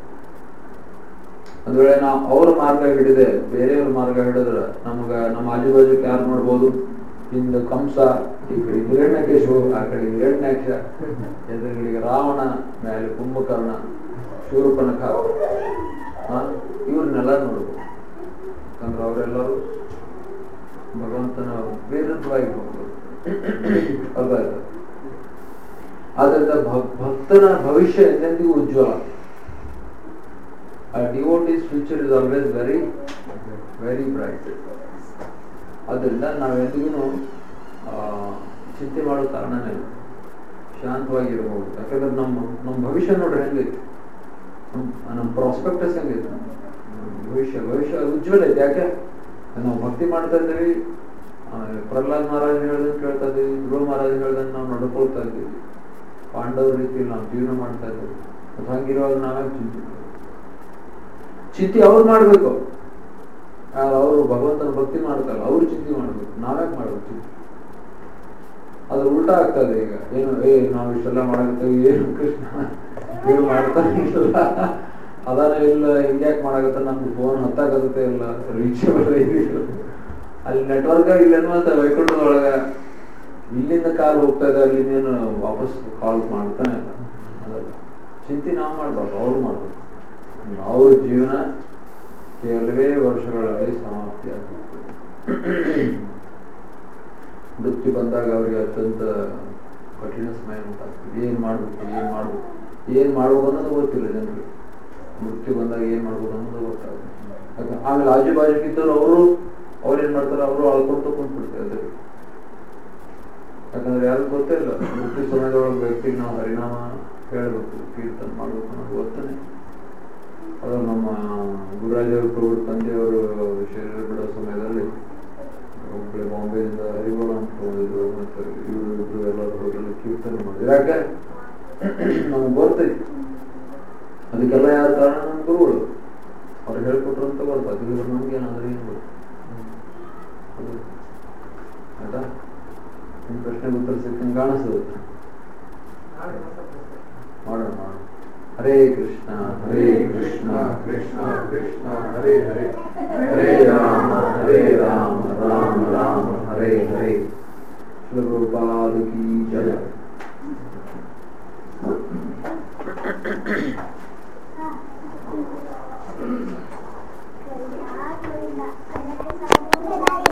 ಒಂದ್ ವೇಳೆ ನಾವು ಅವ್ರ ಮಾರ್ಗ ಹಿಡಿದೆ ಬೇರೆಯವ್ರ ಮಾರ್ಗ ಹಿಡಿದ್ರೆ ನಮಗ ನಮ್ಮ ಆಜುಬಾಜುಕ್ಕೆ ಯಾರು ನೋಡ್ಬೋದು ಹಿಂದೆ ಕಂಸ ಈ ಕಡೆ ಹಿರಣ್ಯಕೇಶು ಆ ಕಡೆ ಹಿರಣ್ಯಾಕ್ಷ ಎದುರುಗಳಿಗೆ ರಾವಣ ಮೇಲೆ ಕುಂಭಕರ್ಣ ಶೂರ್ಪನಖ ಇವ್ರನ್ನೆಲ್ಲ ನೋಡ್ಬೋದು ಯಾಕಂದ್ರೆ ಅವರೆಲ್ಲರೂ ಭಗವಂತನ ವಿರುದ್ಧವಾಗಿ ಹೋಗ್ಬೋದು ಅರ್ಥಾಯ್ತು ಆದ್ರಿಂದ ಭಕ್ತನ ಭವಿಷ್ಯ ಎಂದೆಂದಿಗೂ ಉಜ್ವಲ ಆ devotees future is always very very bright ಅದರಿಂದ ನಾವೆಂದಿಗೂ ಚಿಂತೆ ಮಾಡೋ ಕಾರಣನೇ ಇಲ್ಲ ಶಾಂತವಾಗಿರ್ಬೋದು ಯಾಕಂದ್ರೆ ನಮ್ಮ ನಮ್ಮ ಭವಿಷ್ಯ ನೋಡ್ರಿ ಹೆಂಗೈತಿ ನಮ್ಮ ಪ್ರಾಸ್ಪೆಕ್ಟಸ್ ಹೆಂಗೈತಿ ಭವಿಷ್ಯ ಭವಿಷ್ಯ ಉಜ್ವಲ ಐತೆ ಯಾಕೆ ನಾವು ಭಕ್ತಿ ಮಾಡ್ತಾ ಇದ್ದೀವಿ ಪ್ರಹ್ಲಾದ್ ಮಹಾರಾಜ್ ಹೇಳ್ದಂಗೆ ಕೇಳ್ತಾ ಇದ್ದೀವಿ ಧ್ರುವ ಮಹಾರಾಜ್ ಹೇಳ್ದಂಗೆ ನಾವು ನಡ್ಕೊಳ್ತಾ ಇದ್ದೀವಿ ಪಾಂಡವ್ರ ರೀತಿಯಲ್ಲಿ ನಾವು ಜೀವನ ಮಾಡ್ತಾ ಇದ್ದೀವಿ ಮತ್ತು ಹಂಗಿರುವಾಗ ನಾವೇ ಚಿಂತೆ ಚಿಂತೆ ಅವ್ರು ಮಾಡ್ಬೇಕು ಅವರು ಭಗವಂತನ ಭಕ್ತಿ ಮಾಡ್ತಾರಲ್ಲ ಅವ್ರು ಚಿಂತೆ ಮಾಡ್ಬೇಕು ನಾವ್ಯಾಕೆ ಮಾಡ್ಬೇಕು ಚಿಂತೆ ಅದ್ರ ಉಲ್ಟಾ ಆಗ್ತದೆ ಈಗ ಏನು ಏ ನಾವು ಇಷ್ಟೆಲ್ಲ ಮಾಡಾಕತ್ತೇವೆ ಏನು ಕೃಷ್ಣ ಏನು ಮಾಡ್ತಾನೆ ಇಲ್ಲ ಅದಾನ ಇಲ್ಲ ಹಿಂಗ್ಯಾಕ್ ಮಾಡಾಕತ್ತ ನಮ್ದು ಫೋನ್ ಹತ್ತಾಕತ್ತೆ ಇಲ್ಲ ರೀಚೇಬಲ್ ಇಲ್ಲ ಅಲ್ಲಿ ನೆಟ್ವರ್ಕ್ ಇಲ್ಲ ಮತ್ತೆ ವೈಕುಂಠದೊಳಗ ಇಲ್ಲಿಂದ ಕಾಲ್ ಹೋಗ್ತಾ ಇದೆ ಅಲ್ಲಿ ನೀನು ವಾಪಸ್ ಕಾಲ್ ಮಾಡ್ತಾನೆ ಇಲ್ಲ ಅದಲ್ಲ ಚಿಂತೆ ನಾವು ಮಾಡ್ಬಾರ್ದು ಅವ್ರು ಮಾಡ್ಬೇಕು ಅವ್ರ ಜೀವನ ಕೆಲವೇ ವರ್ಷಗಳಲ್ಲಿ ಸಮಾಪ್ತಿ ಆಗ್ತದೆ ಮೃತ್ಯು ಬಂದಾಗ ಅವರಿಗೆ ಅತ್ಯಂತ ಕಠಿಣ ಸಮಯ ಉಂಟಾಗ್ತದೆ ಏನ್ ಮಾಡ್ಬೇಕು ಏನ್ ಮಾಡ್ಬೇಕು ಏನ್ ಮಾಡ್ಬೇಕು ಅನ್ನೋದು ಗೊತ್ತಿಲ್ಲ ಜನರಿಗೆ ಮೃತ್ಯು ಬಂದಾಗ ಏನ್ ಮಾಡ್ಬೋದು ಅನ್ನೋದು ಗೊತ್ತಾಗುತ್ತೆ ಯಾಕೆ ಆಮೇಲೆ ಆಜು ಬಾಜುಕಿದ್ದವರು ಅವರು ಅವ್ರು ಏನ್ ಮಾಡ್ತಾರೆ ಅವರು ಅಳ್ಕೊಂತ ಕುಂತ್ಬಿಡ್ತಾರೆ ಯಾಕಂದ್ರೆ ಯಾರು ಗೊತ್ತೇ ಇಲ್ಲ ಮೃತ್ಯು ಸಮಯದೊಳಗೆ ವ್ಯಕ್ತಿಗೆ ನಾವು ಹರಿನಾಮ ಹೇಳ್ಬೇಕು ಕೀರ್ತನ ಮಾಡ್ಬೇಕು ಅನ್ನೋದು ಗೊತ್ತನೇ ಅದು ನಮ್ಮ ಗುರುರಾಜವರು ಪ್ರಭು ತಂದೆಯವರು ಶರೀರ ಬಿಡೋ ಸಮಯದಲ್ಲಿ ಒಬ್ಬಳೆ ಬಾಂಬೆಯಿಂದ ಹರಿಗೋಳ ಅಂತ ಹೋಗಿದ್ರು ಮತ್ತೆ ಇವರು ಇಬ್ರು ಎಲ್ಲರೂ ಹೋಗಿ ಕೀರ್ತನೆ ಮಾಡಿದ್ರು ಯಾಕೆ ನಮ್ಗೆ ಗೊತ್ತೈತಿ ಅದಕ್ಕೆಲ್ಲ ಯಾರ ಕಾರಣ ನಮ್ಮ ಗುರುಗಳು ಅವ್ರು ಹೇಳ್ಕೊಟ್ರು ಅಂತ ಗೊತ್ತು ಅದಿಲ್ಲ ನಮ್ಗೆ ಏನಾದ್ರೆ ಏನು ಗೊತ್ತು ಆಯ್ತಾ ನಿಮ್ಮ ಪ್ರಶ್ನೆಗೆ ಉತ್ತರ ಸಿಕ್ಕಂಗೆ ಕಾಣಿಸ್ತದೆ ಮಾಡೋಣ ಮಾಡೋಣ ಹರೇ ಕೃಷ್ಣ ಹರೇ ಕೃಷ್ಣ ಕೃಷ್ಣ ಕೃಷ್ಣ ಹರೇ ಹರೇ ಹರೇ ರಾಮ ಹರೇ ರಾಮ ರಾಮ ರಾಮ ಹರೇ ಹರೇ ಶ್ರೀ ಕಿ ಜಯ